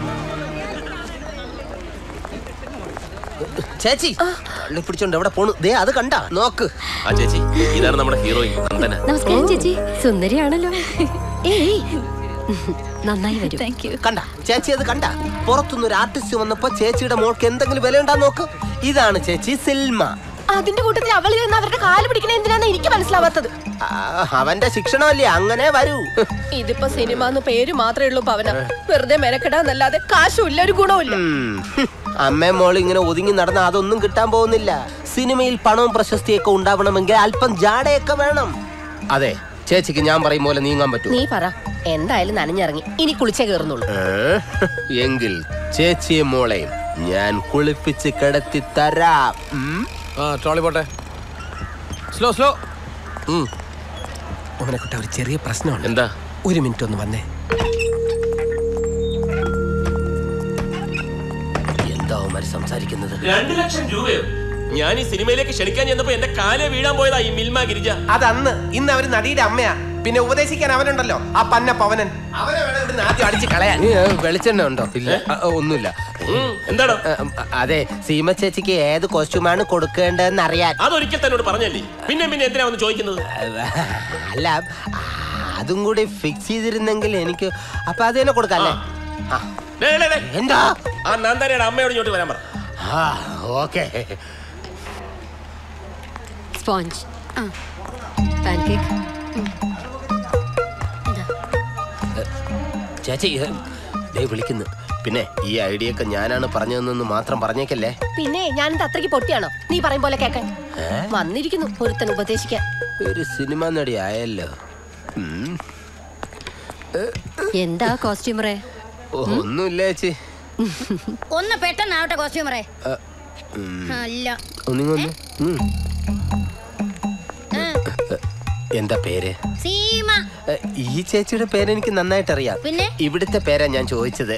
ചേച്ചി കള്ളി പിടിച്ചോണ്ട് എവിടെ പോണു ദേ അത് കണ്ട നോക്ക് ആ ചേച്ചി ഇതാണ് നമ്മുടെ ഹീറോയിൻ നന്ദന നമസ്കാരം ചേച്ചി സുന്ദരിയാണല്ലോ ഏയ് നന്നായി വരും താങ്ക് യു കണ്ട ചേച്ചി അത് കണ്ട പുറത്തുനിന്ന് ഒരു ആർട്ടിസ്റ്റ് വന്നപ്പോ ചേച്ചിയുടെ മോൾക്ക് എന്തെങ്കിലും വില ഉണ്ടാ നോക്ക് ഇതാണ് ചേച്ചി സിൽമ അതിന്റെ കൂട്ടത്തിൽ അവൾ ഇരുന്ന് അവരുടെ കാല് പിടിക്കണ എന്തിനാന്ന് എനിക്ക് മനസ്സിലാവാത്തത് ആ, അവന്റെ ശിക്ഷണമല്ലേ അങ്ങനെ വരൂ ഇതിപ്പോ സിനിമ എന്ന് പേര് മാത്രമേ ഉള്ളൂ പവന വെറുതെ മെനക്കെടാന്നല്ലാതെ കാശുമില്ല ഒരു ഗുണവുമില്ല ഉം. അമ്മയും മോളും ഇങ്ങനെ ഒതുങ്ങി നടന്ന അതൊന്നും കിട്ടാൻ പോകുന്നില്ല സിനിമയിൽ പണവും പ്രശസ്തിയൊക്കെ ഉണ്ടാവണമെങ്കിൽ അല്പം ജാടയൊക്കെ വേണം അതെ ചേച്ചിക്ക് ഞാൻ പറയും പോലെ നീങ്ങാൻ പറ്റൂ നീ പറ എന്തായാലും നനഞ്ഞിറങ്ങി ഇനി കുളിച്ചേ കയറുന്നുള്ളൂ എങ്കിൽ ചേച്ചിയും മോളെയും ഞാൻ കുളിപ്പിച്ച് കിടത്തി തരാം ഉം? ആ ട്രോളി പോട്ടെ സ്ലോ സ്ലോ ഓമനക്കുട്ട ഒരു ചെറിയ പ്രശ്നമുണ്ട് എന്താ ഒരു മിനിറ്റ് ഒന്ന് വന്നേ എന്താ അവന്മാര് സംസാരിക്കുന്നത് രണ്ട് ലക്ഷം രൂപയോ ഞാൻ ഈ സിനിമയിലേക്ക് ക്ഷണിക്കാൻ ചെന്നപ്പോ എന്റെ കാലെ വീഴാൻ പോയതാ ഈ മിൽമ ഗിരിജ അതന്ന് ഇന്ന് അവര് നടിയുടെ അമ്മയാ പിന്നെ ഉപദേശിക്കാൻ അവനുണ്ടല്ലോ ആ പന്ന പവനൻ അവനെ വേണം ഇവിടുന്ന് ആദ്യം അടിച്ച് കളയാൻ ഏ, വെളിച്ചെണ്ണ ഉണ്ടോ ഇല്ല ആ, ഒന്നുമില്ല എന്താണോ അതെ സീമ ചേച്ചിക്ക് ഏത് കോസ്റ്റ്യൂമാണ് കൊടുക്കേണ്ടതെന്ന് അറിയാൻ അതൊരിക്കൽ തന്നോട് പറഞ്ഞല്ലേ പിന്നെ പിന്നെ എന്തിനാ വന്ന് ചോദിക്കുന്നത് അല്ല അതും കൂടി ഫിക്സ് ചെയ്തിരുന്നെങ്കിൽ എനിക്ക് അപ്പൊ അത് തന്നെ കൊടുക്കാം ആ ഡേ, ഡേ, ഡേ. എന്താ ആ നന്ദനയുടെ അമ്മയോട് ഇങ്ങോട്ട് വരാൻ പറ ആ ഓക്കെ സ്പോഞ്ച് പാൻകേക്ക് ചേച്ചി ഏ, ദേ വിളിക്കുന്നു പിന്നെ ഈ ഐഡിയ ഒക്കെ ഞാനാണ് പറഞ്ഞതെന്ന് മാത്രം പറഞ്ഞേക്കല്ലേ പിന്നെ ഞാനെന്ത് അത്രയ്ക്ക് പൊട്ടിയാണോ നീ പറയും പോലെ കേക്കാൻ ഏ? വന്നിരിക്കുന്നു ഒരുത്തൻ ഉപദേശിക്കാൻ ഒരു സിനിമ നടി ആയല്ലോ ഉം. എന്താ കോസ്റ്റ്യൂമറെ ഓ, ഒന്നുമില്ല ചേച്ചി ഒന്ന് പെട്ടെന്നാവട്ടെ കോസ്റ്റ്യൂമറെ ആ, ഉം. അല്ല ഒന്നിങ്ങൊന്ന് ഉം. എന്താ പേര് സീമ ഏ, ഈ ചേച്ചിയുടെ പേര് എനിക്ക് നന്നായിട്ട് അറിയാം പിന്നെ? ഇവിടുത്തെ പേരാ ഞാൻ ചോദിച്ചത്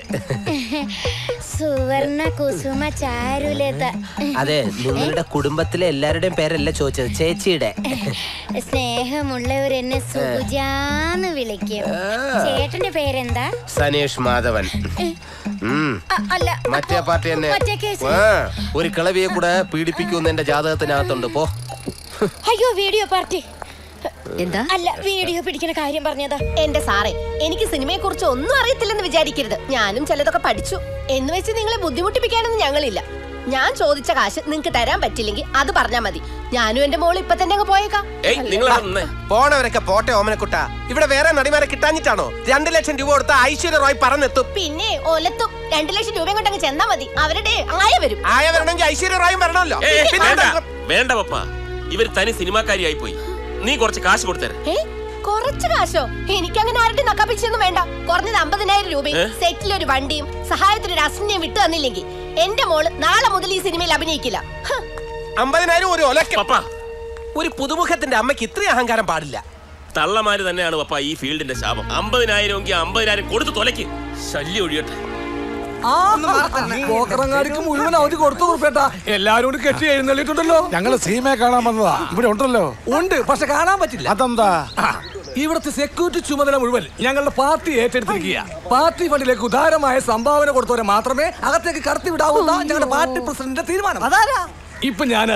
സുവർണ കുസുമ ചാരുലത അതെ നിങ്ങളുടെ കുടുംബത്തിലെ എല്ലാവരുടെയും പേരല്ല ചോദിച്ചത് ചേച്ചിയുടെ സ്നേഹമുള്ളവർ എന്നെ സുജാന്ന് വിളിക്കും ചേട്ടന്റെ പേരെന്താ സനേഷ് മാധവൻ ഉം. അ- അല്ല മറ്റേ പാർട്ടി തന്നെ മറ്റേ കേസ് ആ, ഒരു കിളവിയെ കൂടെ പീഡിപ്പിക്കുമെന്ന് എന്റെ ജാതകത്തിനകത്തുണ്ട് പോ അയ്യോ വീഡിയോ പാർട്ടി എന്താ അല്ല വീഡിയോ പിടിക്കുന്ന കാര്യം പറഞ്ഞതാ എന്റെ സാറേ എനിക്ക് സിനിമയെ കുറിച്ച് ഒന്നും അറിയത്തില്ലെന്ന് വിചാരിക്കരുത് ഞാനും ചിലതൊക്കെ പഠിച്ചു എന്ന് വെച്ച് നിങ്ങളെ ബുദ്ധിമുട്ടിപ്പിക്കാനൊന്നും ഞങ്ങളില്ല ഞാൻ ചോദിച്ച കാശ് നിങ്ങക്ക് തരാൻ പറ്റില്ലെങ്കിൽ അത് പറഞ്ഞാ മതി ഞാനും എന്റെ മോള് ഇപ്പൊ തന്നെ അങ്ങ് പോയേക്കാം ഏയ് നിങ്ങൾ പോണവരൊക്കെ പോട്ടെ ഓമനക്കുട്ട ഇവിടെ വേറെ നടിമാരെ കിട്ടാഞ്ഞിട്ടാണോ രണ്ടു ലക്ഷം രൂപ കൊടുത്ത ഐശ്വര്യ റോയ് പറന്നെത്തും പിന്നെ ഒലത്തും രണ്ടു ലക്ഷം രൂപയും കൊണ്ട് അങ്ങ് ചെന്നാ മതി അവരുടെ ആയ വരും ആയ വരണമെങ്കിൽ ഐശ്വര്യ റോയും വരണമല്ലോ ഏയ്, ഏയ്, പിന്നെ വേണ്ട എന്താ? വേണ്ട പപ്പ ഇവര് തനി സിനിമാക്കാരിയായി പോയി നീ കുറച്ച് കാശ് കൊടുത്തരാ ഏ കുറച്ച് കാശോ എനിക്ക് അങ്ങനെ ആരുടെ നക്കാപ്പിച്ചൊന്നും വേണ്ട കുറഞ്ഞത് അമ്പതിനായിരം രൂപയും ഏ? സെറ്റിൽ ഒരു വണ്ടിയും സഹായത്തിന് ഒരു അസിനെയും വിട്ടു തന്നില്ലെങ്കിൽ എന്റെ മോള് നാളെ മുതൽ ഈ സിനിമയിൽ അഭിനയിക്കില്ല ഹ്. അമ്പതിനായിരം ഒരു ഒലക്ക ഒരു പുതുമുഖത്തിന്റെ അമ്മയ്ക്ക് ഇത്രയും അഹങ്കാരം പാടില്ല തള്ളമാര് തന്നെയാണ് പപ്പ ഈ ഫീൽഡിന്റെ ശാപം അമ്പതിനായിരം എങ്കിൽ അമ്പതിനായിരം കൊടുത്ത് തുലയ്ക്ക് ശല്യം ഒഴിയട്ടെ പോക്കറങ്ങാടിക്ക് മുഴുവൻ അവധി കൊടുത്തു കുറിപ്പേട്ട എല്ലാരും കൂടി കെട്ടി എഴുന്നള്ളിട്ടുണ്ടല്ലോ ഞങ്ങള് സീമയെ കാണാൻ വന്നതാ ഇവിടെ ഉണ്ടല്ലോ ഉണ്ട് പക്ഷെ കാണാൻ പറ്റില്ല അതെന്താ ഇവിടുത്തെ സെക്യൂരിറ്റി ചുമതല മുഴുവൻ ഞങ്ങളുടെ പാർട്ടി ഏറ്റെടുത്തിരിക്കുക പാർട്ടി ഫണ്ടിലേക്ക് ഉദാരമായ സംഭാവന കൊടുത്തവരെ മാത്രമേ അകത്തേക്ക് കടത്തി വിടാവുന്ന ഞങ്ങളുടെ പാർട്ടി പ്രസിഡന്റിന്റെ തീരുമാനം അതാരാ ഇപ്പൊ ഞാൻ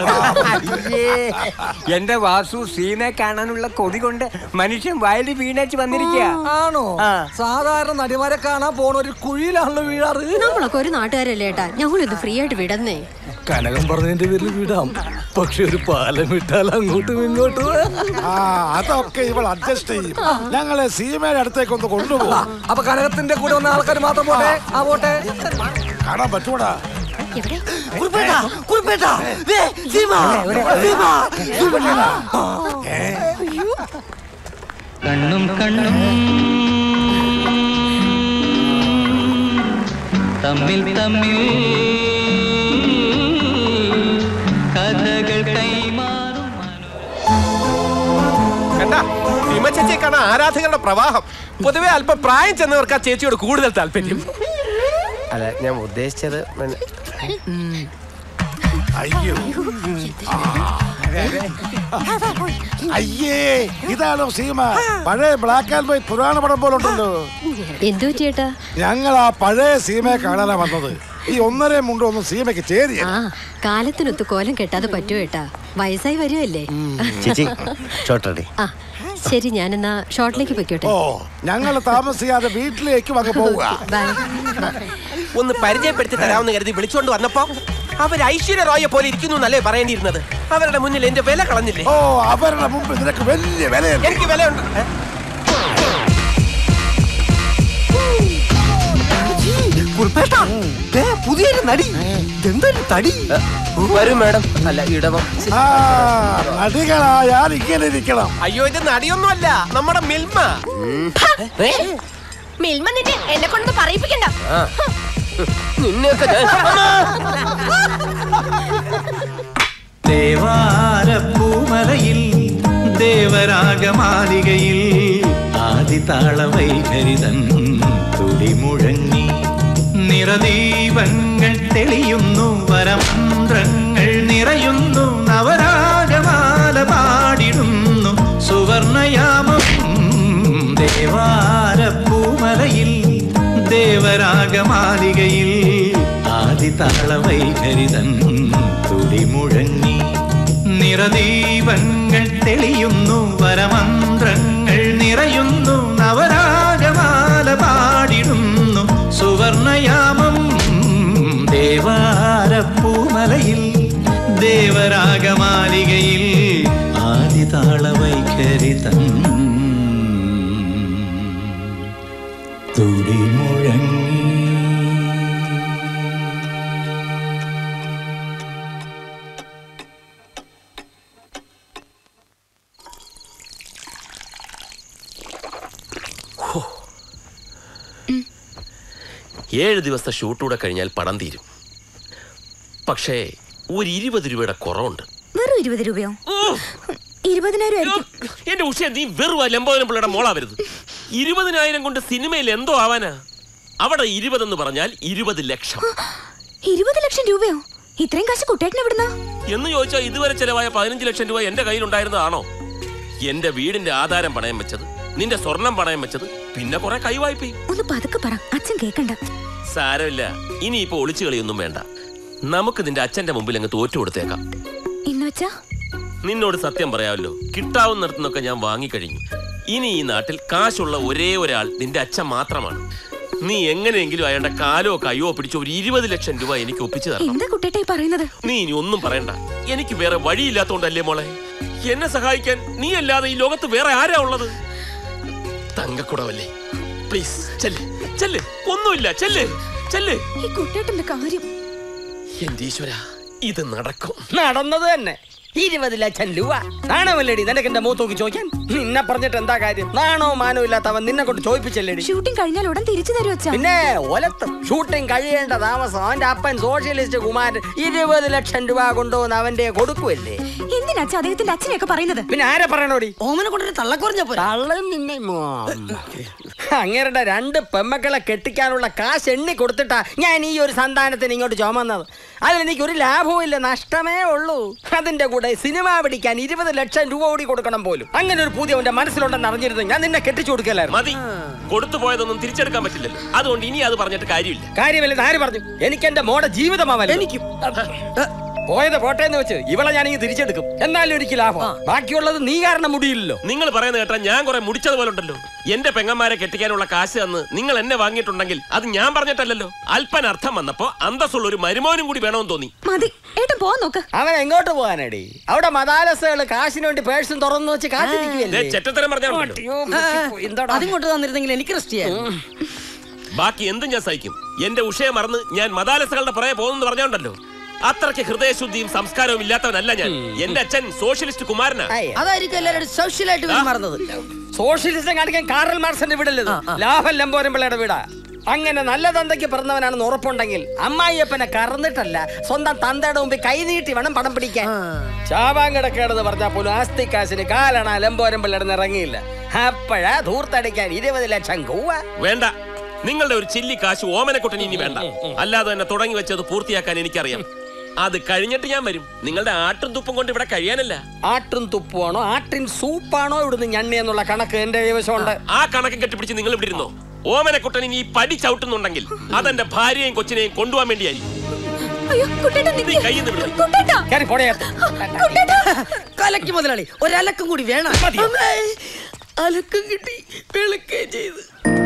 എന്റെ വാസു സീമയെ കാണാനുള്ള കൊതി കൊണ്ട് മനുഷ്യൻ വയലിൽ വീണേച്ച് വന്നിരിക്കുക ആണോ സാധാരണ നടിമാരെ കാണാൻ പോണ ഒരു കുഴിയിലാണല്ലോ വീഴാറ് നമ്മളൊക്കെ ഒരു നാട്ടുകാരല്ലേ ഏട്ടാ ഞങ്ങളൊന്ന് ഫ്രീ ആയിട്ട് വിടന്നേ കനകം പറഞ്ഞതിന്റെ പേരിൽ വിടാം പക്ഷെ ഒരു പാലം വിട്ടാൽ അങ്ങോട്ടും ഇങ്ങോട്ടും ആ അതൊക്കെ ഇവൾ അഡ്ജസ്റ്റ് ചെയ്യും ഞങ്ങളെ സീമയുടെ അടുത്തേക്ക് ഒന്ന് കൊണ്ടുപോകും അപ്പൊ കനകത്തിന്റെ കൂടെ വന്ന ആൾക്കാർ മാത്രം പോട്ടെ ആ പോട്ടെ കാണാൻ പറ്റൂടാ കുറിപ്പേട്ടാ കുറിപ്പേട്ടാ ദേ, സീമ, സീമ, സീമ. കണ്ണും കണ്ണും തമ്മിൽ തമ്മിൽ കഥകൾ കൈമാറും കണ്ടാ സീമ ചേച്ചിയെ കാണാൻ ആരാധകരുടെ പ്രവാഹം പൊതുവെ അല്പം പ്രായം ചെന്നവർക്ക് ആ ചേച്ചിയോട് കൂടുതൽ താല്പര്യം അല്ല ഞാൻ ഉദ്ദേശിച്ചത് പിന്നെ- അയ്യോ അയ്യേ ഇതാണോ സീമ പഴയ ബ്ലാക്ക് ആൻഡ് വൈറ്റ് പുരാണ പടം പോലെ ഉണ്ടല്ലോ എന്തു ചേട്ടാ ഞങ്ങൾ ആ പഴയ സീമയെ കാണാനാ വന്നത് ഈ ഒന്നര മുണ്ടോ ഒന്നും സീമയ്ക്ക് ചേരിയ ആ കാലത്തിനൊത്ത് കോലം കെട്ടാതെ പറ്റുമോ ഏട്ടാ വയസ്സായി വരുമല്ലേ ചേച്ചി ഷോട്ടടി ആ ശരി ഞാനെന്നാ ഷോർട്ടിലേക്ക് പൊയ്ക്കോട്ടെ ഓ ഞങ്ങൾ താമസിയാതെ വീട്ടിലേക്ക് വന്ന് പോവുക ബൈ ഒന്ന് പരിചയപ്പെടുത്തി തരാമെന്ന് കരുതി വിളിച്ചോണ്ട് വന്നപ്പോ അവർ ഐശ്വര്യ റോയെ പോലെ ഇരിക്കുന്നു എന്നല്ലേ പറയേണ്ടിയിരുന്നത് അവരുടെ മുന്നിൽ എന്റെ വില കളഞ്ഞില്ലേ ഓ അവരുടെ മുമ്പ് നിനക്ക് വലിയ വിലയുണ്ട് എനിക്ക് വിലയുണ്ട് ഏ? കുറിപ്പേട്ടാ ദേ, പുതിയൊരു നടി എന്തൊരു തടി വരും മാഡം അല്ല ഇടവം ആ നടികളായാൽ ഇങ്ങനെ ഇരിക്കണം അയ്യോ ഇത് നടിയൊന്നുമല്ല നമ്മുടെ മിൽമ മിൽമ നിന്നെ എന്നെ കൊണ്ട് പറയിപ്പിക്കണ്ട നിന്നെയൊക്കെ ദേവാരപ്പൂമലയിൽ ദേവരാഗമാലികയിൽ ആദിതാളവൈഖരിതൻ തുടിമുഴങ്ങി നിറദീപങ്ങൾ തെളിയുന്നു വരമന്ത്രങ്ങൾ നിറയുന്നു നവരാഗമാല പാടിടുന്നു സുവർണയാമം ദേവാരപ്പൂമലയിൽ ദേവരാഗമാലികയിൽ ആദിതാളവൈഖരിതൻ തുടിമുഴങ്ങി നിറദീപങ്ങൾ തെളിയുന്നു വരമന്ത്രങ്ങൾ നിറയുന്നു നവരാഗമാല പാടിടുന്നു സുവർണയാമം ദേവാരപ്പൂമലയിൽ ദേവരാഗമാലികയിൽ ആദിതാളവൈഖരിതൻ തുടിമുഴങ്ങി ഏഴ് ദിവസത്തെ ഷൂട്ടൂടെ കഴിഞ്ഞാൽ പടം തീരും പക്ഷേ ഒരു ഇരുപത് രൂപയുടെ കുറവുണ്ട് വെറും ഇരുപത് രൂപയോ ഇരുപതിനായിരം ആയിരിക്കും എന്റെ ഉഷ നീ വെറും ലംബോദനം പിള്ളയുടെ മോളാവരുത് ഇരുപതിനായിരം കൊണ്ട് സിനിമയിൽ എന്തോ ആവാനാ അവിടെ ഇരുപതെന്ന് പറഞ്ഞാൽ ഇരുപത് ലക്ഷം ഇരുപത് ലക്ഷം രൂപയോ ഇത്രയും കാശ് കുട്ടേട്ടൻ എവിടുന്നാ എന്ന് ചോദിച്ചാൽ ഇതുവരെ ചെലവായ പതിനഞ്ച് ലക്ഷം രൂപ എന്റെ കയ്യിലുണ്ടായിരുന്നതാണോ എന്റെ വീടിന്റെ ആധാരം പണയം വെച്ചത് നിന്റെ സ്വർണം പണയം വെച്ചത് പിന്നെ കുറെ കൈവായ്പയും ഒന്ന് പതുക്കെ പറ അച്ഛൻ കേക്കണ്ട സാരമില്ല ഇനിയിപ്പോ ഒളിച്ചു കളിയൊന്നും വേണ്ട നമുക്ക് നിന്റെ അച്ഛന്റെ മുമ്പിൽ അങ്ങ് തോറ്റു കൊടുത്തേക്കാം എന്ന് വെച്ചാ നിന്നോട് സത്യം പറയാമല്ലോ കിട്ടാവുന്നിടത്തുനിന്നൊക്കെ ഞാൻ വാങ്ങിക്കഴിഞ്ഞു ഇനി ഈ നാട്ടിൽ കാശുള്ള ഒരേ ഒരാൾ നിന്റെ അച്ഛൻ മാത്രമാണ് നീ എങ്ങനെയെങ്കിലും അയാളുടെ കാലോ കയ്യോ പിടിച്ച് ഒരു ഇരുപത് ലക്ഷം രൂപ എനിക്ക് ഒപ്പിച്ചു തരണം എന്താ കുട്ടേട്ട ഈ പറയുന്നത് നീ ഇനി ഒന്നും പറയണ്ട എനിക്ക് വേറെ വഴിയില്ലാത്തോണ്ടല്ലേ മോളെ എന്നെ സഹായിക്കാൻ നീ അല്ലാതെ ഈ ലോകത്ത് വേറെ ആരാ ഉള്ളത് തങ്കക്കുടവല്ലേ പ്ലീസ് ചെല്ല് ചെല്ല് ഒന്നുമില്ല ചെല്ല് ചെല്ല് ഈ കുട്ടേട്ടന്റെ കാര്യം എന്റെ ഈശ്വര ഇത് നടക്കും നടന്നത് തന്നെ ഇരുപത് ലക്ഷം രൂപ നാണമല്ലേടി നിനക്ക് എന്റെ മൂത്ത് നോക്കി ചോദിക്കാൻ നിന്നെ പറഞ്ഞിട്ട് എന്താ കാര്യം നാണോ മാനോ ഇല്ലാത്തവൻ നിന്നെ കൊണ്ട് ചോദിപ്പിച്ചല്ലേടി ഷൂട്ടിംഗ് കഴിഞ്ഞാൽ ഉടൻ തിരിച്ചു തരും അച്ഛാ പിന്നെ ഒലത്ത് ഷൂട്ടിംഗ് കഴിയേണ്ട താമസം അവന്റെ അപ്പൻ സോഷ്യലിസ്റ്റ് കുമാരൻ ഇരുപത് ലക്ഷം രൂപ കൊണ്ടുവന്ന് അവന്റെ കൊടുക്കുമല്ലേ എന്തിനാ അച്ഛാ അദ്ദേഹത്തിന്റെ അച്ഛനെയൊക്കെ പറയുന്നത് പിന്നെ ആരെ പറയണോടി ഓമനെ കൊണ്ടൊരു തള്ളക്കുറഞ്ഞ തള്ളും നിന്നെ അങ്ങേരുടെ രണ്ട് പെമ്മക്കളെ കെട്ടിക്കാനുള്ള കാശ് എണ്ണി കൊടുത്തിട്ടാ ഞാൻ ഈ ഒരു സന്താനത്തിന് ഇങ്ങോട്ട് ചുമന്നത് അതിൽ എനിക്ക് ഒരു ലാഭവും ഇല്ല നഷ്ടമേ ഉള്ളൂ അതിന്റെ കൂടെ സിനിമ പിടിക്കാൻ ഇരുപത് ലക്ഷം രൂപ കൂടി കൊടുക്കണം പോലും അങ്ങനെ ഒരു പുതിയ അവന്റെ മനസ്സിലുണ്ടെന്ന് അറിഞ്ഞിരുന്നു ഞാൻ നിന്നെ കെട്ടിച്ചു കൊടുക്കലായിരുന്നു മതി കൊടുത്തു പോയതൊന്നും തിരിച്ചെടുക്കാൻ പറ്റില്ലല്ലോ അതുകൊണ്ട് ഇനി അത് പറഞ്ഞിട്ട് കാര്യമില്ല കാര്യമില്ല ആര് പറഞ്ഞു എനിക്ക് എന്റെ മോടെ ജീവിതമാവല്ല എനിക്കും പോയത് പോട്ടെ എന്ന് വെച്ച് ഇവളെ ഞാൻ ഇങ്ങ് തിരിച്ചെടുക്കും എന്നാലും എനിക്ക് ലാഭം ബാക്കിയുള്ളത് നീ കാരണം മുടിയില്ലല്ലോ നിങ്ങൾ പറയുന്ന കേട്ടാ ഞാൻ കുറെ മുടിച്ചതുപോലെ ഉണ്ടല്ലോ എന്റെ പെങ്ങന്മാരെ കെട്ടിക്കാനുള്ള കാശ് തന്ന് നിങ്ങൾ എന്നെ വാങ്ങിയിട്ടുണ്ടെങ്കിൽ അത് ഞാൻ പറഞ്ഞിട്ടല്ലല്ലോ അല്പൻ അർത്ഥം വന്നപ്പോ അന്തസ്സുള്ള ഒരു മരുമോനും കൂടി വേണമെന്ന് തോന്നി മതി ഏട്ടൻ പോവാൻ നോക്ക് അവൻ എങ്ങോട്ട് പോകാനടി അവിടെ മതാലസകള് കാശിന് വേണ്ടി പേഴ്സും തുറന്നു വെച്ച് ദേ, കാത്തിരിക്കുകയല്ലേ ചെറ്റത്തരം പറഞ്ഞാൽ അതിങ്ങോട്ട് തന്നിരുന്നെങ്കിൽ എനിക്ക് റെസ്റ്റ് ചെയ്യാം ബാക്കി എന്തും ഞാൻ സഹിക്കും എന്റെ ഉഷയെ മറന്ന് ഞാൻ മതാലസകളുടെ പുറകെ പോകുന്നു പറഞ്ഞോണ്ടല്ലോ അത്രയ്ക്ക് ഹൃദയശുദ്ധിയും സംസ്കാരവും ഇല്ലാത്തവനല്ല ഞാൻ എന്റെ അച്ഛൻ സോഷ്യലിസ്റ്റ് കുമാരനാ അതായിരിക്കും എല്ലാവരും സോഷ്യലായിട്ട് പെരുമാറുന്നത് സോഷ്യലിസം കാണിക്കാൻ കാറൽ മാർക്സിന്റെ വീടല്ലത് ലാഭം ലംബോരം പിള്ളയുടെ വീടാ അങ്ങനെ നല്ല തന്തയ്ക്ക് പിറന്നവനാണെന്ന് ഉറപ്പുണ്ടെങ്കിൽ അമ്മായിയപ്പനെ കറന്നിട്ടല്ല സ്വന്തം തന്തയുടെ മുമ്പിൽ കൈനീട്ടി വേണം പണം പിടിക്കാൻ ചാവാങ്കടക്കേടെന്ന് പറഞ്ഞാൽ പോലും ആസ്തി കാശിന് കാലണ ലംബോരം പിള്ളയുടെ ഇറങ്ങിയില്ല അപ്പോഴാ ധൂർത്തടിക്കാൻ ഇരുപത് ലക്ഷം കൂവ വേണ്ട നിങ്ങളുടെ ഒരു ചില്ലി കാശ് ഓമനക്കുട്ടൻ ഇനി വേണ്ട അല്ലാതെ തന്നെ തുടങ്ങി വെച്ചത് പൂർത്തിയാക്കാൻ എനിക്കറിയാം അത് കഴിഞ്ഞിട്ട് ഞാൻ വരും നിങ്ങളുടെ ആട്ടും തുപ്പും കൊണ്ട് ഇവിടെ കഴിയാനല്ല ആട്ടും തുപ്പുവാണോ ആട്ടിൻ സൂപ്പാണോ ഇവിടുന്ന് ഞണ്ണി എന്നുള്ള കണക്ക് എന്റെ കൈവശമുണ്ട് ആ കണക്ക് കെട്ടിപ്പിടിച്ച് നിങ്ങൾ ഇവിടെ ഇരുന്നോ ഓമനക്കുട്ടൻ ഇനി ഈ പടി ചവിട്ടുന്നുണ്ടെങ്കിൽ അതെന്റെ ഭാര്യയും കൊച്ചിനെയും കൊണ്ടുപോകാൻ വേണ്ടിയായിരിക്കും അയ്യോ കുട്ടേട്ടൻ നീ കയ്യിൽ നിന്ന് വിടും കുട്ടേട്ടാ കയറി പോടേത്ത്. കലക്കി മുതലാളി ഒരലക്കം കൂടി വേണം അമ്മേ, അലക്കം കിട്ടി വിളിക്കുകയും ചെയ്ത്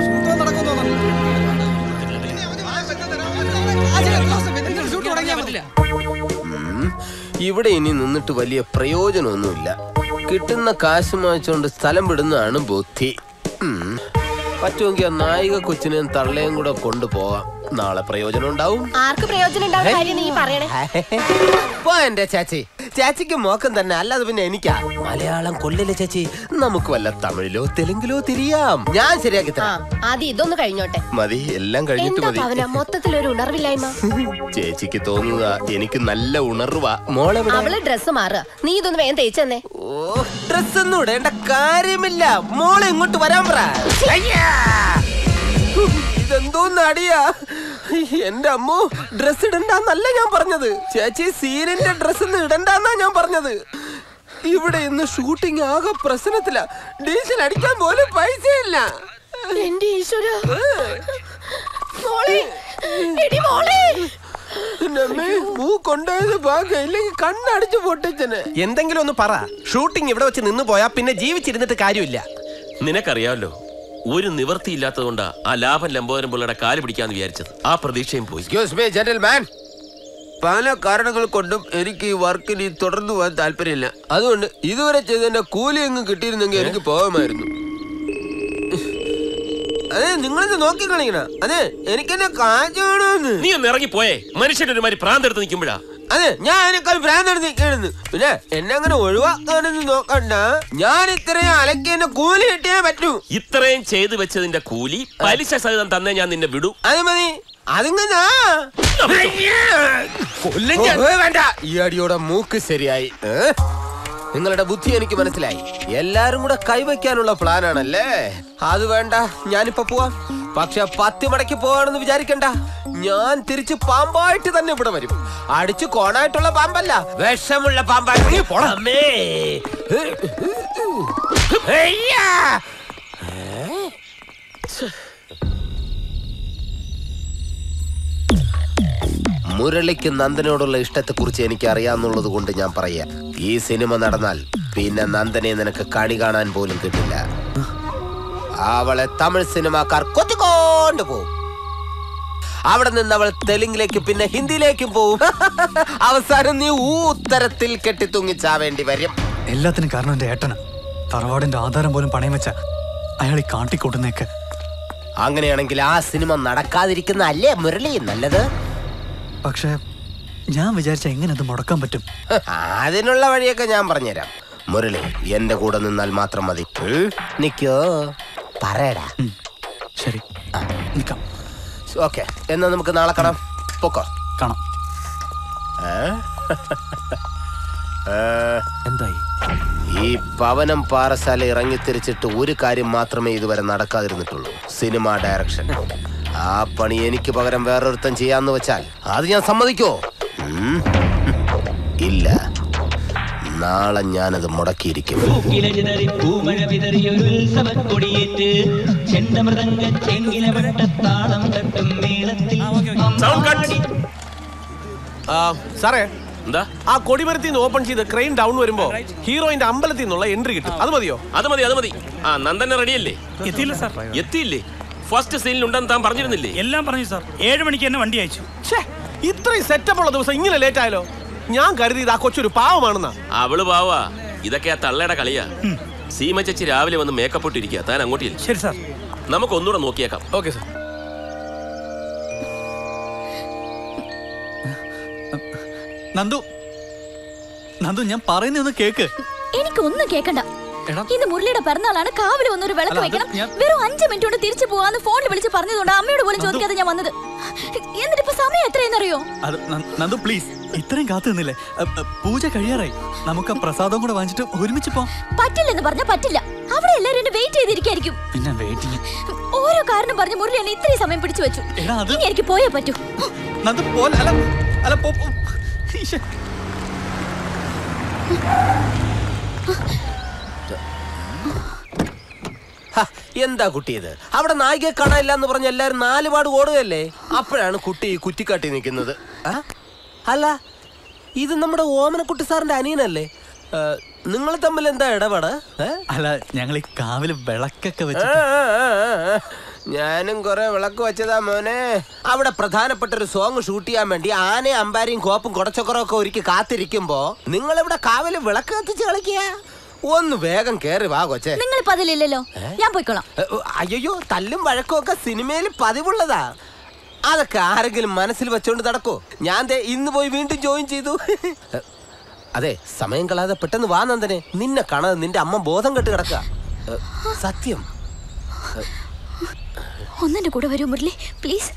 ഉം. ഇവിടെ ഇനി നിന്നിട്ട് വലിയ പ്രയോജനമൊന്നുമില്ല കിട്ടുന്ന കാശ് വാങ്ങിച്ചുകൊണ്ട് സ്ഥലം വിടുന്നതാണ് ബുദ്ധി ഉം. പറ്റുമെങ്കിൽ ആ നായിക കൊച്ചിനെയും തള്ളയും കൂടെ കൊണ്ടുപോകാം നാളെ പ്രയോജനം ഉണ്ടാവും ആർക്ക് പ്രയോജനം ഉണ്ടാവുന്ന കാര്യം നീ പറയണേ പോ എന്റെ ചേച്ചി ചേച്ചിക്ക് മോക്കം തന്നെ അല്ലാതെ പിന്നെ എനിക്കാ മലയാളം കൊള്ളില്ല ചേച്ചി നമുക്ക് വല്ല തമിഴിലോ തെലുങ്കിലോ തിരിയാം ഞാൻ ശരിയാക്കി ആ തരാം ആദ്യം ഇതൊന്ന് കഴിഞ്ഞോട്ടെ മതി എല്ലാം കഴിഞ്ഞിട്ട് എന്താ മതി പവന മൊത്തത്തിൽ ഒരു ഉണർവില്ലായ്മ ചേച്ചിക്ക് തോന്നുക എനിക്ക് നല്ല ഉണർവാ മോളെ അവള് ഡ്രസ് മാറുക നീ ഇതൊന്ന് വേഗം തേച്ചു തന്നെ ഡ്രസ് ഒന്നും ഇടേണ്ട കാര്യമില്ല മോളെ ഇങ്ങോട്ട് വരാൻ പറ അയ്യാ! ഇതെന്തോന്ന് അടിയാ എന്റെ അമ്മോ ഡ്രസ് ഇടണ്ടെന്നല്ല ഞാൻ പറഞ്ഞത് ചേച്ചി സീനിന്റെ ഡ്രസ് ഒന്നും ഇടണ്ടെന്നാ ഞാൻ പറഞ്ഞത് ഇവിടെ ഇന്ന് ഷൂട്ടിംഗ് ആകെ പ്രശ്നത്തില ഡീസൽ അടിക്കാൻ പോലും പൈസ ഇല്ല എന്റെ ഈശ്വര മോളെ എടി മോളെ മൂ കൊണ്ടുപോയത് ഭാഗ്യം ഇല്ലെങ്കിൽ കണ്ണടിച്ചു പൊട്ടിച്ചനെ എന്തെങ്കിലും ഒന്ന് പറ ഷൂട്ടിംഗ് ഇവിടെ വെച്ച് നിന്ന് പോയാ പിന്നെ ജീവിച്ചിരുന്നിട്ട് കാര്യമില്ല നിനക്കറിയാമല്ലോ ഒരു നിവർത്തിയില്ലാത്തതുകൊണ്ടാ ആ ലാഭം ലംബോദരം പിള്ളയുടെ കാല് പിടിക്കാന്ന് വിചാരിച്ചത് ആ പ്രതീക്ഷയും പോയി ജെന്റിൽമാൻ പല കാരണങ്ങൾ കൊണ്ടും എനിക്ക് ഈ വർക്കിന് തുടർന്നു പോകാൻ താല്പര്യമില്ല അതുകൊണ്ട് ഇതുവരെ ചെയ്തതിന്റെ കൂലി എങ്ങും കിട്ടിയിരുന്നെങ്കിൽ എനിക്ക് പോകാമായിരുന്നു അതെ നിങ്ങളിത് നോക്കി കളിക്കണ അതെ എനിക്കെന്നെ കാശ് വേണമെന്ന് നീ ഒന്ന് ഇറങ്ങി പോയേ മനുഷ്യന്റെ ഒരുമാതിരി പ്രാന്തെടുത്ത് നിൽക്കുമ്പോഴാ അതെ ഞാൻ അതിനേക്കാൾ ഭ്രാന്താണ് നിൽക്കണെന്ന് പിന്നെ എന്നെ അങ്ങനെ ഒഴിവാക്കാനെന്ന് നോക്കണ്ട ഞാൻ ഇത്രയും അലക്കി എന്നെ കൂലി കിട്ടിയേ പറ്റൂ ഇത്രയും ചെയ്തു വെച്ചതിന്റെ കൂലി പലിശ സഹിതം തന്നെ ഞാൻ നിന്നെ വിടൂ അത് മതി അതിങ്ങനാ വേണ്ട ഈ അടിയോടെ മൂക്ക് ശരിയായി ഏ? നിങ്ങളുടെ ബുദ്ധി എനിക്ക് മനസ്സിലായി എല്ലാരും കൂടെ കൈവയ്ക്കാനുള്ള പ്ലാനാണല്ലേ അത് വേണ്ട ഞാനിപ്പോ പോവാം പക്ഷെ പത്ത് മടക്കി പോവാണെന്ന് വിചാരിക്കണ്ട ഞാൻ തിരിച്ച് പാമ്പായിട്ട് തന്നെ ഇവിടെ വരും അടിച്ചു കോണായിട്ടുള്ള പാമ്പല്ല വിഷമുള്ള പാമ്പായി അമ്മേ ഹെയ്യാ. മുരളിക്ക് നന്ദനോടുള്ള ഇഷ്ടത്തെക്കുറിച്ച് എനിക്ക് അറിയാന്നുള്ളത് കൊണ്ട് ഞാൻ പറയാം ഈ സിനിമ നടന്നാൽ പിന്നെ നന്ദനെ നിനക്ക് കണി കാണാൻ പോലും കിട്ടില്ല അവളെ തമിഴ് സിനിമാക്കാർ കൊത്തിക്കൊണ്ട് പോവും അവിടെ നിന്ന് അവൾ തെലുങ്കിലേക്ക് പിന്നെ ഹിന്ദിയിലേക്കും പോവും അവസാനം നീ ഉത്തരത്തിൽ കെട്ടിത്തൂങ്ങിച്ചാവേണ്ടി വരും എല്ലാത്തിനും കാരണം എന്റെ ഏട്ടന് തറവാടിന്റെ ആധാരം പോലും പണയം വെച്ച അയാൾ ഈ കാട്ടിക്കൂട്ടുന്നേക്ക് അങ്ങനെയാണെങ്കിൽ ആ സിനിമ നടക്കാതിരിക്കുന്ന അല്ലേ മുരളി നല്ലത് പക്ഷേ ഞാൻ വിചാരിച്ച എങ്ങനെ അത് മുടക്കാൻ പറ്റും അതിനുള്ള വഴിയൊക്കെ ഞാൻ പറഞ്ഞുതരാം മുരളി എന്റെ കൂടെ നിന്നാൽ മാത്രം മതി ഉം? നിക്കോ പറയടാ ശരി നിക്കാം ഓക്കെ എന്നാ നമുക്ക് നാളെ കാണാം പൊക്കോ കാണാം എന്തായി ഈ പവനം പാറശാല ഇറങ്ങിത്തിരിച്ചിട്ട് ഒരു കാര്യം മാത്രമേ ഇതുവരെ നടക്കാതിരുന്നിട്ടുള്ളൂ സിനിമ ഡയറക്ഷൻ ആ പണി എനിക്ക് പകരം വേറൊരുത്തൻ ചെയ്യാന്ന് വെച്ചാൽ അത് ഞാൻ സമ്മതിക്കോ ഉം? ഇല്ല നാളെ ഞാനത് മുടക്കിയിരിക്കും പൂക്കിലചിതറി പൂമഴ വിതറിയൊരുത്സവക്കൊടിയേറ്റ് ചെണ്ടമൃതങ്ക ചെങ്കില വട്ടത്താളം തട്ടും മേളത്തിൽ ആ, സാറേ എന്താ ആ കൊടിമരത്തിൽ നിന്ന് ഓപ്പൺ ചെയ്ത് ക്രെയിൻ ഡൗൺ വരുമ്പോ ഹീറോയിന്റെ അമ്പലത്തിൽ നിന്നുള്ള എൻട്രി കിട്ടും അത് മതിയോ അത് മതി അത് മതി ആ നന്ദന റെഡിയല്ലേ എത്തിയില്ല സാർ എത്തിയില്ലേ ഫസ്റ്റ് സീനിൽ ഉണ്ടെന്ന് താൻ പറഞ്ഞിരുന്നില്ലേ എല്ലാം പറഞ്ഞു സാർ ഏഴ് മണിക്ക് തന്നെ വണ്ടി അയച്ചു ഛേ ഇത്രയും സെറ്റപ്പ് ഉള്ള ദിവസം ഇങ്ങനെ ലേറ്റ് ആയാലോ ഞാൻ കരുതിയത് ആ കൊച്ചൊരു പാവമാണെന്നാ അവള് പാവാ ഇതൊക്കെ ആ തള്ളയുടെ കളിയാ സീമ ചേച്ചി രാവിലെ വന്ന് മേക്കപ്പ് ഇട്ടിരിക്കുക താൻ അങ്ങോട്ട് ശരി സാർ നമുക്ക് ഒന്നുകൂടെ നോക്കിയേക്കാം ഓക്കെ സാർ നന്ദു നന്ദു ഞാൻ പറയുന്ന ഒന്ന് കേക്ക് എനിക്കൊന്നും കേക്കണ്ട എടാ. ഇന്ന് മുരളിയുടെ പിറന്നാളാണ് കാവിൽ വന്നൊരു വിളക്ക് അല്ല, അത് വെക്കണം ഞാൻ- വെറും അഞ്ച് മിനിറ്റ് കൊണ്ട് തിരിച്ചു പോവാന്ന് ഫോണിൽ വിളിച്ച് പറഞ്ഞതുകൊണ്ട് അമ്മയോട് പോലും ചോദിക്കാതെ ഞാൻ വന്നത് എന്നിട്ട് ഇപ്പൊ സമയം എത്രയെന്നറിയോ അത് ന- നന്ദു പ്ലീസ് ഇത്രയും കാത്തു നിന്നില്ലേ അ, അ, പൂജ കഴിയാറായി നമുക്ക് ആ പ്രസാദം കൂടെ വാങ്ങിച്ചിട്ട് ഒരുമിച്ച് പോവാം പറ്റില്ലെന്ന് പറഞ്ഞാ പറ്റില്ല അവിടെ എല്ലാരും എന്നെ വെയിറ്റ് ചെയ്തിരിക്കായിരിക്കും പിന്നെ വെയിറ്റിംഗ് ഓരോ കാരണം പറഞ്ഞ് മുരളി എന്നെ ഇത്രയും സമയം പിടിച്ചു വെച്ചു എടാ, അത്- ഇനി എനിക്ക് പോയേ പറ്റൂ നന്ദു പോലെ അല്ല അല്ല പോ പോ. ഈശ്ശേ. ഹ, എന്താ കുട്ടി ഇത് അവിടെ നായികയെ കാണാനില്ല എന്ന് പറഞ്ഞ എല്ലാരും നാലുപാട് ഓടുകയല്ലേ അപ്പോഴാണ് കുട്ടി ഈ കുറ്റിക്കാട്ടി നിൽക്കുന്നത് ആ? അല്ല ഇത് നമ്മുടെ ഓമനക്കുട്ടി സാറിന്റെ അനിയനല്ലേ നിങ്ങൾ തമ്മിൽ എന്താ ഇടപാട് ഏ? അല്ല ഞങ്ങൾ ഈ കാവില് വിളക്കൊക്കെ ആ, വെച്ച് ആ, ആ, ആ. ഞാനും കുറെ വിളക്ക് വെച്ചതാ മോനെ അവിടെ പ്രധാനപ്പെട്ട ഒരു സോങ് ഷൂട്ട് ചെയ്യാൻ വേണ്ടി ആനയും അമ്പാരിയും കോപ്പും കുടച്ചക്കറും ഒക്കെ ഒരുക്കി കാത്തിരിക്കുമ്പോ നിങ്ങൾ ഇവിടെ കാവില് വിളക്ക് കത്തിച്ച് കളിക്കുക ഒന്ന് വേഗം കേറി വാ കൊച്ചേ നിങ്ങളിപ്പോ അതിലില്ലല്ലോ ഞാൻ പോയിക്കോളാം ഏ, ഓ, അയ്യോ തല്ലും വഴക്കും ഒക്കെ സിനിമയിൽ പതിവുള്ളതാ അതൊക്കെ ആരെങ്കിലും മനസ്സിൽ വെച്ചോണ്ട് നടക്കോ ഞാൻ ദേ ഇന്ന് പോയി വീണ്ടും ജോയിൻ ചെയ്തു ഏ, അതെ സമയം കളയാതെ പെട്ടെന്ന് വാ നന്ദനെ നിന്നെ കാണാതെ നിന്റെ അമ്മ ബോധം കെട്ട് കിടക്ക സത്യം ഒന്നെന്റെ കൂടെ വരൂ മുരളി പ്ലീസ്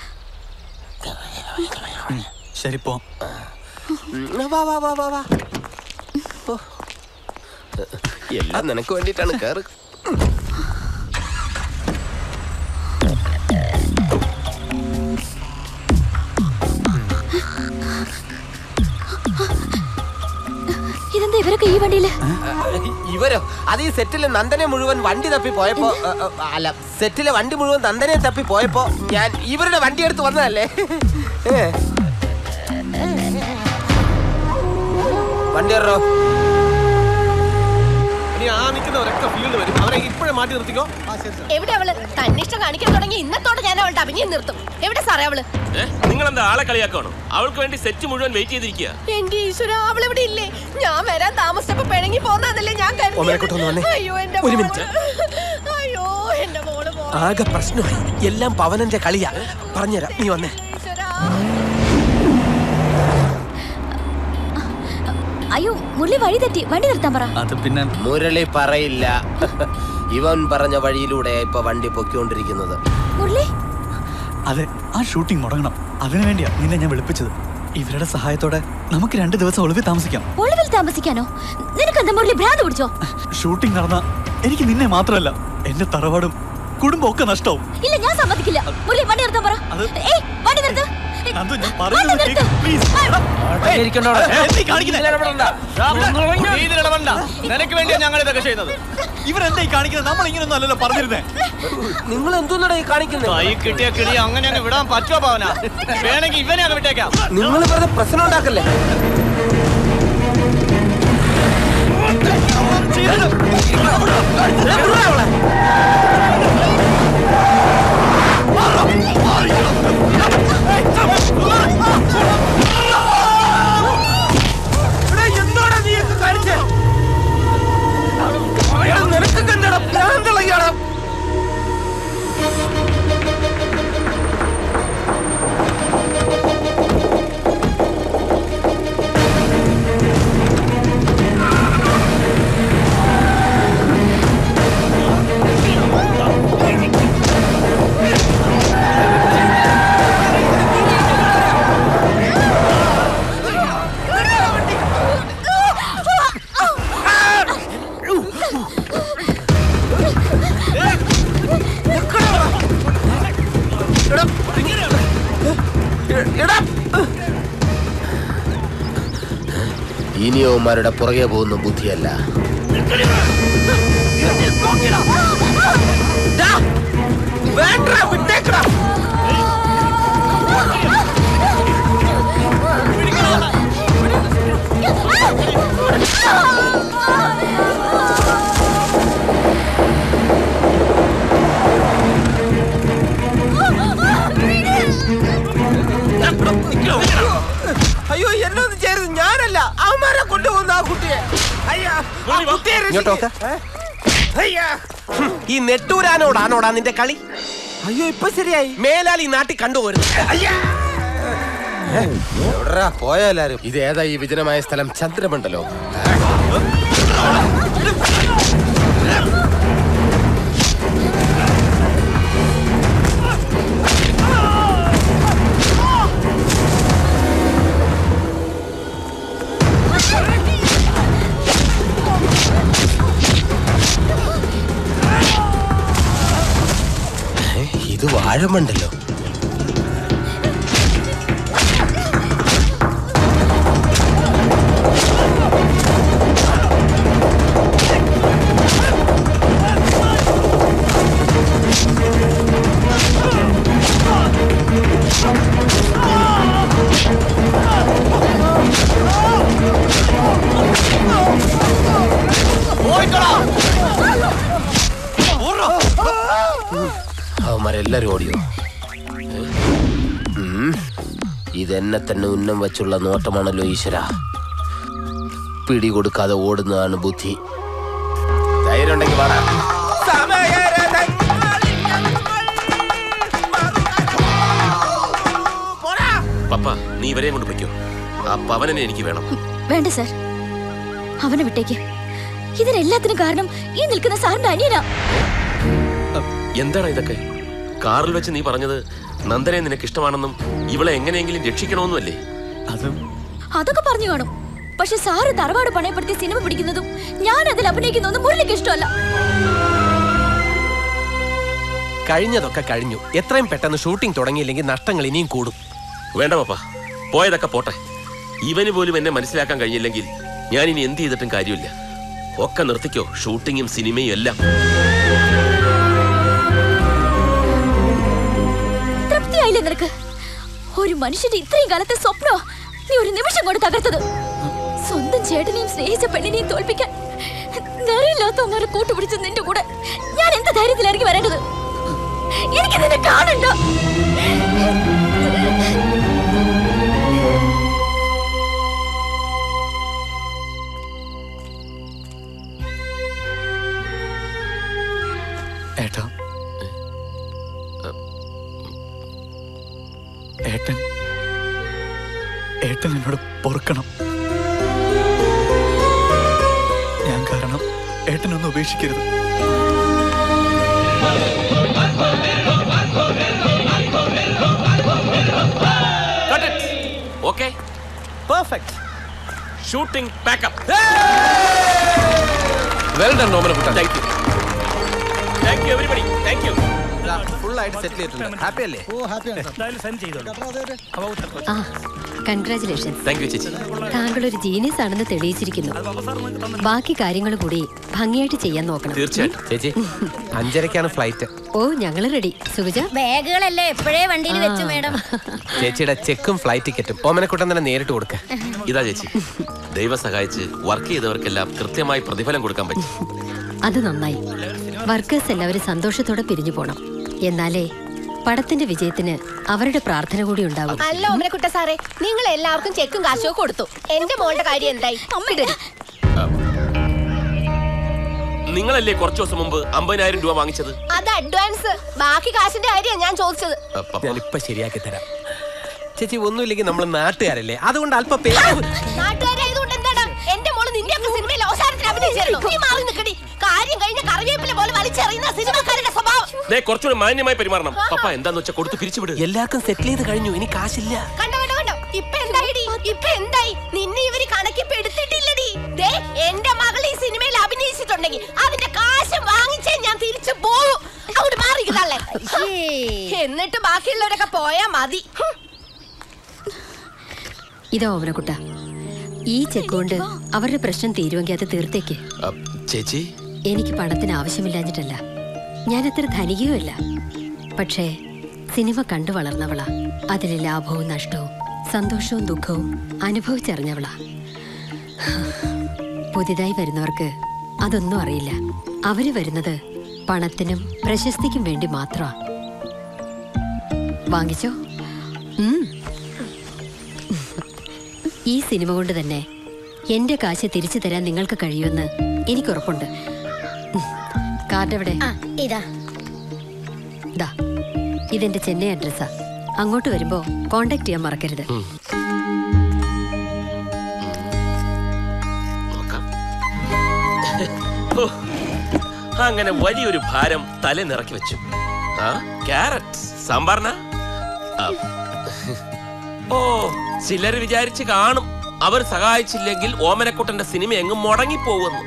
ശരി പോ ഉം, വാ വാ വാ വാ വാ ഓ. എല്ലാം നിനക്ക് വേണ്ടിയിട്ടാണ് കേറ് ഇതെന്താ ഇവരൊക്കെ ഈ വണ്ടിയില് ഇവരോ അത് ഈ സെറ്റിലെ നന്ദനെ മുഴുവൻ വണ്ടി തപ്പി പോയപ്പോ അ, അ, അല്ല സെറ്റിലെ വണ്ടി മുഴുവൻ നന്ദനെ തപ്പി പോയപ്പോ ഞാൻ ഇവരുടെ വണ്ടി എടുത്ത് വന്നതല്ലേ ഏ. വണ്ടി കയറോ ഇനി ആ നിൽക്കുന്നവരൊക്കെ ഫീൽഡ് വരും അവരെ ഇപ്പോഴേ മാറ്റി നിർത്തിക്കോ എവിടെ അവള് തന്നിഷ്ടം കാണിക്കാൻ തുടങ്ങി ഇന്നത്തോടെ ഞാൻ അവളുടെ അഭിനയം നിർത്തും എവിടെ സാറേ അവള് നിങ്ങൾ എന്താ ആളെ കളിയാക്കണോ അവൾക്ക് വേണ്ടി സെറ്റ് മുഴുവൻ വെയിറ്റ് ചെയ്തിരിക്കുക എന്റെ ഈശ്വര അവളിവിടെ ഇല്ലേ ഞാൻ വരാൻ താമസിച്ചപ്പോ പിണങ്ങി പോന്നതല്ലേ ഞാൻ കരുതിയത്. ഒമനക്കുട്ട ഒന്ന് വന്നേ. അയ്യോ എന്റെ ഒരു മോള്. മിനിറ്റ്. അയ്യോ എന്റെ മോള് പോ ആകെ പ്രശ്നമായി എല്ലാം പവനന്റെ കളിയാ പറഞ്ഞുതരാം നീ വന്നേ അയ്യോ മുരളി വഴി തെറ്റി വണ്ടി നിർത്താൻ പറ അത് പിന്നെ മുരളി പറയില്ല ഇവൻ പറഞ്ഞ വഴിയിലൂടെ ഇപ്പൊ വണ്ടി പൊക്കിക്കൊണ്ടിരിക്കുന്നത് മുരളി അതെ ആ ഷൂട്ടിംഗ് മുടങ്ങണം അതിനു വേണ്ടിയാ നിന്നെ ഞാൻ വിളിപ്പിച്ചത് ഇവരുടെ സഹായത്തോടെ നമുക്ക് രണ്ട് ദിവസം ഒളിവിൽ താമസിക്കാം ഒളിവിൽ താമസിക്കാനോ നിനക്ക് എന്താ മുരളി ഭ്രാന്ത് പിടിച്ചോ ഷൂട്ടിംഗ് നടന്ന എനിക്ക് നിന്നെ മാത്രമല്ല എന്റെ തറവാടും കുടുംബം ഒക്കെ നഷ്ടവും ഇല്ല ഞാൻ സമ്മതിക്കില്ല മുരളി വണ്ടി നിർത്താൻ പറ ഏയ് വണ്ടി നിർത്ത് നന്ദു ഞാൻ പറയുന്നത് കേക്ക് പ്ലീസ് നിനക്ക് വേണ്ടിയാ ഞങ്ങൾ ഇതൊക്കെ ചെയ്യുന്നത് ഇവരെന്താ ഈ കാണിക്കുന്നത് നമ്മൾ ഇങ്ങനൊന്നും അല്ലല്ലോ പറഞ്ഞിരുന്നേ നിങ്ങൾ എന്തോന്നടാ ഈ കാണിക്കുന്നത് കൈ കിട്ടിയ കിളി അങ്ങനെ അങ്ങ് വിടാൻ പറ്റുമോ പവന വേണമെങ്കിൽ ഇവനെ അങ്ങ് വിട്ടേക്കാം നിങ്ങൾ വെറുതെ പ്രശ്നം ഉണ്ടാക്കല്ലേ നിനക്കൊക്കെ എന്താടാ ഭ്രാന്തളയ്യാടാ ഇനിയോമാരുടെ പുറകെ പോകുന്ന ബുദ്ധിയല്ല അയ്യോ എന്നൊന്നും ചേരുന്നത് ഞാനല്ല അവന്മാരെ കൊണ്ടുപോകുന്ന ആ കുട്ടിയെ അയ്യാ ആ കുട്ടിയെ രക്ഷിക്ക്. അയ്യാ. ഈ നെട്ടൂരാനോടാണോടാ നിന്റെ കളി അയ്യോ ഇപ്പൊ ശരിയായി മേലാൽ ഈ നാട്ടിൽ കണ്ടുപോരുന്നു പോയാലും ഇത് ഏതാ ഈ വിജനമായ സ്ഥലം ചന്ദ്രമണ്ഡലോ ഇത് വാഴമണ്ടല്ലോ അവന്മാരെല്ലാരും ഓടിയോ ഉം. ഇതെന്നെ തന്നെ ഉന്നം വെച്ചുള്ള നോട്ടമാണല്ലോ ഈശ്വര പിടി കൊടുക്കാതെ ഓടുന്നതാണ് ബുദ്ധി ധൈര്യം ഉണ്ടെങ്കിൽ വാടാ പപ്പ നീ ഇവരെയും കൊണ്ട് പൊയ്ക്കോ ആ പവനനെ എനിക്ക് വേണം വേണ്ട സാർ അവനെ വിട്ടേക്ക് ഇതിനെല്ലാത്തിനും കാരണം ഈ നിൽക്കുന്ന സാറിന്റെ അനിയനാ എന്താണ് ഇതൊക്കെ കാറിൽ വെച്ച് നീ പറഞ്ഞത് നന്ദനെ നിനക്ക് ഇഷ്ടമാണെന്നും ഇവളെ എങ്ങനെയെങ്കിലും രക്ഷിക്കണമെന്നുമല്ലേ അതൊക്കെ പറഞ്ഞു കാണും പക്ഷെ സാറ് തറവാട് പണയപ്പെടുത്തി സിനിമ പിടിക്കുന്നതും ഞാൻ അതിൽ അഭിനയിക്കുന്നതും മുരളിക്ക് ഇഷ്ടമല്ല കഴിഞ്ഞതൊക്കെ കഴിഞ്ഞു എത്രയും പെട്ടെന്ന് ഷൂട്ടിംഗ് തുടങ്ങിയില്ലെങ്കിൽ നഷ്ടങ്ങൾ ഇനിയും കൂടും വേണ്ട പപ്പ പോയതൊക്കെ പോട്ടെ ഇവന് പോലും എന്നെ മനസ്സിലാക്കാൻ കഴിഞ്ഞില്ലെങ്കിൽ ഞാൻ ഇനി എന്ത് ചെയ്തിട്ടും കാര്യമില്ല ഒക്കെ നിർത്തിക്കോ ഷൂട്ടിങ്ങും സിനിമയും എല്ലാം തൃപ്തിയായില്ലേ നിനക്ക് ഒരു മനുഷ്യന്റെ ഇത്രയും കാലത്തെ സ്വപ്നോ നീ ഒരു നിമിഷം കൊണ്ട് തകർത്തത് സ്വന്തം ചേട്ടനെയും സ്നേഹിച്ച പെണ്ണിനെയും തോൽപ്പിക്കാൻ നിറയില്ലാത്ത ഒന്നൊരു കൂട്ടുപിടിച്ച് നിന്റെ കൂടെ ഞാൻ എന്ത് ധൈര്യത്തിലായിരിക്കും വരേണ്ടത് എനിക്ക് നിന്നെ കാണണ്ട ഏട്ടാ ഏട്ടൻ ഏട്ടൻ എന്നോട് പൊറുക്കണം ഞാൻ കാരണം ഏട്ടനൊന്ന് ഉപേക്ഷിക്കരുത് Oh perfect shooting pack up well done Omanakuttan thank you thank you everybody thank you full ആയിട്ട് സെറ്റിൽ ചെയ്തിട്ടുണ്ട് ഹാപ്പി അല്ലേ ഓ ഹാപ്പിയാണ് എന്തായാലും സെൻഡ് ചെയ്തോളൂ ആ കൺഗ്രാചുലേഷൻസ് താങ്ക് യു ചേച്ചി താങ്കൾ ഒരു ജീനിയസ് ആണെന്ന് തെളിയിച്ചിരിക്കുന്നു ബാക്കി കാര്യങ്ങൾ കൂടി ഭംഗിയായിട്ട് ചെയ്യാൻ നോക്കണം തീർച്ചയായിട്ടും ചേച്ചി അഞ്ചരക്കാണ് ഫ്ലൈറ്റ് ഓ ഞങ്ങള് റെഡി സുഖജ ബാഗുകളല്ലേ എപ്പോഴേ വണ്ടിയിൽ വെച്ചു മേഡം ചേച്ചിയുടെ ചെക്കും ഫ്ലൈറ്റ് ടിക്കറ്റും ഓമനക്കുട്ടൻ തന്നെ നേരിട്ട് കൊടുക്ക ഇതാ ചേച്ചി ദൈവം സഹായിച്ച് വർക്ക് ചെയ്തവർക്കെല്ലാം കൃത്യമായി പ്രതിഫലം കൊടുക്കാൻ പറ്റി അത് നന്നായി വർക്കേഴ്സ് എല്ലാവരും സന്തോഷത്തോടെ പിരിഞ്ഞു പോണം എന്നാലേ പടത്തിന്റെ വിജയത്തിന് അവരുടെ പ്രാർത്ഥന കൂടി ഉണ്ടാവും അല്ല ഓമനക്കുട്ട സാറേ നിങ്ങൾ എല്ലാവർക്കും ചെക്കും കാശും ഒക്കെ കൊടുത്തു എന്റെ മോളുടെ കാര്യം എന്തായി ഇടരുത്. നിങ്ങളല്ലേ കുറച്ചു ദിവസം മുമ്പ് അമ്പതിനായിരം രൂപ വാങ്ങിച്ചത് അത് അഡ്വാൻസ് ബാക്കി കാശിന്റെ കാര്യമാണ് ഞാൻ ചോദിച്ചത് ഞാനിപ്പൊ ശരിയാക്കി തരാം ചേച്ചി ഒന്നുമില്ലെങ്കിൽ നമ്മൾ നാട്ടുകാരല്ലേ അതുകൊണ്ട് അല്പം പേ നാട്ടുകാരായതുകൊണ്ട് എന്താടാ എന്റെ മോള് നിന്റെ ഒക്കെ സിനിമയിൽ അവസാനത്തിന് അഭിനയിച്ചിരുന്നു നീ മാറി നിൽക്കടി കാര്യം കഴിഞ്ഞ കറിവേപ്പില പോലെ വലിച്ചെറിയുന്ന സിനിമക്കാരുടെ സ്വഭാവം ദേ കുറച്ചുകൂടി മാന്യമായി പെരുമാറണം പപ്പ എന്താന്ന് വെച്ചാൽ കൊടുത്ത് പിരിച്ചുവിട് എല്ലാവർക്കും സെറ്റിൽ ചെയ്ത് കഴിഞ്ഞു ഇനി കാശില്ല കണ്ടോ കണ്ടോ കണ്ടോ ഇപ്പൊ എന്തായിടി ഇപ്പൊ എന്തായി നിന്നെ ഇവര് കണക്കിപ്പ് എടുത്തിട്ടില്ലടി ദേ എന്റെ മകൾ ഈ സിനിമയിൽ അഭിനയിച്ചിട്ടുണ്ടെങ്കിൽ അതിന്റെ കാശ് വാങ്ങിച്ചേ ഞാൻ തിരിച്ചു പോവും അങ്ങോട്ട് മാറിക്കുന്നല്ലേ എന്നിട്ട് ബാക്കിയുള്ളവരൊക്കെ പോയാ മതി ഹും. ഇതാ ഓമനക്കുട്ട ഈ ചെക്ക് കൊണ്ട് അവരുടെ പ്രശ്നം തീരുമെങ്കിൽ അത് തീർത്തേക്ക് ചേച്ചി എനിക്ക് പണത്തിന് ആവശ്യമില്ലാഞ്ഞിട്ടല്ല ഞാൻ അത്ര ധനികയുമല്ല പക്ഷേ സിനിമ കണ്ടു വളർന്നവളാ അതിലെ ലാഭവും നഷ്ടവും സന്തോഷവും ദുഃഖവും അനുഭവിച്ചറിഞ്ഞവളാ പുതിയതായി വരുന്നവർക്ക് അതൊന്നും അറിയില്ല അവര് വരുന്നത് പണത്തിനും പ്രശസ്തിക്കും വേണ്ടി മാത്രമാ വാങ്ങിച്ചോ ഉം. ഈ സിനിമ കൊണ്ട് തന്നെ എന്റെ കാശ് തിരിച്ചു തരാൻ നിങ്ങൾക്ക് കഴിയുമെന്ന് എനിക്ക് ഉറപ്പുണ്ട് ഉം. കാർഡ് എവിടെ ഇതാ ദാ ഇതെന്റെ ചെന്നൈ അഡ്രസ്സാ അങ്ങോട്ട് വരുമ്പോ കോണ്ടാക്ട് ചെയ്യാൻ മറക്കരുത് ഓ, അങ്ങനെ വലിയൊരു ഭാരം തല നിറക്കി വെച്ചു ആ ക്യാരറ്റ് സാമ്പാറിന ഓ ചിലര് വിചാരിച്ച് കാണും അവർ സഹായിച്ചില്ലെങ്കിൽ ഓമനക്കുട്ടന്റെ സിനിമ എങ്ങും മുടങ്ങിപ്പോകുന്നു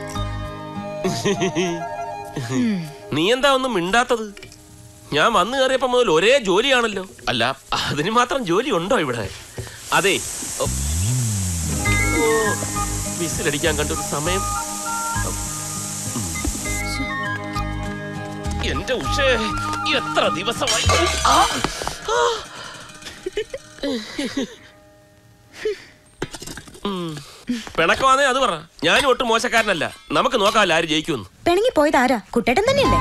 നീ എന്താ ഒന്നും മിണ്ടാത്തത് ഞാൻ വന്നു കയറിയപ്പോ മുതൽ ഒരേ ജോലിയാണല്ലോ അല്ല അതിന് മാത്രം ജോലി ഉണ്ടോ ഇവിടെ അതെ ഓ, ഓ വിസിലടിക്കാൻ കണ്ടൊരു സമയം എന്റെ ഉഷേ എത്ര ദിവസമായി ആ, ആ. ഉം. പിണക്കമാന്നേ അത് പറ ഞാനും ഒട്ടും മോശക്കാരനല്ല നമുക്ക് നോക്കാമല്ലോ ആര് ജയിക്കുമെന്ന് പിണങ്ങി പോയത് ആരാ കുട്ടേട്ടൻ തന്നെയല്ലേ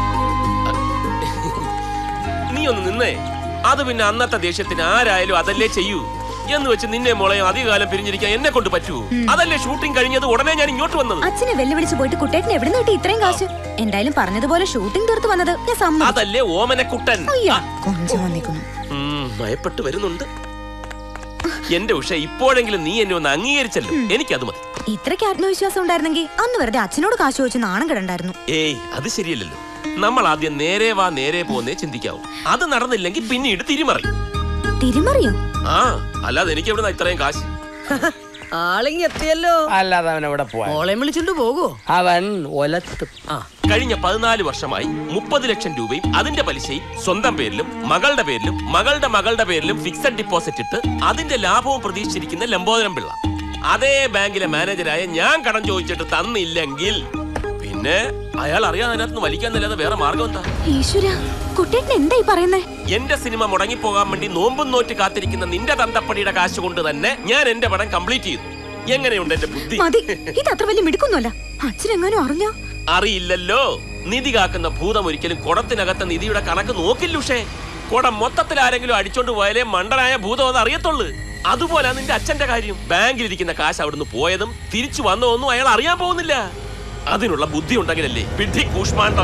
നീ ഒന്ന് നിന്നേ അത് പിന്നെ അന്നത്തെ ദേഷ്യത്തിന് ആരായാലും അതല്ലേ ചെയ്യൂ എന്ന് വെച്ച് നിന്നെ മോളെയും അധികകാലം പിരിഞ്ഞിരിക്കാൻ എന്നെ കൊണ്ട് പറ്റൂ അതല്ലേ ഷൂട്ടിംഗ് കഴിഞ്ഞത് ഉടനെ ഞാൻ ഇങ്ങോട്ട് വന്നത് അച്ഛനെ വെല്ലുവിളിച്ച് പോയിട്ട് കുട്ടേട്ടൻ എവിടെ കിട്ടി ഇത്രയും കാശ് എന്തായാലും പറഞ്ഞതുപോലെ ഷൂട്ടിംഗ് തീർത്ത് വന്നത് ഞാൻ സമ്മതിച്ചു അതല്ലേ ഓമനക്കുട്ടൻ അയ്യോ കൊഞ്ചം വന്നിക്കുന്നു ഉം, ഭയപ്പെട്ട് വരുന്നുണ്ട് എന്റെ ഉഷ ഇപ്പോഴെങ്കിലും നീ എന്നെ ഒന്ന് അംഗീകരിച്ചല്ലോ എനിക്കത് മതി ഇത്രയ്ക്ക് ആത്മവിശ്വാസം ഉണ്ടായിരുന്നെങ്കിൽ അന്ന് വെറുതെ അച്ഛനോട് കാശ് ചോദിച്ച് നാണം കിടണ്ടായിരുന്നു ഏയ് അത് ശരിയല്ലല്ലോ നമ്മൾ ആദ്യം നേരെ വാ നേരെ പോന്നേ ചിന്തിക്കാവൂ അത് നടന്നില്ലെങ്കിൽ പിന്നീട് തിരിമറി തിരിമറിയോ ആ അല്ലാതെ എനിക്ക് എവിടെ ഇത്രയും കാശ് ആളിങ് എത്തിയല്ലോ അല്ലാതെ അവൻ എവിടെ പോവാ ഓളെ വിളിച്ചോണ്ട് പോകുമോ അവൻ ഒലത്തും കഴിഞ്ഞ പതിനാല് വർഷമായി മുപ്പത് ലക്ഷം രൂപയും അതിന്റെ പലിശയും സ്വന്തം പേരിലും മകളുടെ പേരിലും മകളുടെ മകളുടെ പേരിലും ഫിക്സഡ് ഡിപ്പോസിറ്റ് ഇട്ട് അതിന്റെ ലാഭവും പ്രതീക്ഷിച്ചിരിക്കുന്ന ലംബോദരം പിള്ള അതേ ബാങ്കിലെ മാനേജരായ ഞാൻ കടം ചോദിച്ചിട്ട് തന്നില്ലെങ്കിൽ പിന്നെ അയാൾ അറിയാതെ അതിനകത്ത് വലിക്കാന്നല്ലാതെ വേറെ മാർഗം എന്താ ഈശ്വര കുട്ടേട്ടൻ എന്തായി പറയുന്നേ എന്റെ സിനിമ മുടങ്ങിപ്പോകാൻ വേണ്ടി നോമ്പും നോറ്റ് കാത്തിരിക്കുന്ന നിന്റെ തന്തപ്പടിയുടെ കാശ് കൊണ്ട് തന്നെ ഞാൻ എന്റെ പടം കംപ്ലീറ്റ് ചെയ്തു എങ്ങനെയുണ്ട് എന്റെ ബുദ്ധി മതി ഇത് അത്ര വലിയ മിടുക്കൊന്നുമല്ല അച്ഛനെങ്ങാനും അറിഞ്ഞോ അറിയില്ലല്ലോ നിധി കാക്കുന്ന ഭൂതം ഒരിക്കലും കുടത്തിനകത്തെ നിധിയുടെ കണക്ക് നോക്കില്ലുഷേ കുടം മൊത്തത്തിൽ ആരെങ്കിലും അടിച്ചോണ്ട് പോയാലേ മണ്ടനായ ഭൂതം അത് അറിയത്തുള്ളൂ അതുപോലെ നിന്റെ അച്ഛന്റെ കാര്യം ബാങ്കിലിരിക്കുന്ന കാശ് അവിടുന്ന് പോയതും തിരിച്ചു വന്നതൊന്നും അയാൾ അറിയാൻ പോകുന്നില്ല അതിനുള്ള ബുദ്ധി ഉണ്ടെങ്കിലല്ലേ വിഡ്ഢി കൂഷ്മാണ്ഡം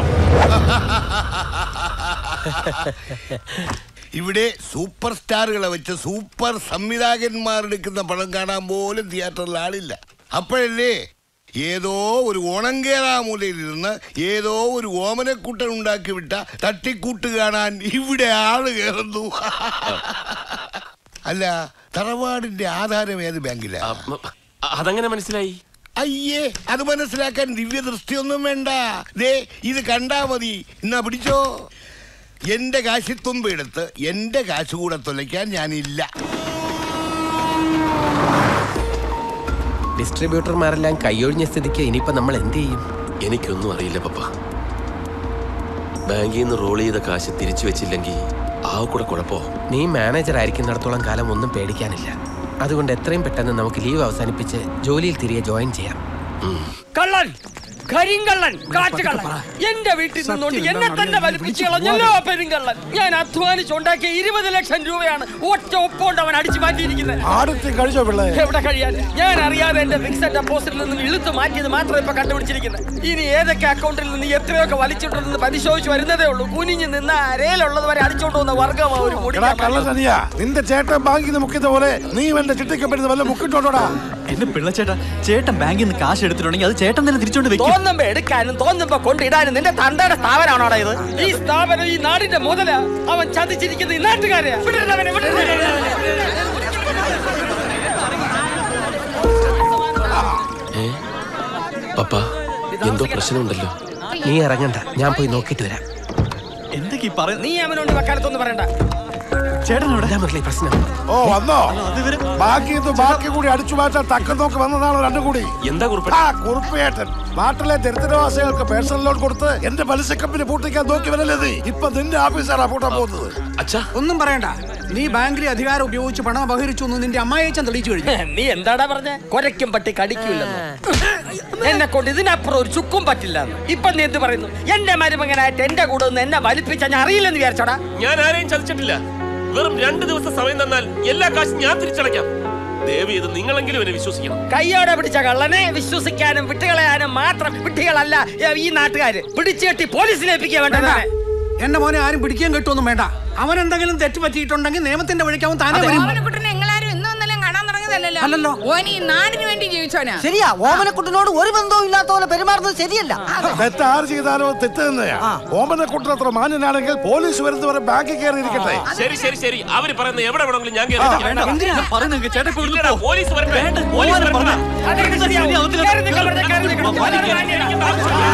ഇവിടെ സൂപ്പർ സ്റ്റാറുകളെ വെച്ച് സൂപ്പർ സംവിധായകന്മാർ എടുക്കുന്ന പടം കാണാൻ പോലും തിയേറ്ററിൽ ആളില്ല അപ്പോഴല്ലേ ഏതോ ഒരു ഓണങ്കേറാമൂലയിൽ ഇരുന്ന് ഏതോ ഒരു ഓമനക്കുട്ടൻ ഉണ്ടാക്കി വിട്ട തട്ടിക്കൂട്ട് കാണാൻ ഇവിടെ ആള് കയറുന്നു അല്ല തറവാടിന്റെ ആധാരം ഏത് ബാങ്കിലാ അതങ്ങനെ മനസ്സിലായി അയ്യേ അത് മനസ്സിലാക്കാൻ ദിവ്യ ദൃഷ്ടിയൊന്നും വേണ്ട ദേ ഇത് കണ്ടാ മതി എന്നാ പിടിച്ചോ എന്റെ കാശിത്തുമ്പ് എടുത്ത് എന്റെ കാശ് കൂടെ തുലയ്ക്കാൻ ഞാനില്ല ഡിസ്ട്രിബ്യൂട്ടർമാരെല്ലാം കൈയൊഴിഞ്ഞ സ്ഥിതിക്ക് ഇനിയിപ്പോ നമ്മൾ എന്ത് ചെയ്യും എനിക്കൊന്നും അറിയില്ല പപ്പ ബാങ്കിൽ നിന്ന് റോൾ ചെയ്ത കാശ് തിരിച്ചു വെച്ചില്ലെങ്കിൽ ആ കൂടെ കുഴപ്പോ നീ മാനേജർ ആയിരിക്കുന്നിടത്തോളം കാലം ഒന്നും പേടിക്കാനില്ല അതുകൊണ്ട് എത്രയും പെട്ടെന്ന് നമുക്ക് ലീവ് അവസാനിപ്പിച്ച് ജോലിയിൽ തിരികെ ജോയിൻ ചെയ്യാം കള്ളൻ കരിങ്കള്ളൻ കാറ്റുകള്ളൻ എന്റെ വീട്ടിൽ നിന്നുകൊണ്ട് എന്നെ തന്നെ വലിപ്പിച്ച് കളഞ്ഞല്ലോ പെരുങ്കള്ളൻ ഞാൻ അധ്വാനിച്ചുണ്ടാക്കിയ ഇരുപത് ലക്ഷം രൂപയാണ് ഒറ്റ ഒപ്പോണ്ട് അവൻ അടിച്ചു മാറ്റിയിരിക്കുന്നത് ആടത്തി കഴിച്ചോ പിള്ളേ എവിടെ കഴിയാൻ ഞാൻ അറിയാതെ എന്റെ ഫിക്സഡ് ഡെപ്പോസിറ്റിൽ നിന്നും ഇളുത്ത് മാറ്റിയത് മാത്രമേ ഇപ്പൊ കണ്ടുപിടിച്ചിരിക്കുന്നത് ഇനി ഏതൊക്കെ അക്കൗണ്ടിൽ നിന്ന് എത്രയൊക്കെ വലിച്ചിട്ടുണ്ടെന്ന് പരിശോധിച്ച് വരുന്നതേ ഉള്ളൂ കുനിഞ്ഞ് നിന്ന് അരയിലുള്ളത് വരെ അടിച്ചോണ്ട് വന്ന വർഗമാ ഒരു മുടി എടാ കള്ളനിയാ നിന്റെ ചേട്ടൻ ബാങ്കിൽ നിന്ന് മുക്കിയത് പോലെ നീ എന്റെ ചിട്ടിക്കപ്പെടുന്ന വല്ല മുക്കിട്ടോടാ എന്റെ പിള്ളച്ചേട്ടാ ചേട്ടൻ ബാങ്കിൽ നിന്ന് കാശ് എടുത്തിട്ടുണ്ടെങ്കിൽ അത് ചേട്ടൻ തന്നെ തിരിച്ചോണ്ട് വെക്കും തോന്നുമ്പോ എടുക്കാനും തോന്നുമ്പോ കൊണ്ടിടാനും നിന്റെ തന്തയുടെ സ്ഥാപനമാണോടാ ഇത് ഈ സ്ഥാപനം ഈ നാടിന്റെ മുതല അവൻ ചതിച്ചിരിക്കുന്നത് ഈ നാട്ടുകാരെയാ വിടരുത് അവനെ, വിടരുത്. ഏ പപ്പ എന്തോ പ്രശ്നമുണ്ടല്ലോ നീ ഇറങ്ങണ്ട ഞാൻ പോയി നോക്കിയിട്ട് വരാം എന്തൊക്കെ പറയുന്നത് നീ അവനോട് വക്കാലത്തൊന്നും പറയണ്ട ചേട്ടനോട് പ്രശ്നം ഓ വന്നോ ബാക്കി ഇത് ബാക്കി കൂടി അടിച്ചു മാറ്റാൻ തക്കം നോക്ക് വന്നതാണോ രണ്ടും കൂടി എന്താ ആ കുറുപ്പേട്ടൻ നാട്ടിലെ ദരിദ്രവാസികൾക്ക് പേഴ്സണൽ ലോൺ കൊടുത്ത് എന്റെ പലിശ കമ്പനി പൂട്ടിക്കാൻ നോക്കി വരല്ലേ നീ ഇപ്പൊ നിന്റെ ഓഫീസറാ പൂട്ടാൻ പോകുന്നത് ഒന്നും പറയണ്ട നീ ബാങ്കിലെ അധികാരം ഉപയോഗിച്ച് പണം അപഹരിച്ചു എന്ന് നിന്റെ അമ്മായിച്ചൻ തെളിയിച്ചു കഴിഞ്ഞു നീ എന്താടാ പറഞ്ഞ കൊരയ്ക്കും പട്ടി കടിക്കൂലെന്ന് എന്നെ കൊണ്ട് ഇതിനപ്പുറം ഒരു ചുക്കും പറ്റില്ല ഇപ്പൊ നീ എന്ത് പറയുന്നു എന്റെ മരുമകനായിട്ട് എന്റെ കൂടെ നിന്ന് എന്നെ വലിപ്പിച്ച ഞാൻ അറിയില്ലെന്ന് വിചാരിച്ചോടാ ഞാൻ ആരെയും ചതിച്ചിട്ടില്ല വെറും രണ്ട് ദിവസം സമയം തന്നാൽ എല്ലാ കാശും ഞാൻ തിരിച്ചടയ്ക്കാം ദേവി ഇത് നിങ്ങളെങ്കിലും എന്നെ വിശ്വസിക്കണം കയ്യോടെ പിടിച്ച കള്ളനെ വിശ്വസിക്കാനും വിട്ടുകളയാനും മാത്രം വിട്ടികളല്ല ഈ നാട്ടുകാര് പിടിച്ചു കെട്ടി പോലീസിനെ ഏൽപ്പിക്കുക വേണ്ടത് എന്റെ മോനെ ആരും പിടിക്കാൻ കിട്ടുമൊന്നും വേണ്ട അവൻ എന്തെങ്കിലും തെറ്റ് പറ്റിയിട്ടുണ്ടെങ്കിൽ നിയമത്തിന്റെ വഴിക്ക് അവൻ താനെ വരും ഓമനക്കുട്ടനെ നിങ്ങളാരും ഇന്നും ഇന്നലെയും കാണാൻ തുടങ്ങിയതല്ലല്ലോ അല്ലല്ലോ. ഓൻ ഈ നാടിന് വേണ്ടി ജീവിച്ചോനാ ശരിയാ ഓമനക്കുട്ടനോട് ഒരു ബന്ധവും ഇല്ലാത്ത പോലെ പെരുമാറുന്നത് ശരിയല്ല തെറ്റ് ആര് ചെയ്താലോ തെറ്റ് തന്നെയാ ഓമനെ കുട്ടൻ അത്ര മാന്യനാണെങ്കിൽ പോലീസ് വരുന്നവരെ ബാങ്കിൽ കയറി ഇരിക്കട്ടെ ശരി ശരി ശരി അവര് പറയുന്ന എവിടെ വേണമെങ്കിലും ഞാൻ കേറി ഇരിക്കാം. വേണ്ട, എന്തിനാ പറയുന്നത് ചേട്ടാ ഇപ്പൊ ഇവിടുന്ന് ഇല്ലടാ, പോ. പോലീസ് വരട്ടെ വേണ്ട, പോലീസ് പോവാനും വരട്ടെ. പറഞ്ഞ. അതെങ്ങനെ ശരിയാവും? കേറി നിൽക്കാൻ പറഞ്ഞ, കേറി നിൽക്കണം.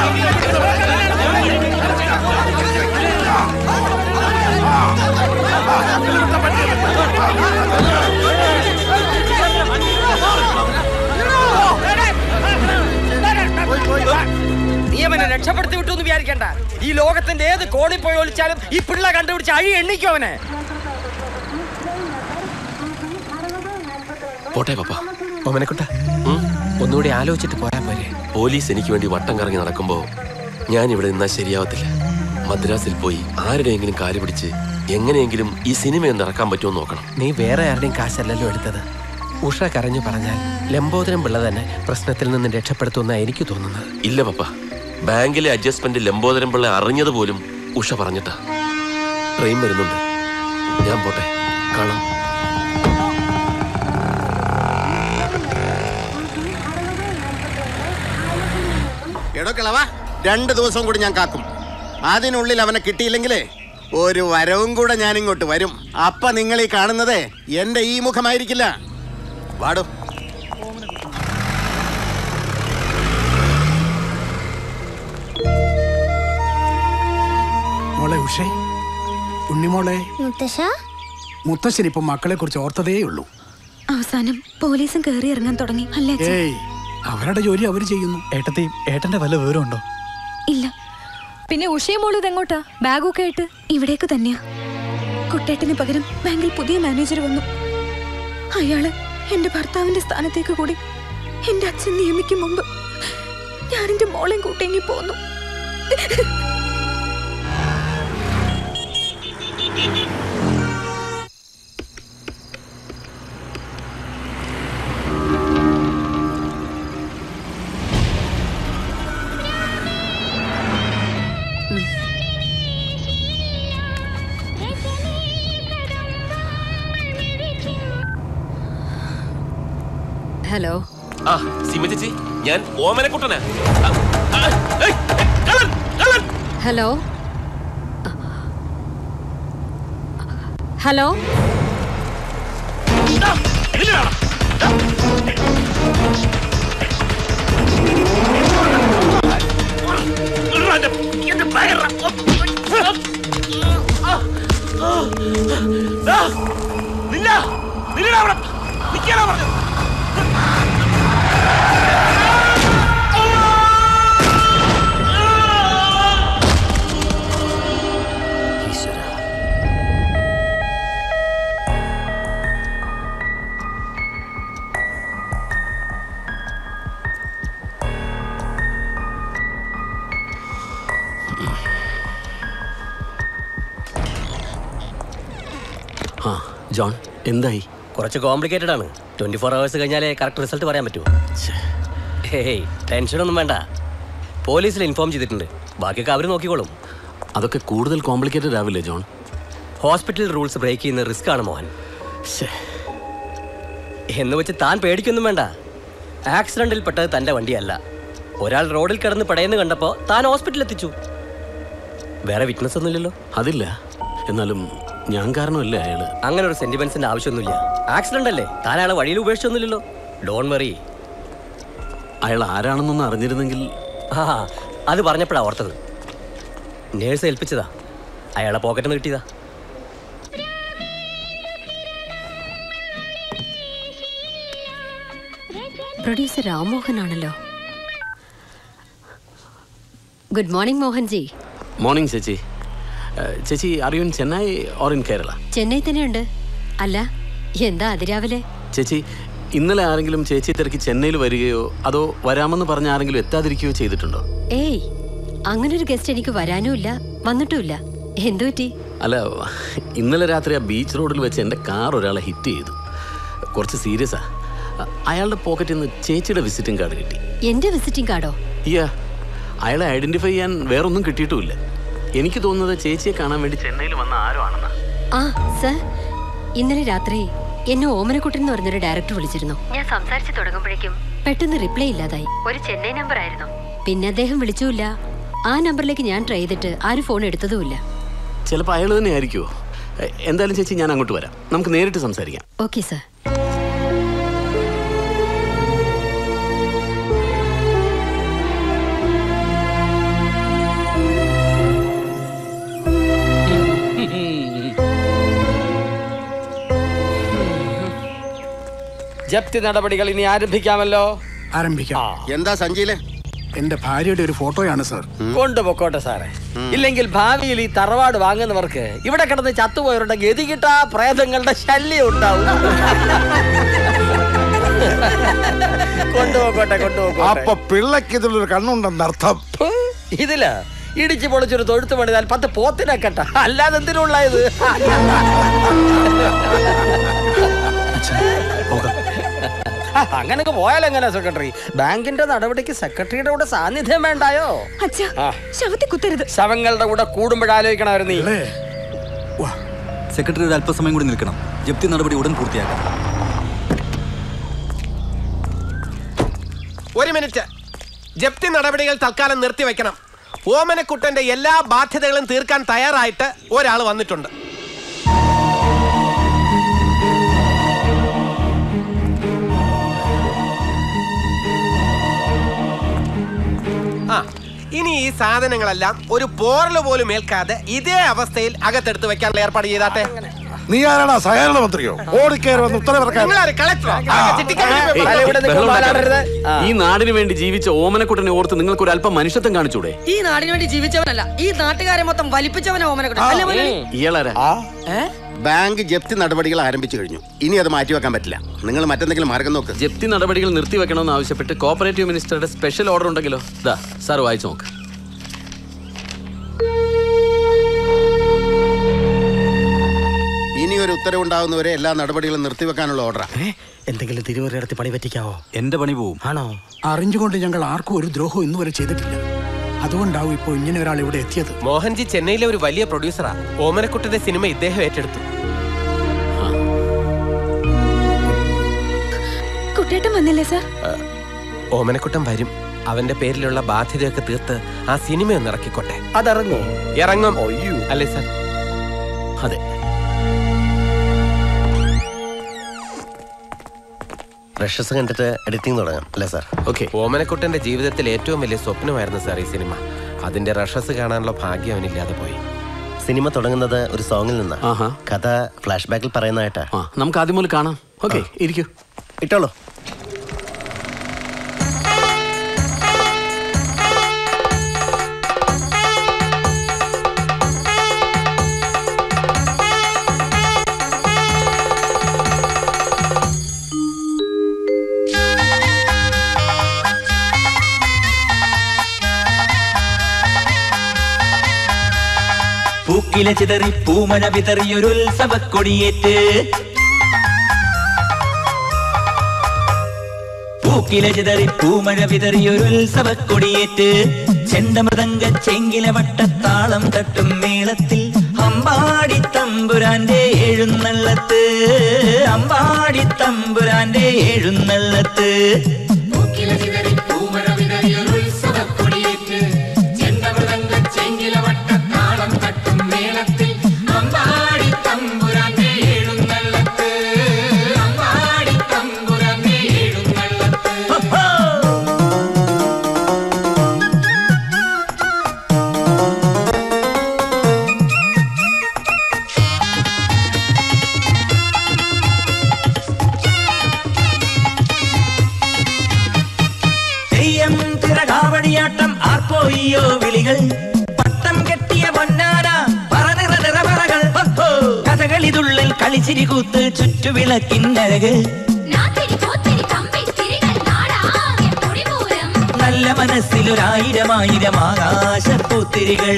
നീ അവനെ രക്ഷപ്പെടുത്തി വിട്ടു എന്ന് വിചാരിക്കണ്ട ഈ ലോകത്തിന്റെ ഏത് കോണിൽ പോയി ഒളിച്ചാലും ഈ പിള്ള കണ്ടുപിടിച്ച് അഴി എണ്ണിക്കും അവനെ പോട്ടെ പപ്പ ഓമനക്കുട്ട ഒന്നുകൂടി ആലോചിച്ചിട്ട് പോരാൻ പോരെ പോലീസ് എനിക്ക് വേണ്ടി വട്ടം കറങ്ങി നടക്കുമ്പോ ഞാൻ ഇവിടെ നിന്നാ ശരിയാവത്തില്ല മദ്രാസിൽ പോയി ആരുടെയെങ്കിലും കാല് പിടിച്ച് എങ്ങനെയെങ്കിലും ഈ സിനിമ ഒന്ന് ഇറക്കാൻ പറ്റുമോ എന്ന് നോക്കണം നീ വേറെ ആരുടെയും കാശല്ലല്ലോ എടുത്തത് ഉഷ കരഞ്ഞു പറഞ്ഞാൽ ലംബോദരം പിള്ള തന്നെ പ്രശ്നത്തിൽ നിന്ന് രക്ഷപ്പെടുത്തുന്ന എനിക്ക് തോന്നുന്നത് ഇല്ല പപ്പ ബാങ്കിലെ അഡ്ജസ്റ്റ്മെന്റ് ലംബോദരം പിള്ള അറിഞ്ഞത് പോലും ഉഷ പറഞ്ഞിട്ടാ ട്രെയിൻ വരുന്നുണ്ട് ഞാൻ പോട്ടെ കാണാം എടോ കിളവ രണ്ട് ദിവസം കൂടി ഞാൻ കാക്കും അതിനുള്ളിൽ അവനെ കിട്ടിയില്ലെങ്കിലേ ഒരു വരവും കൂടെ ഞാൻ ഇങ്ങോട്ട് വരും അപ്പ നിങ്ങൾ ഈ കാണുന്നത് എന്റെ ഈ മുഖമായിരിക്കില്ല വാടോ മോളെ ഉഷേ ഉണ്ണിമോളെ മുത്തശ്ശ മുത്തശ്ശൻ ഇപ്പൊ മക്കളെ കുറിച്ച് ഓർത്തതേ ഉള്ളൂ അവസാനം പോലീസും കയറി ഇറങ്ങാൻ തുടങ്ങി അല്ലേ അച്ഛാ? ഏയ് അവരുടെ ജോലി അവര് ചെയ്യുന്നു ഏട്ടത്തി ഏട്ടന്റെ വല്ല വിവരമുണ്ടോ ഇല്ല പിന്നെ ഉഷയും മോളും ഇതെങ്ങോട്ടാ ബാഗൊക്കെ ആയിട്ട് ഇവിടേക്ക് തന്നെയാ കുട്ടേട്ടിന് പകരം ബാങ്കിൽ പുതിയ മാനേജർ വന്നു അയാള് എന്റെ ഭർത്താവിന്റെ സ്ഥാനത്തേക്ക് കൂടി എന്റെ അച്ഛൻ നിയമിക്കും മുമ്പ് ഞാൻ എന്റെ മോളെയും കൂട്ടിങ്ങി പോന്നു ഹലോ ആ സിമ ചേച്ചി ഞാൻ ഓമനക്കുട്ടനാ ആ, ആ, ഏയ്, കള്ളൻ, കള്ളൻ. ഹലോ ഹലോ ആ ജോൺ എന്തായി കുറച്ച് കോംപ്ലിക്കേറ്റഡ് ആണ് ട്വന്റി ഫോർ അവേഴ്സ് കഴിഞ്ഞാലേ കറക്റ്റ് റിസൾട്ട് പറയാൻ പറ്റൂ ഹേയ് ടെൻഷനൊന്നും വേണ്ട പോലീസിൽ ഇൻഫോം ചെയ്തിട്ടുണ്ട് ബാക്കിയൊക്കെ അവർ നോക്കിക്കോളും അതൊക്കെ കൂടുതൽ കോംപ്ലിക്കേറ്റഡ് ആവില്ലേ ജോൺ ഹോസ്പിറ്റൽ റൂൾസ് ബ്രേക്ക് ചെയ്യുന്ന റിസ്ക് ആണ് മോഹൻ എന്ന് വെച്ച് താൻ പേടിക്കൊന്നും വേണ്ട ആക്സിഡന്റിൽ പെട്ടത് തന്റെ വണ്ടിയല്ല ഒരാൾ റോഡിൽ കിടന്ന് പടയെന്ന് കണ്ടപ്പോൾ താൻ ഹോസ്പിറ്റലിൽ എത്തിച്ചു വേറെ വിറ്റ്നസ് ഒന്നുമില്ലല്ലോ അതില്ല എന്നാലും ഞാൻ കാരണമല്ലേ അയാള് അങ്ങനെ ഒരു സെന്റിമെന്റ്സിന്റെ ആവശ്യമൊന്നുമില്ല ആക്സിഡന്റ് അല്ലേ താൻ അയാളെ വഴിയിൽ ഉപേക്ഷിച്ചൊന്നുമില്ലല്ലോ ഡോൺ വറി അയാൾ ആരാണെന്നൊന്ന് അറിഞ്ഞിരുന്നെങ്കിൽ ആ അത് പറഞ്ഞപ്പോഴാ ഓർത്തത് നേഴ്സ് ഏൽപ്പിച്ചതാ അയാളെ പോക്കറ്റിൽ നിന്ന് കിട്ടിയതാ പ്രൊഡ്യൂസർ രാംമോഹൻ ആണല്ലോ ഗുഡ് മോർണിംഗ് മോഹൻജി മോർണിംഗ് ചേച്ചി ഏഹ്, ചേച്ചി are you in Chennai or in Kerala Chennai തന്നെയുണ്ട് അല്ല എന്താ അതിരാവിലെ ചേച്ചി ഇന്നലെ ആരെങ്കിലും ചേച്ചി തിരക്കി ചെന്നൈയിൽ വരികയോ അതോ വരാമെന്ന് പറഞ്ഞ ആരെങ്കിലും എത്താതിരിക്കുകയോ ചെയ്തിട്ടുണ്ടോ ഏയ് അങ്ങനൊരു ഗസ്റ്റ് എനിക്ക് വരാനുമില്ല വന്നിട്ടുമില്ല എന്തു പറ്റി അല്ല ഇന്നലെ രാത്രി ആ ബീച്ച് റോഡിൽ വെച്ച് എൻ്റെ കാർ ഒരാളെ ഹിറ്റ് ചെയ്തു കുറച്ച് സീരിയസാ അയാളുടെ പോക്കറ്റിൽ നിന്ന് ചേച്ചിയുടെ വിസിറ്റിംഗ് കാർഡ് കിട്ടി എന്റെ വിസിറ്റിംഗ് കാർഡോ ഇയ്യാ അയാളെ ഐഡന്റിഫൈ ചെയ്യാൻ വേറൊന്നും കിട്ടിയിട്ടുമില്ല എനിക്ക് തോന്നുന്നത് ചേച്ചിയെ കാണാൻ വേണ്ടി ചെന്നൈയിൽ വന്ന ആരോ ആണെന്നാ ആ സർ ഇന്നലെ രാത്രി എന്നെ ഓമനക്കുട്ടൻ എന്ന് പറഞ്ഞൊരു ഡയറക്ടർ വിളിച്ചിരുന്നു ഞാൻ സംസാരിച്ചു തുടങ്ങുമ്പോഴേക്കും പെട്ടെന്ന് റിപ്ലൈ ഇല്ലാതായി ഒരു ചെന്നൈ നമ്പർ ആയിരുന്നു പിന്നെ അദ്ദേഹം വിളിച്ചുമില്ല ആ നമ്പറിലേക്ക് ഞാൻ ട്രൈ ചെയ്തിട്ട് ആരും ഫോൺ എടുത്തതുമില്ല ചിലപ്പോൾ അയാൾ തന്നെ ആയിരിക്കുമോ എ- എന്തായാലും ചേച്ചി ഞാൻ അങ്ങോട്ട് വരാം നമുക്ക് നേരിട്ട് സംസാരിക്കാം ഓക്കെ സർ ജപ്തി നടപടികൾ ഇനി ആരംഭിക്കാമല്ലോ ആരംഭിക്കാം എന്താ സഞ്ചിയിലെ എന്റെ ഭാര്യയുടെ ഒരു ഫോട്ടോയാണ് സർ കൊണ്ടുപൊക്കോട്ടെ സാറേ ഇല്ലെങ്കിൽ ഭാവിയിൽ ഈ തറവാട് വാങ്ങുന്നവർക്ക് ഇവിടെ കിടന്ന് ചത്തുപോയവരുടെ ഗതി കിട്ടാ പ്രേതങ്ങളുടെ ശല്യം ഉണ്ടാവും കൊണ്ടുപോക്കോട്ടെ കൊണ്ടുപോക്കോട്ടെ അപ്പൊ പിള്ളക്ക് ഇതിലൊരു കണ്ണുണ്ടെന്നർത്ഥം ഇതില് ഇടിച്ചു പൊളിച്ചൊരു തൊഴുത്ത് പണിതാൽ പത്ത് പോത്തിനെ കെട്ട അല്ലാതെ എന്തിനുള്ള ഇത് അങ്ങനൊക്കെ പോയാൽ എങ്ങനെ സെക്രട്ടറി ബാങ്കിന്റെ നടപടിക്ക് സെക്രട്ടറിയുടെ കൂടെ സാന്നിധ്യം വേണ്ടായോ ആ. ശവത്തെ കുത്തരുത് ശവങ്ങളുടെ കൂടെ കൂടുമ്പോഴാലോചിക്കണമായിരുന്നു നീ സെക്രട്ടറി ഒരു അല്പസമയം കൂടി നിൽക്കണം ജപ്തി നടപടി ഉടൻ പൂർത്തിയാക്കാം ഒരു മിനിറ്റ് ജപ്തി നടപടികൾ തൽക്കാലം നിർത്തിവെക്കണം ഓമനക്കുട്ടന്റെ എല്ലാ ബാധ്യതകളും തീർക്കാൻ തയ്യാറായിട്ട് ഒരാൾ വന്നിട്ടുണ്ട് ആ ഇനി ഈ സാധനങ്ങളെല്ലാം ഒരു പോറല് പോലും ഏൽക്കാതെ ഇതേ അവസ്ഥയിൽ അകത്തെടുത്ത് വെക്കാനുള്ള ഏർപ്പാട് ചെയ്താട്ടെ നീ ആരാടാ സഹകരണ മന്ത്രിയോ ഓടിക്കയറി വന്ന് ഉത്തരവിറക്കാൻ നിങ്ങളാര് കളക്ടറോ ഈ നാടിന് വേണ്ടി ജീവിച്ച ഓമനക്കുട്ടനെ ഓർത്ത് നിങ്ങൾക്ക് ഒരു അല്പം മനുഷ്യത്വം കാണിച്ചൂടെ ഈ നാടിന് വേണ്ടി ജീവിച്ചവനല്ല ഈ നാട്ടുകാരെ മൊത്തം വലിപ്പിച്ചവനെ ഓമനക്കുട്ടൻ അല്ലേ മുതലാളി? ഇയാളാരാ ബാങ്ക് ജപ്തി നടപടികൾ ആരംഭിച്ചു കഴിഞ്ഞു ഇനി അത് മാറ്റിവെക്കാൻ പറ്റില്ല നിങ്ങൾ മറ്റെന്തെങ്കിലും മാർഗം നോക്ക് ജപ്തി നടപടികൾ നിർത്തിവെക്കണമെന്ന് ആവശ്യപ്പെട്ട് കോപ്പറേറ്റീവ് മിനിസ്റ്ററുടെ സ്പെഷ്യൽ ഓർഡർ ഉണ്ടെങ്കിലോ ദാ സാർ വായിച്ചു നോക്ക് ഇനി ഒരു ഉത്തരവുണ്ടാകുന്നവരെ എല്ലാ നടപടികളും നിർത്തിവെക്കാനുള്ള ഓർഡർ എന്തെങ്കിലും തിരുവറി നടത്തി പണി പറ്റിക്കാവോ എന്റെ പണി പോവും ആണോ അറിഞ്ഞുകൊണ്ട് ഞങ്ങൾ ആർക്കും ഒരു ദ്രോഹം ഇന്നുവരെ ചെയ്തിട്ടില്ല അതുകൊണ്ടാവും ഇപ്പോൾ ഇങ്ങനെ ഒരാൾ ഇവിടെ എത്തിയത് മോഹൻജി ചെന്നൈയിലെ ഒരു വലിയ പ്രൊഡ്യൂസറാ ഓമനക്കുട്ടന്റെ സിനിമ ഇദ്ദേഹം ഏറ്റെടുത്തു കുട്ടേട്ടൻ വന്നില്ലേ സാർ ഓമനക്കുട്ടൻ വരും അവന്റെ പേരിലുള്ള ബാധ്യതയൊക്കെ തീർത്ത് ആ സിനിമ ഒന്ന് ഇറക്കിക്കോട്ടെ അതിറങ്ങോ ഇറങ്ങും അല്ലേ സാർ അതെ റഷസ് കണ്ടിട്ട് എഡിറ്റിംഗ് തുടങ്ങാം അല്ലേ സാർ ഓക്കെ ഓമനക്കുട്ടന്റെ ജീവിതത്തിൽ ഏറ്റവും വലിയ സ്വപ്നമായിരുന്നു സാർ ഈ സിനിമ അതിന്റെ റഷസ് കാണാനുള്ള ഭാഗ്യം അവനില്ലാതെ പോയി സിനിമ തുടങ്ങുന്നത് ഒരു സോങ്ങിൽ നിന്നാണ് കഥ ഫ്ലാഷ് ബാക്കിൽ പറയുന്നതായിട്ടാ നമുക്ക് ആദ്യം മുതൽ കാണാം ഓക്കെ ഇരിക്കൂ ഇട്ടോളൂ പൂക്കില ചിതറി പൂമഴ വിതറിയൊരുത്സവക്കൊടിയേറ്റ് പൂക്കില ചിതറി പൂമഴ വിതറിയൊരുത്സവക്കൊടിയേറ്റ് ചെണ്ടമൃതങ്ക ചെങ്കില വട്ടത്താളം തട്ടും മേളത്തിൽ അമ്പാടി തമ്പുരാന്റെ എഴുന്നള്ളത്ത് അമ്പാടി തമ്പുരാന്റെ എഴുന്നള്ളത്ത് തെയ്യം തിരകാവടിയാട്ടം ആർപ്പോയിയോ വിളികൾ പട്ടം കെട്ടിയ പൊന്നാന പറനിറ നിറപറകൾ ഹോ, കഥകളിതുള്ളിൽ കളിച്ചിരി കൂത്ത് ചുറ്റുവിളക്കിന്നഴക് നല്ല മനസ്സിലൊരായിരം ആയിരം ആകാശപ്പൂത്തിരികൾ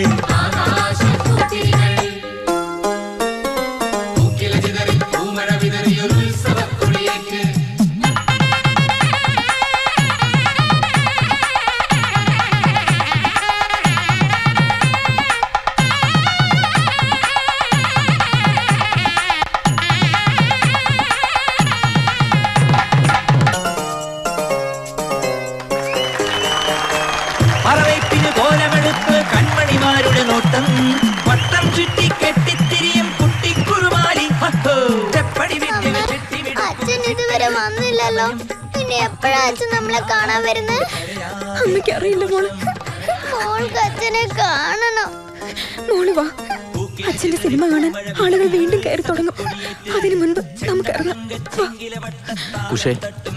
പറവയ്പ്പിന് കോലമെടുപ്പ് കൺമണിമാരുടെ നോട്ടം വട്ടം ചുറ്റി കെട്ടിത്തിരിയും കുട്ടിക്കുറുമാലി ഹോ, ചെപ്പടി വിദ്യ അച്ഛൻ ഇതുവരെ വന്നില്ലല്ലോ പിന്നെ എപ്പോഴാ അച്ഛൻ നമ്മളെ കാണാൻ വരുന്നത് അമ്മയ്ക്ക് അറിയില്ല മോള് മോൾക്ക് അച്ഛനെ കാണണം മോള് വാ അച്ഛന്റെ സിനിമ കാണാൻ ആളുകൾ വീണ്ടും കയറി തുടങ്ങും അതിനു മുൻപ് നമുക്ക് ഇറങ്ങാം വാ. ഉഷേ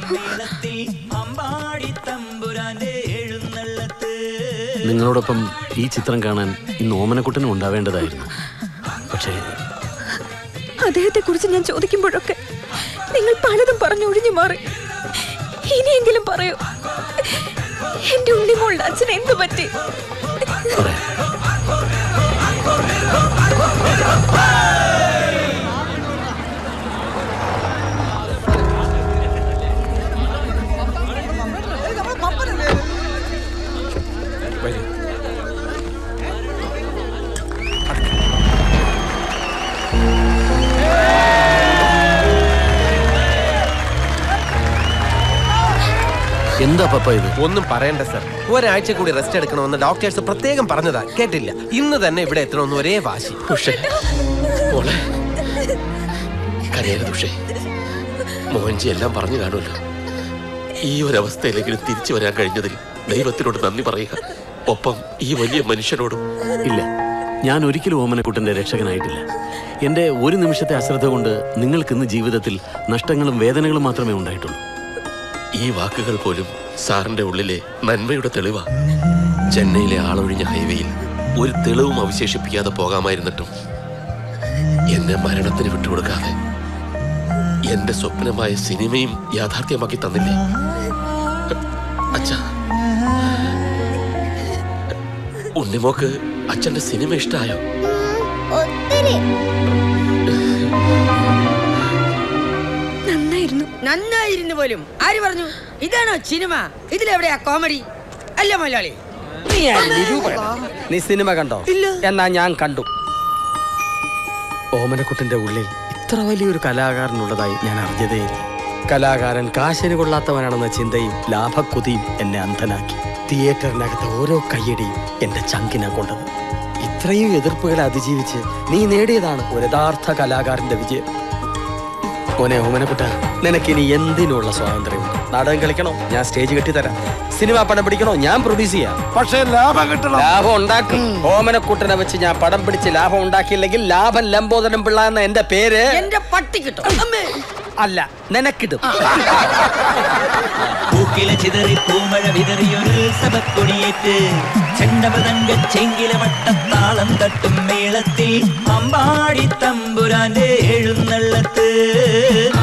നിങ്ങളോടൊപ്പം ഈ ചിത്രം കാണാൻ ഇന്ന് ഓമനക്കുട്ടനും ഉണ്ടാവേണ്ടതായിരുന്നു പക്ഷേ അദ്ദേഹത്തെ കുറിച്ച് ഞാൻ ചോദിക്കുമ്പോഴൊക്കെ നിങ്ങൾ പലതും പറഞ്ഞൊഴിഞ്ഞു മാറി ഇനിയെങ്കിലും പറയൂ എന്റെ ഉണ്ണിമോളുടെ അച്ഛൻ എന്തു പറ്റി വരൂ എന്താ പപ്പ ഇത് ഒന്നും പറയണ്ട സർ ഒരാഴ്ച കൂടി റെസ്റ്റ് എടുക്കണമെന്ന് ഡോക്ടേഴ്സ് പ്രത്യേകം പറഞ്ഞതാ കേട്ടില്ല ഇന്ന് തന്നെ ഇവിടെ എത്തണമെന്ന് ഒരേ വാശി മോളെ കരയരുത് ഉഷേ മോഹൻജി എല്ലാം പറഞ്ഞു കാണുമല്ലോ ഈ ഒരവസ്ഥയിലെങ്കിലും തിരിച്ചു വരാൻ കഴിഞ്ഞതിൽ ദൈവത്തിനോട് നന്ദി പറയുക ഒപ്പം ഈ വലിയ മനുഷ്യനോടും ഇല്ല ഞാൻ ഒരിക്കലും ഓമനക്കുട്ടന്റെ രക്ഷകനായിട്ടില്ല എന്റെ ഒരു നിമിഷത്തെ അശ്രദ്ധ കൊണ്ട് നിങ്ങൾക്കിന്ന് ജീവിതത്തിൽ നഷ്ടങ്ങളും വേദനകളും മാത്രമേ ഉണ്ടായിട്ടുള്ളൂ ഈ വാക്കുകൾ പോലും സാറിന്റെ ഉള്ളിലെ നന്മയുടെ തെളിവാ ചെന്നൈയിലെ ആളൊഴിഞ്ഞ ഹൈവേയിൽ ഒരു തെളിവും അവശേഷിപ്പിക്കാതെ പോകാമായിരുന്നിട്ടും എന്നെ മരണത്തിന് വിട്ടുകൊടുക്കാതെ എന്റെ സ്വപ്നമായ സിനിമയും യാഥാർത്ഥ്യമാക്കി തന്നില്ലേ അച്ഛാ ഉണ്ണിമോക്ക് അച്ഛന്റെ സിനിമ ഇഷ്ടായോ ഒത്തിരി നന്നായിരുന്നു നന്നായിരുന്നു പോലും ആര് പറഞ്ഞു ഇതാണോ സിനിമ ഇതിലെവിടെയാ കോമഡി അല്ല മലയാളി നീ ആര് നിരൂപകൻ? നീ സിനിമ കണ്ടോ എന്നാ ഞാൻ കണ്ടു ഓമനക്കുട്ടന്റെ ഉള്ളിൽ ഇത്ര വലിയൊരു കലാകാരനുള്ളതായി ഞാൻ അറിഞ്ഞതേയില്ല കലാകാരൻ കാശിന് കൊള്ളാത്തവനാണെന്ന ചിന്തയും ലാഭക്കുതിയും എന്നെ അന്ധനാക്കി തിയേറ്ററിനകത്ത് ഓരോ കയ്യടിയും എന്റെ ചങ്കിനാ കൊണ്ടത് ഇത്രയും എതിർപ്പുകളെ അതിജീവിച്ച് നീ നേടിയതാണ് ഒരു യഥാർത്ഥ കലാകാരന്റെ വിജയം മോനെ ഓമനക്കുട്ട നിനക്കിനി എന്തിനുള്ള സ്വാതന്ത്ര്യമുണ്ട് നാടകം കളിക്കണോ ഞാൻ സ്റ്റേജ് കെട്ടിത്തരാം സിനിമ പടം പിടിക്കണോ ഞാൻ പ്രൊഡ്യൂസ് ചെയ്യാം പക്ഷേ ലാഭം കിട്ടണം ലാഭം ഉണ്ടാക്കും ഓമനക്കുട്ടനെ വെച്ച് ഞാൻ പടം പിടിച്ച് ലാഭം ഉണ്ടാക്കിയില്ലെങ്കിൽ ലാഭം ലംബോദരം പിള്ള എന്ന എന്റെ പേര് എന്റെ പട്ടി കിട്ടും അല്ല നിനക്കിടും പൂക്കില ചിതറി പൂമഴ വിതറിയൊരു ഉത്സവക്കൊടിയേറ്റ് ചെണ്ടമൃതങ്ക ചെങ്കില വട്ടത്താളം തട്ടും മേളത്തിൽ അമ്പാടി തമ്പുരാന്റെ എഴുന്നള്ളത്ത്